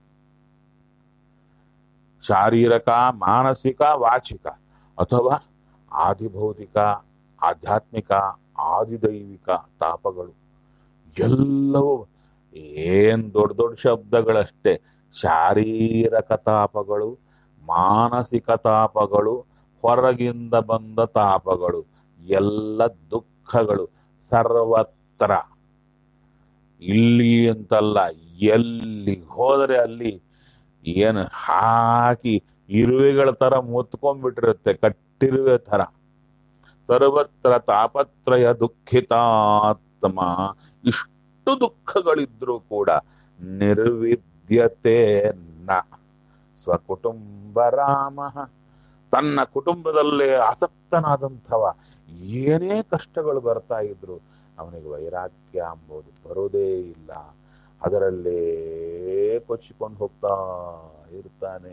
ಶಾರೀರಕ ಮಾನಸಿಕ ವಾಚಿಕ ಅಥವಾ ಆದಿಭೌತಿಕ ಆಧ್ಯಾತ್ಮಿಕ ಆದಿದೈವಿಕ ತಾಪಗಳು ಎಲ್ಲವೂ ಏನ್ ದೊಡ್ಡ ದೊಡ್ಡ ಶಬ್ದಗಳಷ್ಟೇ ಶಾರೀರಕ ತಾಪಗಳು ಮಾನಸಿಕ ತಾಪಗಳು ಹೊರಗಿಂದ ಬಂದ ತಾಪಗಳು ಎಲ್ಲ ದುಃಖಗಳು ಸರ್ವತ್ರ ಇಲ್ಲಿ ಅಂತಲ್ಲ ಎಲ್ಲಿ ಹೋದರೆ ಅಲ್ಲಿ ಏನು ಹಾಕಿ ಇರುವೆಗಳ ತರ ಮುತ್ಕೊಂಡ್ಬಿಟ್ಟಿರುತ್ತೆ ಕಟ್ಟಿರುವೆ ತರ ಸರ್ವತ್ರ ತಾಪತ್ರಯ ದುಃಖಿತಾತ್ಮ ಇಷ್ಟು ದುಃಖಗಳಿದ್ರೂ ಕೂಡ ನಿರ್ವಿದ್ಯತೆ ನ ಸ್ವಕುಟುಂಬ ರಾಮ ತನ್ನ ಕುಟುಂಬದಲ್ಲೇ ಆಸಕ್ತನಾದಂಥವ ಏನೇ ಕಷ್ಟಗಳು ಬರ್ತಾ ಇದ್ರು ಅವನಿಗೆ ವೈರಾಗ್ಯ ಅಂಬೋದು ಬರೋದೇ ಇಲ್ಲ ಅದರಲ್ಲೇ ಕೊಚ್ಚಿಕೊಂಡು ಹೋಗ್ತಾ ಇರ್ತಾನೆ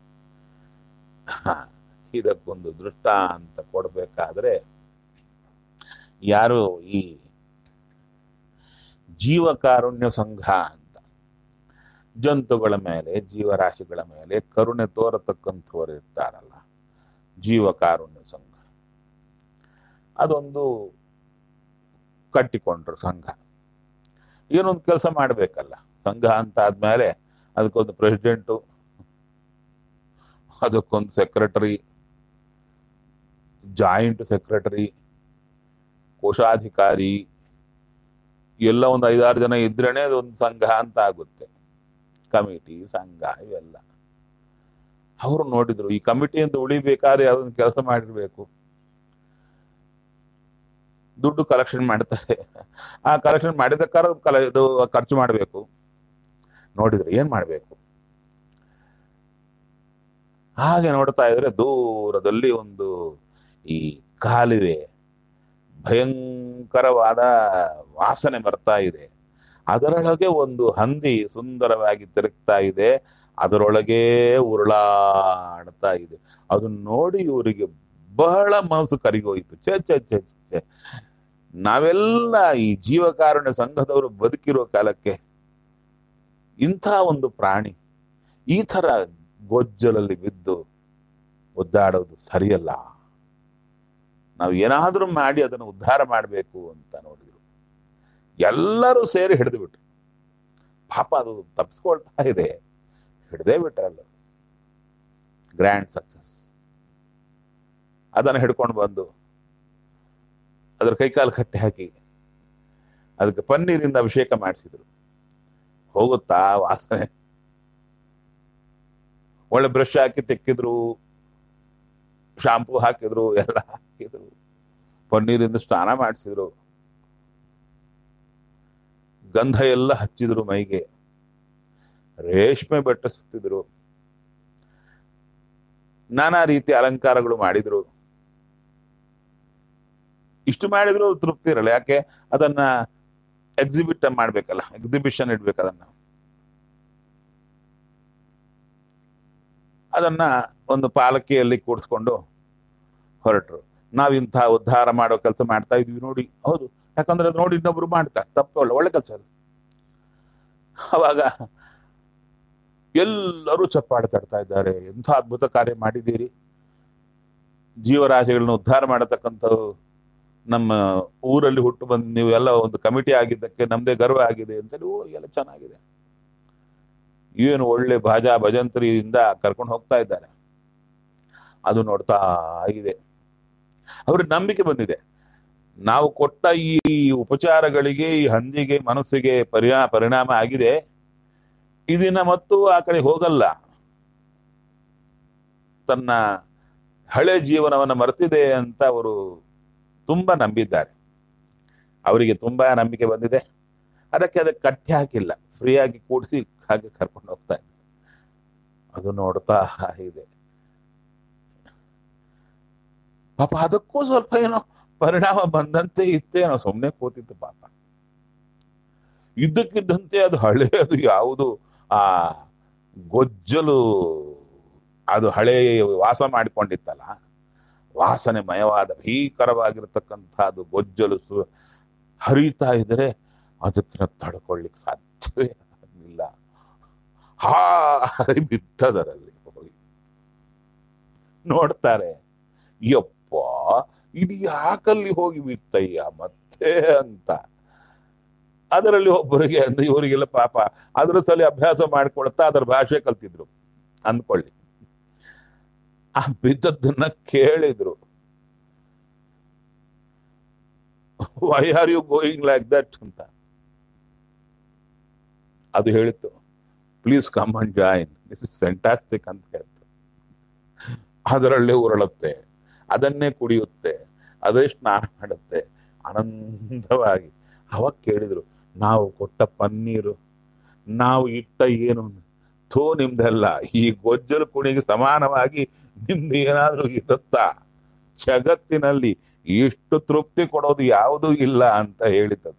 ಇದಕ್ಕೊಂದು ದೃಷ್ಟ ಅಂತ ಕೊಡ್ಬೇಕಾದ್ರೆ ಯಾರು ಈ ಜೀವಕಾರುಣ್ಯ ಸಂಘ ಅಂತ ಜಂತುಗಳ ಮೇಲೆ ಜೀವರಾಶಿಗಳ ಮೇಲೆ ಕರುಣೆ ತೋರತಕ್ಕಂಥವರು ಇರ್ತಾರಲ್ಲ ಜೀವಕಾರುಣ್ಯ ಸಂಘ ಅದೊಂದು ಕಟ್ಟಿಕೊಂಡ್ರು ಸಂಘ ಏನೊಂದು ಕೆಲಸ ಮಾಡಬೇಕಲ್ಲ ಸಂಘ ಅಂತ ಆದ್ಮೇಲೆ ಅದಕ್ಕೊಂದು ಪ್ರೆಸಿಡೆಂಟು ಅದಕ್ಕೊಂದು ಸೆಕ್ರೆಟರಿ ಜಾಯಿಂಟ್ ಸೆಕ್ರೆಟರಿ ಕೋಶಾಧಿಕಾರಿ ಎಲ್ಲ ಒಂದು ಐದಾರು ಜನ ಇದ್ರೇನೆ ಅದೊಂದು ಸಂಘ ಅಂತ ಆಗುತ್ತೆ ಕಮಿಟಿ ಸಂಘ ಇವೆಲ್ಲ ಅವರು ನೋಡಿದ್ರು ಈ ಕಮಿಟಿಯಿಂದ ಉಳಿಬೇಕಾದ್ರೆ ಅದೊಂದು ಕೆಲಸ ಮಾಡಿರ್ಬೇಕು ದುಡ್ಡು ಕಲೆಕ್ಷನ್ ಮಾಡ್ತಾರೆ ಆ ಕಲೆಕ್ಷನ್ ಮಾಡಿದಕ್ಕಾರ ಕಲ ಇದು ಖರ್ಚು ಮಾಡಬೇಕು ನೋಡಿದ್ರೆ ಏನ್ ಮಾಡಬೇಕು ಹಾಗೆ ನೋಡ್ತಾ ಇದ್ರೆ ದೂರದಲ್ಲಿ ಒಂದು ಈ ಕಾಲುವೆ ಭಯಂಕರವಾದ ವಾಸನೆ ಬರ್ತಾ ಇದೆ ಅದರೊಳಗೆ ಒಂದು ಹಂದಿ ಸುಂದರವಾಗಿ ತಿರುಗ್ತಾ ಇದೆ ಅದರೊಳಗೆ ಉರುಳಾಡ್ತಾ ಇದೆ ಅದನ್ನ ನೋಡಿ ಇವರಿಗೆ ಬಹಳ ಮನಸ್ಸು ಕರಿಗೋಯ್ತು ಛೆ ಛೆ ಛೆ ಛೆ ನಾವೆಲ್ಲ ಈ ಜೀವಕಾರುಣ್ಯ ಸಂಘದವರು ಬದುಕಿರೋ ಕಾಲಕ್ಕೆ ಇಂಥ ಒಂದು ಪ್ರಾಣಿ ಈ ತರ ಗೊಜ್ಜಲಲ್ಲಿ ಬಿದ್ದು ಒದ್ದಾಡೋದು ಸರಿಯಲ್ಲ ನಾವು ಏನಾದ್ರೂ ಮಾಡಿ ಅದನ್ನು ಉದ್ಧಾರ ಮಾಡಬೇಕು ಅಂತ ನೋಡಿದ್ರು ಎಲ್ಲರೂ ಸೇರಿ ಹಿಡಿದು ಬಿಟ್ರು ಪಾಪ ಅದು ತಪ್ಪಿಸ್ಕೊಳ್ತಾ ಇದೆ ಹಿಡ್ದೇ ಬಿಟ್ರಲ್ಲ ಗ್ರ್ಯಾಂಡ್ ಸಕ್ಸಸ್ ಅದನ್ನು ಹಿಡ್ಕೊಂಡು ಬಂದು ಅದ್ರ ಕೈಕಾಲು ಕಟ್ಟಿ ಹಾಕಿ ಅದಕ್ಕೆ ಪನ್ನೀರಿಂದ ಅಭಿಷೇಕ ಮಾಡಿಸಿದ್ರು ಹೋಗುತ್ತಾ ವಾಸನೆ ಒಳ್ಳೆ ಬ್ರಷ್ ಹಾಕಿ ತೆಕ್ಕಿದ್ರು ಶಾಂಪೂ ಹಾಕಿದ್ರು ಎಲ್ಲ ಹಾಕಿದ್ರು ಪನ್ನೀರಿಂದ ಸ್ನಾನ ಮಾಡಿಸಿದ್ರು ಗಂಧ ಎಲ್ಲ ಹಚ್ಚಿದ್ರು ಮೈಗೆ ರೇಷ್ಮೆ ಬಟ್ಟೆ ಸುತ್ತಿದ್ರು ನಾನಾ ರೀತಿ ಅಲಂಕಾರಗಳು ಮಾಡಿದ್ರು ಇಷ್ಟು ಮಾಡಿದ್ರು ತೃಪ್ತಿ ಇರಲ್ಲ ಯಾಕೆ ಅದನ್ನ ಎಕ್ಸಿಬಿಟ್ ಮಾಡ್ಬೇಕಲ್ಲ ಎಕ್ಸಿಬಿಷನ್ ಇಡ್ಬೇಕು ಅದನ್ನ ಅದನ್ನ ಒಂದು ಪಾಲಕಿಯಲ್ಲಿ ಕೂಡಿಸ್ಕೊಂಡು ಹೊರಟರು ನಾವ್ ಇಂಥ ಉದ್ಧಾರ ಮಾಡೋ ಕೆಲಸ ಮಾಡ್ತಾ ಇದೀವಿ ನೋಡಿ ಹೌದು ಯಾಕಂದ್ರೆ ಅದು ನೋಡಿ ಇನ್ನೊಬ್ರು ಮಾಡ್ತಾರೆ ತಪ್ಪು ಒಳ್ಳೆ ಒಳ್ಳೆ ಕೆಲಸ ಅದು ಅವಾಗ ಎಲ್ಲರೂ ಚಪ್ಪಾಳೆ ತಡ್ತಾ ಇದ್ದಾರೆ ಎಂಥ ಅದ್ಭುತ ಕಾರ್ಯ ಮಾಡಿದ್ದೀರಿ ಜೀವರಾಶಿಗಳನ್ನ ಉದ್ಧಾರ ಮಾಡತಕ್ಕಂಥ ನಮ್ಮ ಊರಲ್ಲಿ ಹುಟ್ಟು ಬಂದು ನೀವು ಎಲ್ಲ ಒಂದು ಕಮಿಟಿ ಆಗಿದ್ದಕ್ಕೆ ನಮ್ದೇ ಗರ್ವ ಆಗಿದೆ ಅಂತೇಳಿ ಓ ಎಲ್ಲ ಚೆನ್ನಾಗಿದೆ ಏನು ಒಳ್ಳೆ ಭಾಜಾ ಭಜಂತ್ರಿಯಿಂದ ಕರ್ಕೊಂಡು ಹೋಗ್ತಾ ಇದ್ದಾರೆ ಅದು ನೋಡ್ತಾ ಇದೆ ಅವ್ರಿಗೆ ನಂಬಿಕೆ ಬಂದಿದೆ ನಾವು ಕೊಟ್ಟ ಈ ಉಪಚಾರಗಳಿಗೆ ಈ ಹಂದಿಗೆ ಮನಸ್ಸಿಗೆ ಪರಿಣಾ ಪರಿಣಾಮ ಆಗಿದೆ ಇದನ್ನ ಮತ್ತು ಆ ಕಡೆ ಹೋಗಲ್ಲ ತನ್ನ ಹಳೆ ಜೀವನವನ್ನು ಮರೆತಿದೆ ಅಂತ ಅವರು ತುಂಬಾ ನಂಬಿದ್ದಾರೆ ಅವರಿಗೆ ತುಂಬಾ ನಂಬಿಕೆ ಬಂದಿದೆ ಅದಕ್ಕೆ ಅದಕ್ಕೆ ಕಟ್ಟಿ ಹಾಕಿಲ್ಲ ಫ್ರೀಯಾಗಿ ಕೂಡಿಸಿ ಹಾಗೆ ಕರ್ಕೊಂಡು ಹೋಗ್ತಾ ಇದ್ದಾರೆ ಅದು ನೋಡ್ತಾ ಇದೆ ಪಾಪ ಅದಕ್ಕೂ ಸ್ವಲ್ಪ ಏನೋ ಪರಿಣಾಮ ಬಂದಂತೆ ಇತ್ತೇ ನಾವು ಸುಮ್ಮನೆ ಕೂತಿತ್ತು ಪಾಪ ಇದ್ದಕ್ಕಿದ್ದಂತೆ ಅದು ಹಳೆಯದು ಯಾವುದು ಆ ಗೊಜ್ಜಲು ಅದು ಹಳೆ ವಾಸ ಮಾಡಿಕೊಂಡಿತ್ತಲ್ಲ ವಾಸನೆ ಮಯವಾದ ಭೀಕರವಾಗಿರ್ತಕ್ಕಂಥದ್ದು ಗೊಜ್ಜಲು ಸು ಹರಿತಾ ಇದ್ರೆ ಅದಕ್ಕೆ ನಾವು ತಡ್ಕೊಳ್ಳಿಕ್ಕೆ ಸಾಧ್ಯವೇ ಆಗಲಿಲ್ಲ ಹಾ ಹರಿ ಬಿದ್ದದರಲ್ಲಿ ಹೋಗಿ ನೋಡ್ತಾರೆ ಯಪ್ಪ ಇದು ಯಾಕಲ್ಲಿ ಹೋಗಿ ಬಿತ್ತಯ್ಯ ಮತ್ತೆ ಅಂತ ಅದರಲ್ಲಿ ಒಬ್ಬರಿಗೆ ಅಂದ್ರೆ ಇವರಿಗೆಲ್ಲ ಪಾಪ ಅದ್ರ ಸಲ ಅಭ್ಯಾಸ ಮಾಡ್ಕೊಳ್ತಾ ಅದರ ಭಾಷೆ ಕಲ್ತಿದ್ರು ಅಂದ್ಕೊಳ್ಳಿ ಆ ಬಿದ್ದದ್ದನ್ನ ಕೇಳಿದ್ರು why are you going like that ಅಂತ ಅದು ಹೇಳಿತ್ತು please come and join this is fantastic ಅಂತ ಹೇಳ್ತು ಅದರಲ್ಲೇ ಉರಳುತ್ತೆ ಅದನ್ನೇ ಕುಡಿಯುತ್ತೆ ಅದೇ ಸ್ನಾನ ಮಾಡುತ್ತೆ ಆನಂದವಾಗಿ ಅವಾಗ ಕೇಳಿದ್ರು ನಾವು ಕೊಟ್ಟ ಪನ್ನೀರು ನಾವು ಇಟ್ಟ ಏನು ಥೋ ನಿಮ್ದಲ್ಲ ಈ ಗೊಜ್ಜಲು ಕುಣಿಗೆ ಸಮಾನವಾಗಿ ನಿಮ್ದು ಏನಾದ್ರೂ ಇರುತ್ತಾ ಜಗತ್ತಿನಲ್ಲಿ ಇಷ್ಟು ತೃಪ್ತಿ ಕೊಡೋದು ಯಾವುದೂ ಇಲ್ಲ ಅಂತ ಹೇಳಿತದು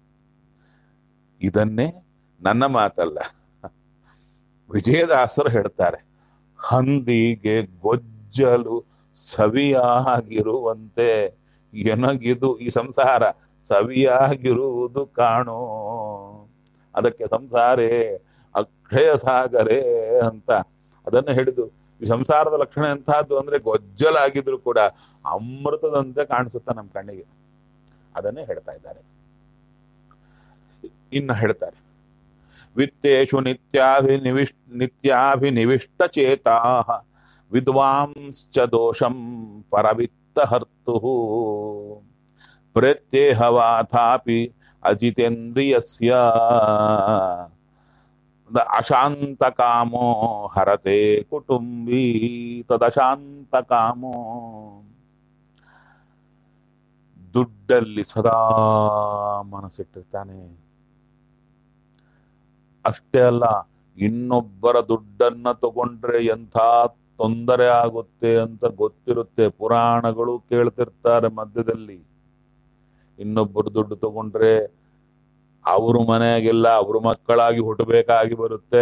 ಇದನ್ನೇ ನನ್ನ ಮಾತಲ್ಲ ವಿಜಯದಾಸರು ಹೇಳ್ತಾರೆ ಹಂದಿಗೆ ಗೊಜ್ಜಲು ಸವಿಯಾಗಿರುವಂತೆ ಎನಗಿದು ಈ ಸಂಸಾರ ಸವಿಯಾಗಿರುವುದು ಕಾಣೋ ಅದಕ್ಕೆ ಸಂಸಾರೇ ಅಕ್ಷಯ ಸಾಗರೇ ಅಂತ ಅದನ್ನು ಹೇಳಿದು ಈ ಸಂಸಾರದ ಲಕ್ಷಣ ಎಂತಹದ್ದು ಅಂದ್ರೆ ಗೊಜ್ಜಲಾಗಿದ್ರು ಕೂಡ ಅಮೃತದಂತೆ ಕಾಣಿಸುತ್ತ ನಮ್ಮ ಕಣ್ಣಿಗೆ ಅದನ್ನೇ ಹೇಳ್ತಾ ಇದ್ದಾರೆ ಇನ್ನ ಹೇಳ್ತಾರೆ ವಿತ್ತೇಶು ನಿತ್ಯಾಭಿನಿವಿಷ್ ನಿತ್ಯಾಭಿನಿವಿಷ್ಟ ಚೇತಾ ವಿದ್ವಾಂಶ್ಚ ದೋಷಂ ಪರವಿತ್ತ ಹರ್ತು ಪ್ರತ್ಯೇಹವಾಥಾಪಿ ಅಜಿತೇಂದ್ರಿಯಸ್ಯ ಅಶಾಂತ ಕಾಮೋ ಹರತೆ ಕುಟುಂಬಿ ತದಶಾಂತ ಕಾಮೋ ದುಡ್ಡಲ್ಲಿ ಸದಾ ಮನಸ್ಸಿಟ್ಟಿರ್ತಾನೆ ಅಷ್ಟೇ ಅಲ್ಲ ಇನ್ನೊಬ್ಬರ ದುಡ್ಡನ್ನ ತಗೊಂಡ್ರೆ ಎಂಥ ತೊಂದರೆ ಆಗುತ್ತೆ ಅಂತ ಗೊತ್ತಿರುತ್ತೆ ಪುರಾಣಗಳು ಕೇಳ್ತಿರ್ತಾರೆ ಮಧ್ಯದಲ್ಲಿ ಇನ್ನೊಬ್ಬರು ದುಡ್ಡು ತಗೊಂಡ್ರೆ ಅವ್ರ ಮನೆಯಾಗೆಲ್ಲ ಅವ್ರ ಮಕ್ಕಳಾಗಿ ಹುಟ್ಟಬೇಕಾಗಿ ಬರುತ್ತೆ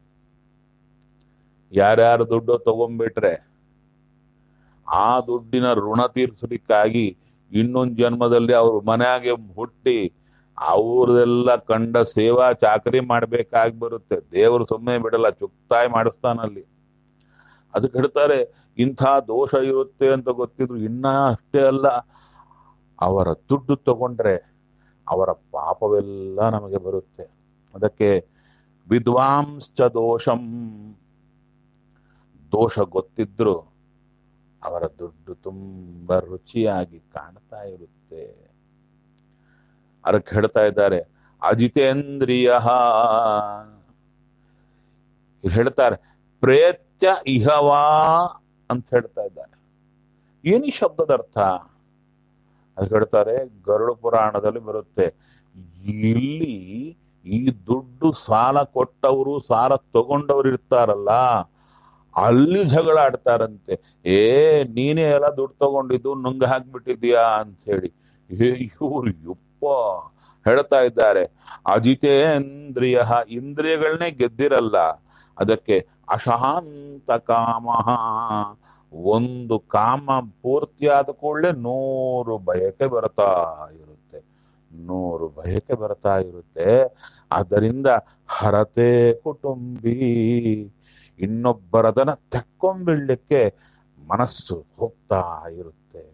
ಯಾರ್ಯಾರು ದುಡ್ಡು ತಗೊಂಡ್ಬಿಟ್ರೆ ಆ ದುಡ್ಡಿನ ಋಣ ತೀರ್ಸಲಿಕ್ಕಾಗಿ ಇನ್ನೊಂದು ಜನ್ಮದಲ್ಲಿ ಅವ್ರ ಮನೆಯಾಗೆ ಹುಟ್ಟಿ ಅವ್ರದೆಲ್ಲ ಕಂಡ ಸೇವಾ ಚಾಕರಿ ಮಾಡ್ಬೇಕಾಗಿ ಬರುತ್ತೆ ದೇವರು ಸುಮ್ಮನೆ ಬಿಡಲ್ಲ ಚುಕ್ತಾಯಿ ಮಾಡಿಸ್ತಾನಲ್ಲಿ ಅದಕ್ಕೆ ಹೇಳ್ತಾರೆ ಇಂಥ ದೋಷ ಇರುತ್ತೆ ಅಂತ ಗೊತ್ತಿದ್ರು ಇನ್ನ ಅಷ್ಟೇ ಅಲ್ಲ ಅವರ ದುಡ್ಡು ತಗೊಂಡ್ರೆ ಅವರ ಪಾಪವೆಲ್ಲ ನಮಗೆ ಬರುತ್ತೆ ಅದಕ್ಕೆ ವಿದ್ವಾಂಶ್ಚ ದೋಷಂ ದೋಷ ಗೊತ್ತಿದ್ರು ಅವರ ದುಡ್ಡು ತುಂಬಾ ರುಚಿಯಾಗಿ ಕಾಣ್ತಾ ಇರುತ್ತೆ ಅದಕ್ಕೆ ಹೇಳ್ತಾ ಇದ್ದಾರೆ ಅಜಿತೇಂದ್ರಿಯ ಹೇಳ್ತಾರೆ ಪ್ರೇತ್ಯ ಇಹವಾ ಅಂತ ಹೇಳ್ತಾ ಇದ್ದಾರೆ ಏನು ಈ ಶಬ್ದದ ಅರ್ಥ ಅದು ಹೇಳ್ತಾರೆ ಗರುಡ ಪುರಾಣದಲ್ಲಿ ಬರುತ್ತೆ ಇಲ್ಲಿ ಈ ದುಡ್ಡು ಸಾಲ ಕೊಟ್ಟವರು ಸಾಲ ತಗೊಂಡವ್ರು ಇರ್ತಾರಲ್ಲ ಅಲ್ಲಿ ಜಗಳ ಆಡ್ತಾರಂತೆ ಏ ನೀನೇ ಎಲ್ಲ ದುಡ್ಡು ತಗೊಂಡಿದ್ದು ನುಂಗ ಹಾಕ್ಬಿಟ್ಟಿದ್ಯಾ ಅಂತ ಹೇಳಿ ಏ ಇವ್ರು ಯಪ್ಪ ಹೇಳ್ತಾ ಇದ್ದಾರೆ ಅಜಿತೇಂದ್ರಿಯ ಇಂದ್ರಿಯಗಳನ್ನೇ ಗೆದ್ದಿರಲ್ಲ ಅದಕ್ಕೆ ಅಶಾಂತ ಕಾಮ ಒಂದು ಕಾಮ ಪೂರ್ತಿಯಾದ ಕೂಡಲೇ ನೂರು ಬಯಕೆ ಬರ್ತಾ ಇರುತ್ತೆ ನೂರು ಬಯಕೆ ಬರ್ತಾ ಇರುತ್ತೆ ಆದ್ದರಿಂದ ಹರತೆ ಕುಟುಂಬಿ ಇನ್ನೊಬ್ಬರದನ್ನ ತೆಕ್ಕೊಂಬಿಡ್ಲಿಕ್ಕೆ ಮನಸ್ಸು ಹೋಗ್ತಾ ಇರುತ್ತೆ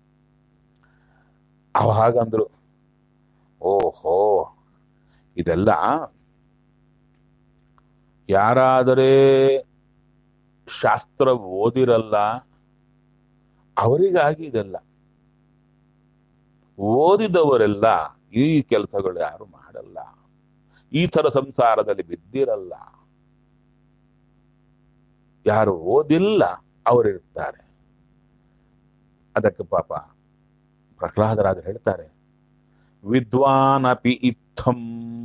ಅವಾಗಂದ್ರು ಓಹೋ ಇದೆಲ್ಲ ಯಾರಾದರೆ ಶಾಸ್ತ್ರ ಓದಿರಲ್ಲ ಅವರಿಗಾಗಿ ಇದೆಲ್ಲ ಓದಿದವರೆಲ್ಲ ಈ ಕೆಲಸಗಳು ಯಾರು ಮಾಡಲ್ಲ ಈ ತರ ಸಂಸಾರದಲ್ಲಿ ಬಿದ್ದಿರಲ್ಲ ಯಾರು ಓದಿಲ್ಲ ಅವರಿರ್ತಾರೆ ಅದಕ್ಕೆ ಪಾಪ ಪ್ರಹ್ಲಾದರಾಜರು ಹೇಳ್ತಾರೆ ವಿದ್ವಾನಪಿ ಇತ್ತಂ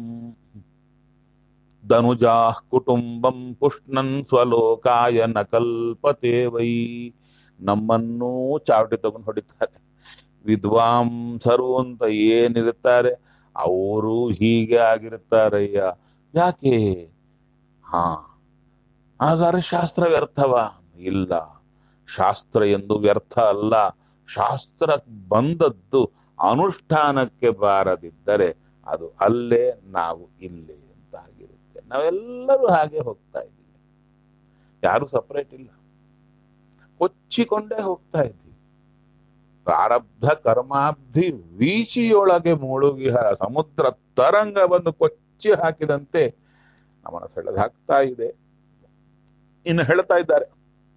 ಧನುಜಾ ಕುಟುಂಬಂ ಪುಷ್ಣನ್ ಸ್ವಲೋಕಾಯ ನ ಕಲ್ಪತೆ ವೈ ನಮ್ಮನ್ನೂ ಚಾವಟಿ ತಗೊಂಡು ಹೊಡಿತಾರೆ ವಿದ್ವಾಂಸರು ಅಂತ ಏನಿರುತ್ತಾರೆ ಅವರು ಹೀಗೆ ಆಗಿರುತ್ತಾರಯ್ಯ ಯಾಕೆ ಹಾ ಹಾಗಾದ್ರೆ ಶಾಸ್ತ್ರ ವ್ಯರ್ಥವ ಇಲ್ಲ ಶಾಸ್ತ್ರ ಎಂದು ವ್ಯರ್ಥ ಅಲ್ಲ ಶಾಸ್ತ್ರ ಬಂದದ್ದು ಅನುಷ್ಠಾನಕ್ಕೆ ಬಾರದಿದ್ದರೆ ಅದು ಅಲ್ಲೇ ನಾವು ಇಲ್ಲೇ ಅಂತ ಆಗಿರುತ್ತೆ ನಾವೆಲ್ಲರೂ ಹಾಗೆ ಹೋಗ್ತಾ ಇದ್ದೀವಿ ಯಾರು ಸಪರೇಟ್ ಇಲ್ಲ ಕೊಚ್ಚಿಕೊಂಡೇ ಹೋಗ್ತಾ ಇದ್ದೀವಿ ಪ್ರಾರಬ್ಧ ಕರ್ಮಾಬ್ಧಿ ವೀಚಿಯೊಳಗೆ ಮುಳುಗಿಹ ಸಮುದ್ರ ತರಂಗ ಬಂದು ಕೊಚ್ಚಿ ಹಾಕಿದಂತೆ ನಮ್ಮನ್ನ ಸೆಳೆದು ಹಾಕ್ತಾ ಇದೆ ಇನ್ನು ಹೇಳ್ತಾ ಇದ್ದಾರೆ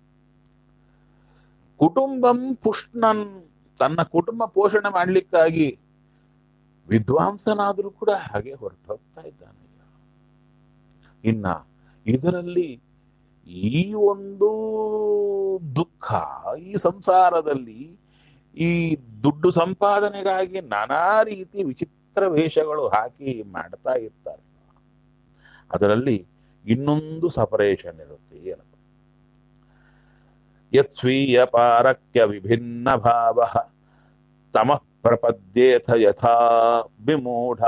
ಕುಟುಂಬಂ ಪುಷ್ಣನ್ ತನ್ನ ಕುಟುಂಬ ಪೋಷಣೆ ಮಾಡ್ಲಿಕ್ಕಾಗಿ ವಿದ್ವಾಂಸನಾದ್ರೂ ಕೂಡ ಹಾಗೆ ಹೊರಟು ಹೋಗ್ತಾ ಇದ್ದಾನೆ ಇನ್ನ ಇದರಲ್ಲಿ ಈ ಒಂದು ದುಃಖ ಈ ಸಂಸಾರದಲ್ಲಿ ಈ ದುಡ್ಡು ಸಂಪಾದನೆಗಾಗಿ ನಾನಾ ರೀತಿ ವಿಚಿತ್ರ ವೇಷಗಳು ಹಾಕಿ ಮಾಡ್ತಾ ಇರ್ತಾರೆ ಅದರಲ್ಲಿ ಇನ್ನೊಂದು ಸಪರೇಷನ್ ಇರುತ್ತೆ ಏನದು ಯತ್ಸ್ವೀಯ ಪಾರಕ್ಯ ವಿಭಿನ್ನ ಭಾವ ತಮ ಪ್ರಪದ್ಯೇಥ ಯಥಾ ವಿಮೂಢ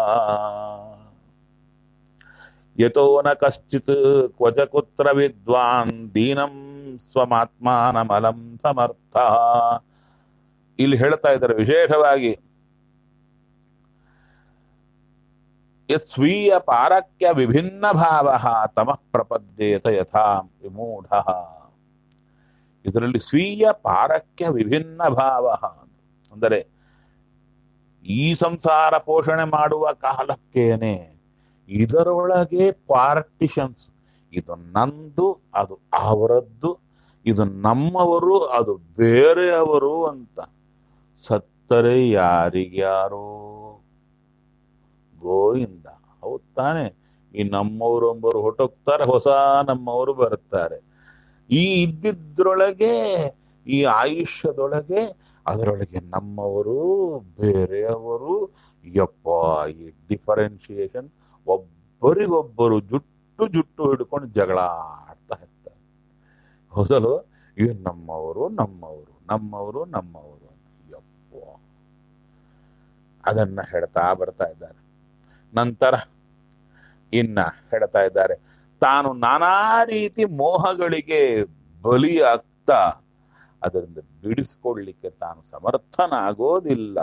ಯತೋ ನ ಕಶ್ಚಿತ್ ಕ್ವಚ ಕುತ್ರ ವಿದ್ವಾನ್ ದೀನಂ ಸ್ವಮಾತ್ಮಾನಮಲಂ ಸಮರ್ಥ ಇಲ್ಲಿ ಹೇಳ್ತಾ ಇದ್ದಾರೆ ವಿಶೇಷವಾಗಿ ಯತ್ ಸ್ವೀಯ ಪಾರಕ್ಯ ವಿಭಿನ್ನ ಭಾವ ತಮಃ ಪ್ರಪದ್ಯೇತ ಯಥಾ ವಿಮೂಢ ಇದರಲ್ಲಿ ಸ್ವೀಯ ಪಾರಕ್ಯ ವಿಭಿನ್ನ ಭಾವ ಅಂದರೆ ಈ ಸಂಸಾರ ಪೋಷಣೆ ಮಾಡುವ ಕಾಲಕ್ಕೇನೆ ಇದರೊಳಗೆ ಪಾರ್ಟಿಷನ್ಸ್ ಇದು ನಂದು ಅದು ಅವರದ್ದು ಇದು ನಮ್ಮವರು ಅದು ಬೇರೆಯವರು ಅಂತ ಸತ್ತರೆ ಯಾರಿಗ್ಯಾರೋ ಗೋವಿಂದ ಹೌದ್ ತಾನೆ ಈ ನಮ್ಮವರು ಒಬ್ಬರು ಹೊಟ್ಟೋಗ್ತಾರೆ ಹೊಸ ನಮ್ಮವರು ಬರುತ್ತಾರೆ ಈ ಇದ್ದಿದ್ರೊಳಗೆ ಈ ಆಯುಷ್ಯದೊಳಗೆ ಅದರೊಳಗೆ ನಮ್ಮವರು ಬೇರೆಯವರು ಯಪ್ಪ ಈ ಡಿಫರೆನ್ಶಿಯೇಷನ್ ಒಬ್ಬರಿಗೊಬ್ಬರು ಜುಟ್ಟು ಜುಟ್ಟು ಹಿಡ್ಕೊಂಡು ಜಗಳ ಆಡ್ತಾ ಇರ್ತಾರೆ ಹೌದಲ್ವ ಇವ್ ನಮ್ಮವರು ನಮ್ಮವರು ನಮ್ಮವರು ನಮ್ಮವರು ಯಪ್ಪ ಅದನ್ನ ಹೇಳ್ತಾ ಬರ್ತಾ ಇದ್ದಾರೆ ನಂತರ ಇನ್ನ ಹೇಳ್ತಾ ಇದ್ದಾರೆ ತಾನು ನಾನಾ ರೀತಿ ಮೋಹಗಳಿಗೆ ಬಲಿಯಾಗ್ತಾ ಅದರಿಂದ ಬಿಡಿಸ್ಕೊಳ್ಳಿಕ್ಕೆ ತಾನು ಸಮರ್ಥನಾಗೋದಿಲ್ಲ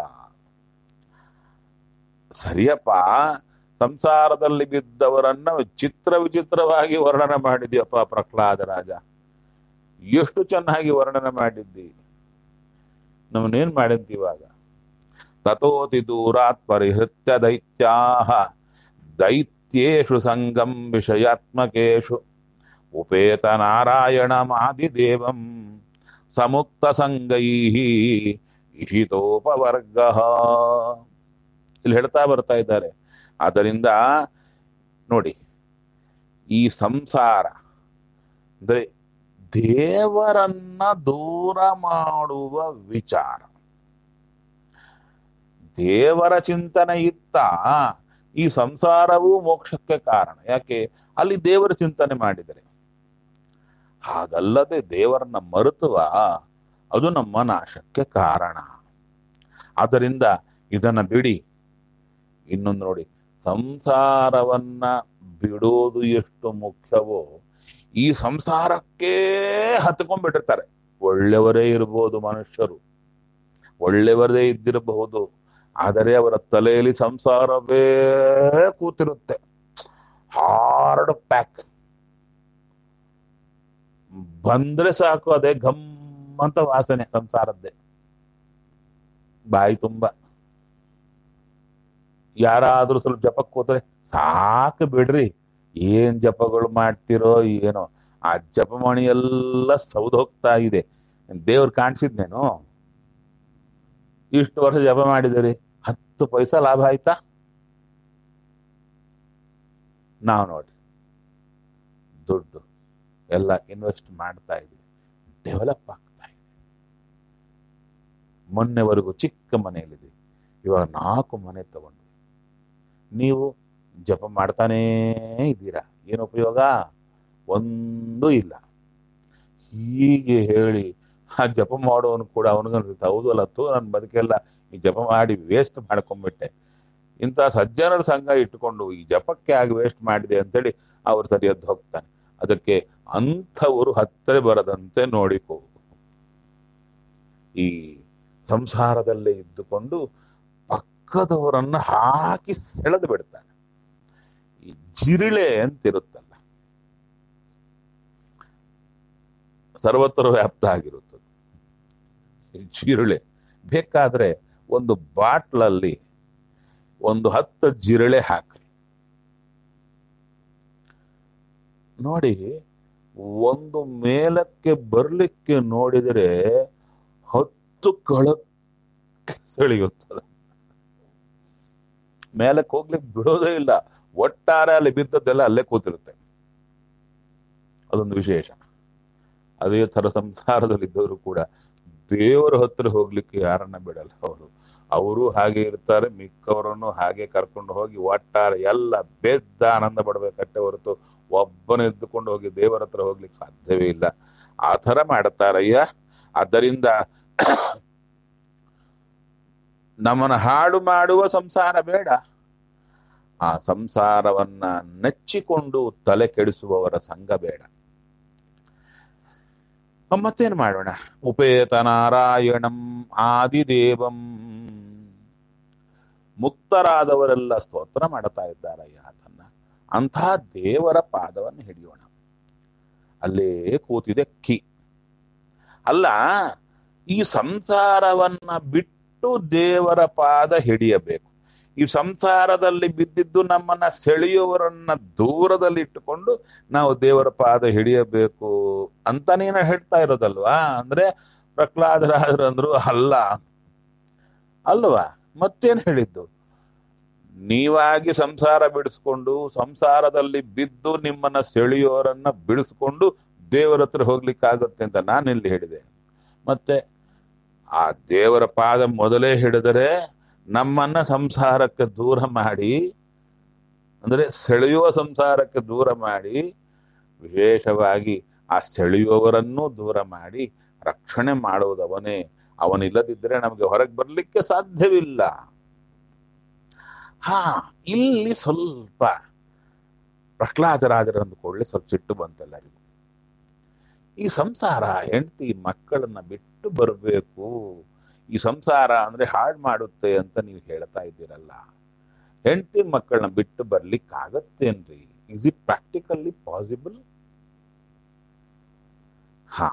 ಸರಿಯಪ್ಪ ಸಂಸಾರದಲ್ಲಿ ಬಿದ್ದವರನ್ನ ಚಿತ್ರ ವಿಚಿತ್ರವಾಗಿ ವರ್ಣನೆ ಮಾಡಿದ್ಯಪ್ಪ ಪ್ರಹ್ಲಾದ ರಾಜ ಎಷ್ಟು ಚೆನ್ನಾಗಿ ವರ್ಣನೆ ಮಾಡಿದ್ದಿ ನಮ್ಮನ್ನೇನ್ ಮಾಡಿದ್ದಿ ಇವಾಗ ತಥೋತಿ ದೂರಾತ್ ಪರಿಹೃತ್ಯ ದೈತ್ಯಾ ದೈತ್ಯೇಷು ಸಂಗಂ ವಿಷಯಾತ್ಮಕೇಶು ಉಪೇತ ನಾರಾಯಣಮಾದಿದೇವಂ ಸಮುಕ್ತ ಸಂಗೈ ಇಷಿತೋಪವರ್ಗ ಇಲ್ಲಿ ಹೇಳ್ತಾ ಬರ್ತಾ ಇದ್ದಾರೆ ಆದ್ದರಿಂದ ನೋಡಿ ಈ ಸಂಸಾರ ಅಂದ್ರೆ ದೇವರನ್ನ ದೂರ ಮಾಡುವ ವಿಚಾರ ದೇವರ ಚಿಂತನೆ ಇತ್ತ ಈ ಸಂಸಾರವೂ ಮೋಕ್ಷಕ್ಕೆ ಕಾರಣ ಯಾಕೆ ಅಲ್ಲಿ ದೇವರ ಚಿಂತನೆ ಮಾಡಿದರೆ ಹಾಗಲ್ಲದೆ ದೇವರನ್ನ ಮರುತುವ ಅದು ನಮ್ಮ ನಾಶಕ್ಕೆ ಕಾರಣ ಆದ್ದರಿಂದ ಇದನ್ನ ಬಿಡಿ ಇನ್ನೊಂದು ನೋಡಿ ಸಂಸಾರವನ್ನ ಬಿಡೋದು ಎಷ್ಟು ಮುಖ್ಯವೋ ಈ ಸಂಸಾರಕ್ಕೆ ಹತ್ಕೊಂಡ್ಬಿಟ್ಟಿರ್ತಾರೆ ಒಳ್ಳೆಯವರೇ ಇರಬಹುದು ಮನುಷ್ಯರು ಒಳ್ಳೆಯವರೇ ಇದ್ದಿರಬಹುದು ಆದರೆ ಅವರ ತಲೆಯಲ್ಲಿ ಸಂಸಾರವೇ ಕೂತಿರುತ್ತೆ ಹಾರ್ಡ್ ಪ್ಯಾಕ್ ಬಂದ್ರೆ ಸಾಕು ಅದೇ ಘಮ್ ಅಂತ ವಾಸನೆ ಸಂಸಾರದ್ದೇ ಬಾಯಿ ತುಂಬ ಯಾರಾದ್ರೂ ಸ್ವಲ್ಪ ಜಪಕ್ಕೆ ಕೂತ್ರೆ ಸಾಕು ಬಿಡ್ರಿ ಏನ್ ಜಪಗಳು ಮಾಡ್ತಿರೋ ಏನೋ ಆ ಜಪಮಣಿ ಎಲ್ಲ ಸೌದ್ ಹೋಗ್ತಾ ಇದೆ ದೇವ್ರು ಕಾಣಿಸಿದ್ನೇನು ಇಷ್ಟು ವರ್ಷ ಜಪ ಮಾಡಿದಿರಿ ಹತ್ತು ಪೈಸಾ ಲಾಭ ಆಯ್ತಾ ನಾವು ನೋಡಿ ದುಡ್ಡು ಎಲ್ಲ ಇನ್ವೆಸ್ಟ್ ಮಾಡ್ತಾ ಇದೀವಿ ಡೆವಲಪ್ ಆಗ್ತಾ ಇದೆ ಮೊನ್ನೆವರೆಗೂ ಚಿಕ್ಕ ಮನೆಯಲ್ಲಿದೆ ಇವಾಗ ನಾಲ್ಕು ಮನೆ ತಗೊಂಡ್ವಿ ನೀವು ಜಪ ಮಾಡ್ತಾನೇ ಇದ್ದೀರಾ ಏನು ಉಪಯೋಗ ಒಂದು ಇಲ್ಲ ಹೀಗೆ ಹೇಳಿ ಆ ಜಪ ಮಾಡೋನು ಕೂಡ ಅವನಿಗನ್ಸುತ್ತೆ ಹೌದು ಅಲ್ಲ ತು ನನ್ನ ಬದುಕೆಲ್ಲ ಈ ಜಪ ಮಾಡಿ ವೇಸ್ಟ್ ಮಾಡ್ಕೊಂಡ್ಬಿಟ್ಟೆ ಇಂಥ ಸಜ್ಜನರ ಸಂಘ ಇಟ್ಟುಕೊಂಡು ಈ ಜಪಕ್ಕೆ ಆಗಿ ವೇಸ್ಟ್ ಮಾಡಿದೆ ಅಂತೇಳಿ ಅವ್ರು ಸರಿ ಎದ್ದು ಹೋಗ್ತಾನೆ ಅದಕ್ಕೆ ಅಂಥವರು ಹತ್ತಿರ ಬರದಂತೆ ನೋಡಿಕೋ ಈ ಸಂಸಾರದಲ್ಲೇ ಇದ್ದುಕೊಂಡು ಪಕ್ಕದವರನ್ನ ಹಾಕಿ ಸೆಳೆದು ಬಿಡ್ತಾನೆ ಈ ಜಿರಿಳೆ ಅಂತಿರುತ್ತಲ್ಲ ಸರ್ವತ್ರ ವ್ಯಾಪ್ತ ಆಗಿರುತ್ತದೆ ಈ ಜಿರಳೆ ಬೇಕಾದ್ರೆ ಒಂದು ಬಾಟ್ಲಲ್ಲಿ ಒಂದು ಹತ್ತು ಜಿರಳೆ ಹಾಕ್ರಿ ನೋಡಿ ಒಂದು ಮೇಲಕ್ಕೆ ಬರ್ಲಿಕ್ಕೆ ನೋಡಿದರೆ ಹತ್ತು ಕಳಕ್ಕೆ ಸೆಳೆಯುತ್ತದೆ ಮೇಲಕ್ಕೆ ಹೋಗ್ಲಿಕ್ಕೆ ಬಿಡೋದೇ ಇಲ್ಲ ಒಟ್ಟಾರೆ ಅಲ್ಲಿ ಬಿದ್ದದ್ದೆಲ್ಲ ಅಲ್ಲೇ ಕೂತಿರುತ್ತೆ ಅದೊಂದು ವಿಶೇಷ ಅದೇ ತರ ಸಂಸಾರದಲ್ಲಿದ್ದವರು ಕೂಡ ದೇವರ ಹತ್ರ ಹೋಗ್ಲಿಕ್ಕೆ ಯಾರನ್ನ ಬಿಡಲ್ಲ ಅವರು ಅವರು ಹಾಗೆ ಇರ್ತಾರೆ ಮಿಕ್ಕವರನ್ನು ಹಾಗೆ ಕರ್ಕೊಂಡು ಹೋಗಿ ಒಟ್ಟಾರೆ ಎಲ್ಲ ಬೆದ್ದ ಆನಂದ ಪಡ್ಬೇಕಷ್ಟೇ ಹೊರತು ಒಬ್ಬನ ಎದ್ದುಕೊಂಡು ಹೋಗಿ ದೇವರ ಹತ್ರ ಹೋಗ್ಲಿಕ್ಕೆ ಸಾಧ್ಯವೇ ಇಲ್ಲ ಆ ಥರ ಮಾಡ್ತಾರಯ್ಯ ಆದ್ದರಿಂದ ನಮ್ಮನ್ನು ಹಾಡು ಮಾಡುವ ಸಂಸಾರ ಬೇಡ ಆ ಸಂಸಾರವನ್ನ ನೆಚ್ಚಿಕೊಂಡು ತಲೆ ಕೆಡಿಸುವವರ ಸಂಘ ಬೇಡ ಮತ್ತೇನು ಮಾಡೋಣ ಉಪೇತ ನಾರಾಯಣಂ ಆದಿದೇವಂ ಮುಕ್ತರಾದವರೆಲ್ಲ ಸ್ತೋತ್ರ ಮಾಡ್ತಾ ಇದ್ದಾರಯ್ಯ ಅದನ್ನ ಅಂಥ ದೇವರ ಪಾದವನ್ನು ಹಿಡಿಯೋಣ ಅಲ್ಲೇ ಕೂತಿದೆ ಕಿ ಅಲ್ಲ ಈ ಸಂಸಾರವನ್ನ ಬಿಟ್ಟು ದೇವರ ಪಾದ ಹಿಡಿಯಬೇಕು ಈ ಸಂಸಾರದಲ್ಲಿ ಬಿದ್ದಿದ್ದು ನಮ್ಮನ್ನ ಸೆಳೆಯುವವರನ್ನ ದೂರದಲ್ಲಿ ಇಟ್ಟುಕೊಂಡು ನಾವು ದೇವರ ಪಾದ ಹಿಡಿಯಬೇಕು ಅಂತ ನೀನು ಹೇಳ್ತಾ ಇರೋದಲ್ವಾ ಅಂದ್ರೆ ಪ್ರಹ್ಲಾದರಾದ್ರು ಅಂದ್ರು ಅಲ್ಲ ಅಲ್ವಾ ಮತ್ತೇನ್ ಹೇಳಿದ್ದು ನೀವಾಗಿ ಸಂಸಾರ ಬಿಡಿಸ್ಕೊಂಡು ಸಂಸಾರದಲ್ಲಿ ಬಿದ್ದು ನಿಮ್ಮನ್ನ ಸೆಳೆಯೋರನ್ನ ಬಿಡಿಸ್ಕೊಂಡು ದೇವರ ಹತ್ರ ಹೋಗ್ಲಿಕ್ಕಾಗತ್ತೆ ಅಂತ ನಾನೆಲ್ಲಿ ಹೇಳಿದೆ ಮತ್ತೆ ಆ ದೇವರ ಪಾದ ಮೊದಲೇ ಹಿಡಿದರೆ ನಮ್ಮನ್ನ ಸಂಸಾರಕ್ಕೆ ದೂರ ಮಾಡಿ ಅಂದ್ರೆ ಸೆಳೆಯುವ ಸಂಸಾರಕ್ಕೆ ದೂರ ಮಾಡಿ ವಿಶೇಷವಾಗಿ ಆ ಸೆಳೆಯುವವರನ್ನೂ ದೂರ ಮಾಡಿ ರಕ್ಷಣೆ ಮಾಡುವುದವನೇ ಅವನಿಲ್ಲದಿದ್ದರೆ ನಮಗೆ ಹೊರಗೆ ಬರ್ಲಿಕ್ಕೆ ಸಾಧ್ಯವಿಲ್ಲ ಹಾ ಇಲ್ಲಿ ಸ್ವಲ್ಪ ಪ್ರಹ್ಲಾದರಾಜರ ಅಂದುಕೊಳ್ಳಿ ಸ್ವಲ್ಪ ಸಿಟ್ಟು ಬಂತೆಲ್ಲರಿಗೂ ಈ ಸಂಸಾರ ಹೆಂಡತಿ ಮಕ್ಕಳನ್ನ ಬಿಟ್ಟು ಬರಬೇಕು ಈ ಸಂಸಾರ ಅಂದ್ರೆ ಹಾಳು ಮಾಡುತ್ತೆ ಅಂತ ನೀವು ಹೇಳ್ತಾ ಇದ್ದೀರಲ್ಲ ಹೆಂಡತಿ ಮಕ್ಕಳನ್ನ ಬಿಟ್ಟು ಬರ್ಲಿಕ್ಕಾಗತ್ತೇನ್ರಿ ಇಸ್ ಇಟ್ ಪ್ರಾಕ್ಟಿಕಲ್ಲಿ ಪಾಸಿಬಲ್ ಹಾ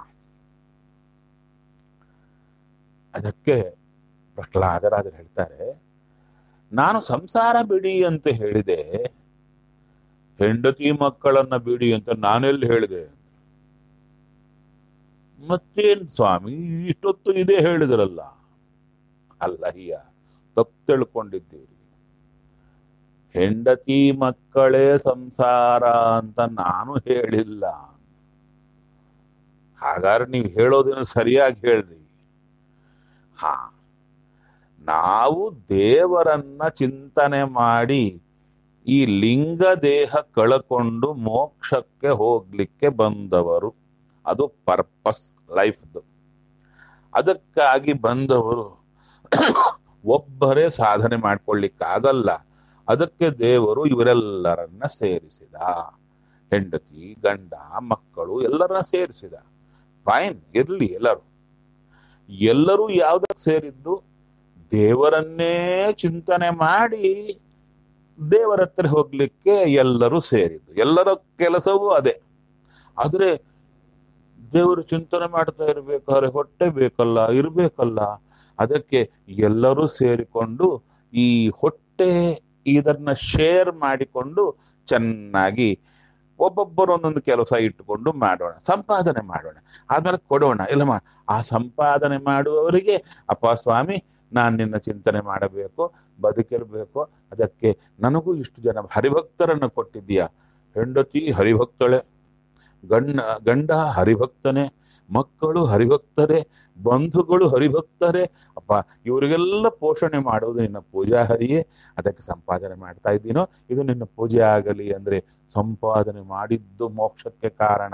ಅದಕ್ಕೆ ಪ್ರಹ್ಲಾದರಾಜರು ಹೇಳ್ತಾರೆ ನಾನು ಸಂಸಾರ ಬಿಡಿ ಅಂತ ಹೇಳಿದೆ ಹೆಂಡತಿ ಮಕ್ಕಳನ್ನ ಬಿಡಿ ಅಂತ ನಾನೆಲ್ಲಿ ಹೇಳಿದೆ ಮತ್ತೇನ್ ಸ್ವಾಮಿ ಇಷ್ಟೊತ್ತು ಇದೇ ಹೇಳಿದ್ರಲ್ಲ ಅಲ್ಲ ಅಯ್ಯ ತಪ್ಪು ತಿಳ್ಕೊಂಡಿದ್ದೀರಿ ಹೆಂಡತಿ ಮಕ್ಕಳೇ ಸಂಸಾರ ಅಂತ ನಾನು ಹೇಳಿಲ್ಲ ಹಾಗಾದ್ರೆ ನೀವು ಹೇಳೋದನ್ನು ಸರಿಯಾಗಿ ಹೇಳ್ರಿ ಹಾ ನಾವು ದೇವರನ್ನ ಚಿಂತನೆ ಮಾಡಿ ಈ ಲಿಂಗ ದೇಹ ಕಳಕೊಂಡು ಮೋಕ್ಷಕ್ಕೆ ಹೋಗ್ಲಿಕ್ಕೆ ಬಂದವರು ಅದು ಪರ್ಪಸ್ ಲೈಫ್ದು ಅದಕ್ಕಾಗಿ ಬಂದವರು ಒಬ್ಬರೇ ಸಾಧನೆ ಮಾಡ್ಕೊಳ್ಳಿಕ್ಕಾಗಲ್ಲ ಅದಕ್ಕೆ ದೇವರು ಇವರೆಲ್ಲರನ್ನ ಸೇರಿಸಿದ ಹೆಂಡತಿ ಗಂಡ ಮಕ್ಕಳು ಎಲ್ಲರನ್ನ ಸೇರಿಸಿದ ಫೈನ್ ಇರ್ಲಿ ಎಲ್ಲರೂ ಎಲ್ಲರೂ ಯಾವ್ದಕ್ಕೆ ಸೇರಿದ್ದು ದೇವರನ್ನೇ ಚಿಂತನೆ ಮಾಡಿ ದೇವರ ಹತ್ರ ಹೋಗ್ಲಿಕ್ಕೆ ಎಲ್ಲರೂ ಸೇರಿದ್ದು ಎಲ್ಲರ ಕೆಲಸವೂ ಅದೇ ಆದ್ರೆ ದೇವರು ಚಿಂತನೆ ಮಾಡ್ತಾ ಇರ್ಬೇಕಾದ್ರೆ ಹೊಟ್ಟೆ ಬೇಕಲ್ಲ ಇರ್ಬೇಕಲ್ಲ ಅದಕ್ಕೆ ಎಲ್ಲರೂ ಸೇರಿಕೊಂಡು ಈ ಹೊಟ್ಟೆ ಇದನ್ನ ಶೇರ್ ಮಾಡಿಕೊಂಡು ಚೆನ್ನಾಗಿ ಒಬ್ಬೊಬ್ಬರು ಒಂದೊಂದು ಕೆಲಸ ಇಟ್ಟುಕೊಂಡು ಮಾಡೋಣ ಸಂಪಾದನೆ ಮಾಡೋಣ ಆದ್ಮೇಲೆ ಕೊಡೋಣ ಇಲ್ಲ ಮಾ ಆ ಸಂಪಾದನೆ ಮಾಡುವವರಿಗೆ ಅಪ್ಪ ಸ್ವಾಮಿ ನಾನು ನಿನ್ನ ಚಿಂತನೆ ಮಾಡಬೇಕು ಬದುಕಿರ್ಬೇಕು ಅದಕ್ಕೆ ನನಗೂ ಇಷ್ಟು ಜನ ಹರಿಭಕ್ತರನ್ನು ಕೊಟ್ಟಿದ್ದೀಯ ಹೆಂಡತಿ ಹರಿಭಕ್ತಳೆ ಗಂಡ ಗಂಡ ಹರಿಭಕ್ತನೇ ಮಕ್ಕಳು ಹರಿಭಕ್ತರೇ ಬಂಧುಗಳು ಹರಿಭಕ್ತರೇ ಅಪ್ಪ ಇವರಿಗೆಲ್ಲ ಪೋಷಣೆ ಮಾಡುವುದು ನಿನ್ನ ಪೂಜಾ ಹರಿಯೇ ಅದಕ್ಕೆ ಸಂಪಾದನೆ ಮಾಡ್ತಾ ಇದ್ದೀನೋ ಇದು ನಿನ್ನ ಪೂಜೆ ಆಗಲಿ ಅಂದ್ರೆ ಸಂಪಾದನೆ ಮಾಡಿದ್ದು ಮೋಕ್ಷಕ್ಕೆ ಕಾರಣ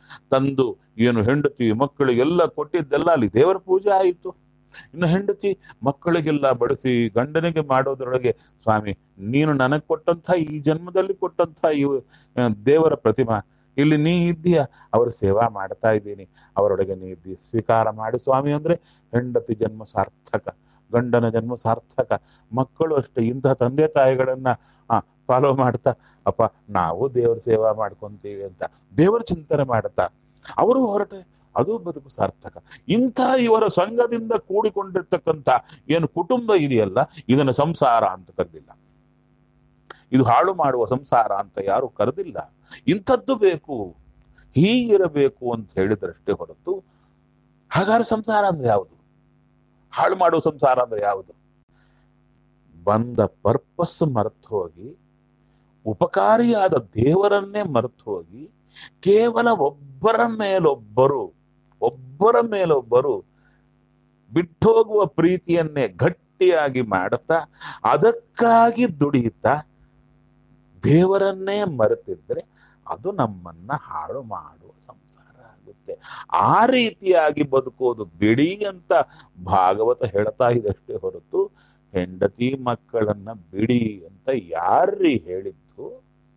ತಂದು ಏನು ಹೆಂಡತಿ ಮಕ್ಕಳಿಗೆಲ್ಲ ಕೊಟ್ಟಿದ್ದೆಲ್ಲ ಅಲ್ಲಿ ದೇವರ ಪೂಜೆ ಆಯಿತು ಇನ್ನು ಹೆಂಡತಿ ಮಕ್ಕಳಿಗೆಲ್ಲ ಬಡಿಸಿ ಗಂಡನಿಗೆ ಮಾಡೋದ್ರೊಳಗೆ ಸ್ವಾಮಿ ನೀನು ನನಗೆ ಕೊಟ್ಟಂಥ ಈ ಜನ್ಮದಲ್ಲಿ ಕೊಟ್ಟಂಥ ಈ ಆ, ದೇವರ ಪ್ರತಿಮಾ ಇಲ್ಲಿ ನೀ ಇದ್ದೀಯ ಅವರ ಸೇವಾ ಮಾಡ್ತಾ ಇದ್ದೀನಿ ಅವರೊಳಗೆ ನೀ ಇದ್ದಿ ಸ್ವೀಕಾರ ಮಾಡಿ ಸ್ವಾಮಿ ಅಂದ್ರೆ ಹೆಂಡತಿ ಜನ್ಮ ಸಾರ್ಥಕ ಗಂಡನ ಜನ್ಮ ಸಾರ್ಥಕ ಮಕ್ಕಳು ಅಷ್ಟೇ ಇಂತಹ ತಂದೆ ತಾಯಿಗಳನ್ನ ಫಾಲೋ ಮಾಡ್ತಾ ಅಪ್ಪ ನಾವು ದೇವರ ಸೇವಾ ಮಾಡ್ಕೊಂತೀವಿ ಅಂತ ದೇವರ ಚಿಂತನೆ ಮಾಡ್ತಾ ಅವರು ಹೊರಟೆ ಅದು ಬದುಕು ಸಾರ್ಥಕ ಇಂಥ ಇವರ ಸಂಘದಿಂದ ಕೂಡಿಕೊಂಡಿರ್ತಕ್ಕಂಥ ಏನು ಕುಟುಂಬ ಇದೆಯಲ್ಲ ಇದನ್ನು ಸಂಸಾರ ಅಂತ ಕರೆದಿಲ್ಲ ಇದು ಹಾಳು ಮಾಡುವ ಸಂಸಾರ ಅಂತ ಯಾರು ಕರೆದಿಲ್ಲ ಇಂಥದ್ದು ಬೇಕು ಹೀಗಿರಬೇಕು ಅಂತ ಹೇಳಿದ್ರಷ್ಟೇ ಹೊರತು ಹಾಗಾದ್ರೆ ಸಂಸಾರ ಅಂದ್ರೆ ಯಾವುದು ಹಾಳು ಮಾಡುವ ಸಂಸಾರ ಅಂದ್ರೆ ಯಾವುದು ಬಂದ ಪರ್ಪಸ್ ಮರೆತು ಹೋಗಿ ಉಪಕಾರಿಯಾದ ದೇವರನ್ನೇ ಮರೆತು ಹೋಗಿ ಕೇವಲ ಒಬ್ಬರ ಮೇಲೊಬ್ಬರು ಒಬ್ಬರ ಮೇಲೊಬ್ಬರು ಬಿಟ್ಟೋಗುವ ಪ್ರೀತಿಯನ್ನೇ ಗಟ್ಟಿಯಾಗಿ ಮಾಡುತ್ತಾ ಅದಕ್ಕಾಗಿ ದುಡಿಯುತ್ತಾ ದೇವರನ್ನೇ ಮರೆತಿದ್ರೆ ಅದು ನಮ್ಮನ್ನ ಹಾಳು ಮಾಡುವ ಸಂಸಾರ ಆಗುತ್ತೆ ಆ ರೀತಿಯಾಗಿ ಬದುಕೋದು ಬಿಡಿ ಅಂತ ಭಾಗವತ ಹೇಳ್ತಾ ಇದಷ್ಟೇ ಹೊರತು ಹೆಂಡತಿ ಮಕ್ಕಳನ್ನ ಬಿಡಿ ಅಂತ ಯಾರ್ರೀ ಹೇಳಿದ್ದು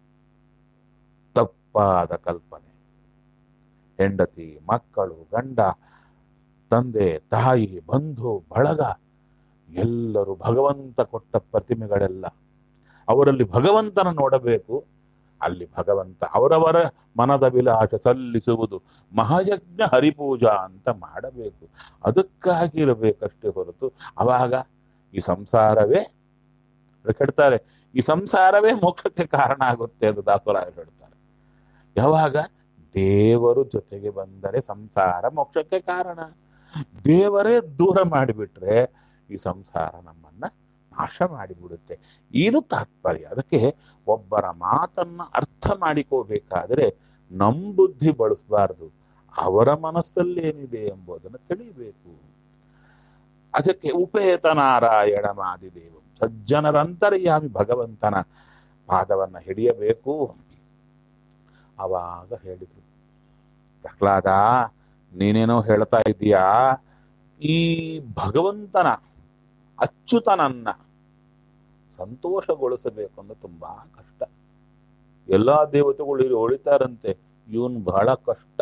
ತಪ್ಪಾದ ಕಲ್ಪನೆ ಹೆಂಡತಿ ಮಕ್ಕಳು ಗಂಡ ತಂದೆ ತಾಯಿ ಬಂಧು ಬಳಗ ಎಲ್ಲರೂ ಭಗವಂತ ಕೊಟ್ಟ ಪ್ರತಿಮೆಗಳೆಲ್ಲ ಅವರಲ್ಲಿ ಭಗವಂತನ ನೋಡಬೇಕು ಅಲ್ಲಿ ಭಗವಂತ ಅವರವರ ಮನದ ವಿಲಾಸ ಸಲ್ಲಿಸುವುದು ಮಹಾಯಜ್ಞ ಹರಿಪೂಜಾ ಅಂತ ಮಾಡಬೇಕು ಅದಕ್ಕಾಗಿ ಇರಬೇಕಷ್ಟೇ ಹೊರತು ಅವಾಗ ಈ ಸಂಸಾರವೇ ಹೇಳ್ತಾರೆ ಈ ಸಂಸಾರವೇ ಮೋಕ್ಷಕ್ಕೆ ಕಾರಣ ಆಗುತ್ತೆ ಅಂತ ದಾಸರಾಯರು ಹೇಳ್ತಾರೆ ಯಾವಾಗ ದೇವರು ಜೊತೆಗೆ ಬಂದರೆ ಸಂಸಾರ ಮೋಕ್ಷಕ್ಕೆ ಕಾರಣ ದೇವರೇ ದೂರ ಮಾಡಿಬಿಟ್ರೆ ಈ ಸಂಸಾರ ನಮ್ಮನ್ನ ನಾಶ ಮಾಡಿಬಿಡುತ್ತೆ ಇದು ತಾತ್ಪರ್ಯ ಅದಕ್ಕೆ ಒಬ್ಬರ ಮಾತನ್ನ ಅರ್ಥ ಮಾಡಿಕೋಬೇಕಾದ್ರೆ ನಮ್ ಬುದ್ಧಿ ಬಳಸಬಾರ್ದು ಅವರ ಮನಸ್ಸಲ್ಲಿ ಏನಿದೆ ಎಂಬುದನ್ನು ತಿಳಿಯಬೇಕು ಅದಕ್ಕೆ ಉಪೇತ ನಾರಾಯಣ ಮಾದಿದೇವ ಸಜ್ಜನರಂತರ್ಯಾಮಿ ಭಗವಂತನ ಪಾದವನ್ನ ಹಿಡಿಯಬೇಕು ಅವಾಗ ಹೇಳಿದ್ರು ಪ್ರಹ್ಲಾದ ನೀನೇನೋ ಹೇಳ್ತಾ ಇದೀಯಾ ಈ ಭಗವಂತನ ಅಚ್ಯುತನನ್ನ ಸಂತೋಷಗೊಳಿಸಬೇಕು ಅಂದ್ರೆ ತುಂಬಾ ಕಷ್ಟ ಎಲ್ಲಾ ದೇವತೆಗಳು ಇಲ್ಲಿ ಹೊಳಿತಾರಂತೆ ಇವನ್ ಬಹಳ ಕಷ್ಟ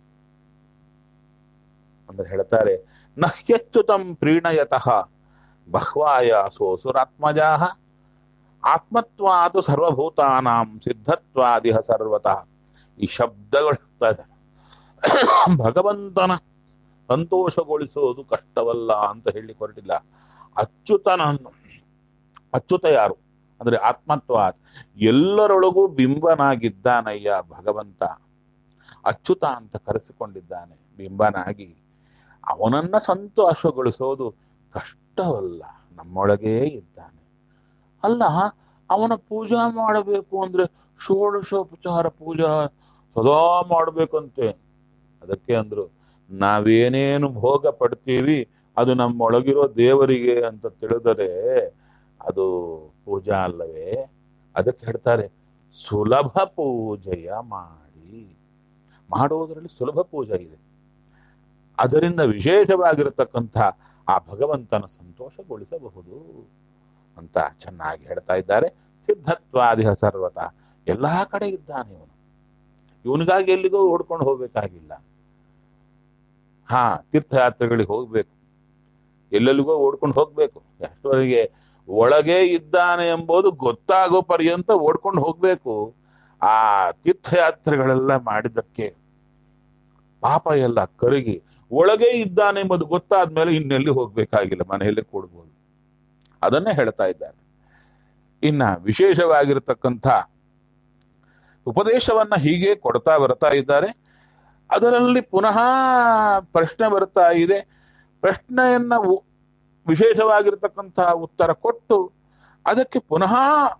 ಅಂದ್ರೆ ಹೇಳ್ತಾರೆ ನಹ್ಯಚ್ಯುತಂ ಪ್ರೀಣಯತಃ ಬಹ್ವಾಯ ಸೋಸುರಾತ್ಮಜಾ ಆತ್ಮತ್ವಾತು ಸರ್ವಭೂತಾನಾಂ ಸಿದ್ಧತ್ವಾದಿಹ ಸರ್ವತಃ ಈ ಶಬ್ದಗಳು ಹೇಳ್ತಾ ಇದ್ದಾರೆ ಭಗವಂತನ ಸಂತೋಷಗೊಳಿಸೋದು ಕಷ್ಟವಲ್ಲ ಅಂತ ಹೇಳಿ ಹೊರಟಿಲ್ಲ ಅಚ್ಯುತನನ್ನು ಅಚ್ಯುತ ಯಾರು ಅಂದ್ರೆ ಆತ್ಮತ್ವ ಎಲ್ಲರೊಳಗೂ ಬಿಂಬನಾಗಿದ್ದಾನಯ್ಯ ಭಗವಂತ ಅಚ್ಯುತ ಅಂತ ಕರೆಸಿಕೊಂಡಿದ್ದಾನೆ ಬಿಂಬನಾಗಿ ಅವನನ್ನ ಸಂತೋಷಗೊಳಿಸೋದು ಕಷ್ಟವಲ್ಲ ನಮ್ಮೊಳಗೇ ಇದ್ದಾನೆ ಅಲ್ಲ ಅವನ ಪೂಜಾ ಮಾಡಬೇಕು ಅಂದ್ರೆ ಷೋಡಶೋಪಚಾರ ಪೂಜಾ ಸದಾ ಮಾಡ್ಬೇಕಂತೆ ಅದಕ್ಕೆ ಅಂದ್ರು ನಾವೇನೇನು ಭೋಗ ಪಡ್ತೀವಿ ಅದು ನಮ್ಮೊಳಗಿರೋ ದೇವರಿಗೆ ಅಂತ ತಿಳಿದರೆ ಅದು ಪೂಜಾ ಅಲ್ಲವೇ ಅದಕ್ಕೆ ಹೇಳ್ತಾರೆ ಸುಲಭ ಪೂಜೆಯ ಮಾಡಿ ಮಾಡೋದರಲ್ಲಿ ಸುಲಭ ಪೂಜೆ ಇದೆ ಅದರಿಂದ ವಿಶೇಷವಾಗಿರತಕ್ಕಂಥ ಆ ಭಗವಂತನ ಸಂತೋಷಗೊಳಿಸಬಹುದು ಅಂತ ಚೆನ್ನಾಗಿ ಹೇಳ್ತಾ ಇದ್ದಾರೆ ಸಿದ್ಧತ್ವಾದಿಹ ಸರ್ವತ ಎಲ್ಲಾ ಕಡೆ ಇದ್ದಾನೆ ಇವನು ಇವನಿಗಾಗಿ ಎಲ್ಲಿಗೋ ಓಡ್ಕೊಂಡು ಹೋಗ್ಬೇಕಾಗಿಲ್ಲ ಹಾ ತೀರ್ಥಯಾತ್ರೆಗಳಿಗೆ ಹೋಗ್ಬೇಕು ಎಲ್ಲೆಲ್ಲಿಗೋ ಓಡ್ಕೊಂಡು ಹೋಗ್ಬೇಕು ಎಷ್ಟವರೆಗೆ ಒಳಗೆ ಇದ್ದಾನೆ ಎಂಬುದು ಗೊತ್ತಾಗೋ ಪರ್ಯಂತ ಓಡ್ಕೊಂಡು ಹೋಗ್ಬೇಕು ಆ ತೀರ್ಥಯಾತ್ರೆಗಳೆಲ್ಲ ಮಾಡಿದ್ದಕ್ಕೆ ಪಾಪ ಎಲ್ಲ ಕರಗಿ ಒಳಗೆ ಇದ್ದಾನೆ ಎಂಬುದು ಗೊತ್ತಾದ್ಮೇಲೆ ಇನ್ನೆಲ್ಲಿ ಹೋಗ್ಬೇಕಾಗಿಲ್ಲ ಮನೆಯಲ್ಲೇ ಕೂಡ್ಬೋದು ಅದನ್ನೇ ಹೇಳ್ತಾ ಇದ್ದಾರೆ ಇನ್ನ ವಿಶೇಷವಾಗಿರತಕ್ಕಂಥ ಉಪದೇಶವನ್ನ ಹೀಗೆ ಕೊಡ್ತಾ ಬರ್ತಾ ಇದ್ದಾರೆ ಅದರಲ್ಲಿ ಪುನಃ ಪ್ರಶ್ನೆ ಬರ್ತಾ ಇದೆ ಪ್ರಶ್ನೆಯನ್ನ ಉ- ವಿಶೇಷವಾಗಿರ್ತಕ್ಕಂಥ ಉತ್ತರ ಕೊಟ್ಟು ಅದಕ್ಕೆ ಪುನಃ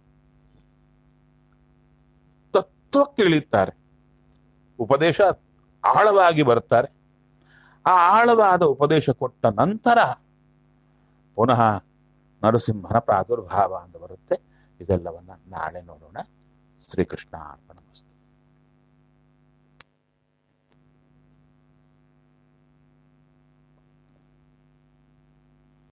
ತತ್ವಕ್ಕೆ ಇಳಿತಾರೆ ಉಪದೇಶ ಆಳವಾಗಿ ಬರ್ತಾರೆ ಆ ಆಳವಾದ ಉಪದೇಶ ಕೊಟ್ಟ ನಂತರ ಪುನಃ ನರಸಿಂಹನ ಪ್ರಾದುರ್ಭಾವ ಅಂತ ಬರುತ್ತೆ ಇದೆಲ್ಲವನ್ನ ನಾಳೆ ನೋಡೋಣ ಶ್ರೀಕೃಷ್ಣ ಅರ್ಪಣ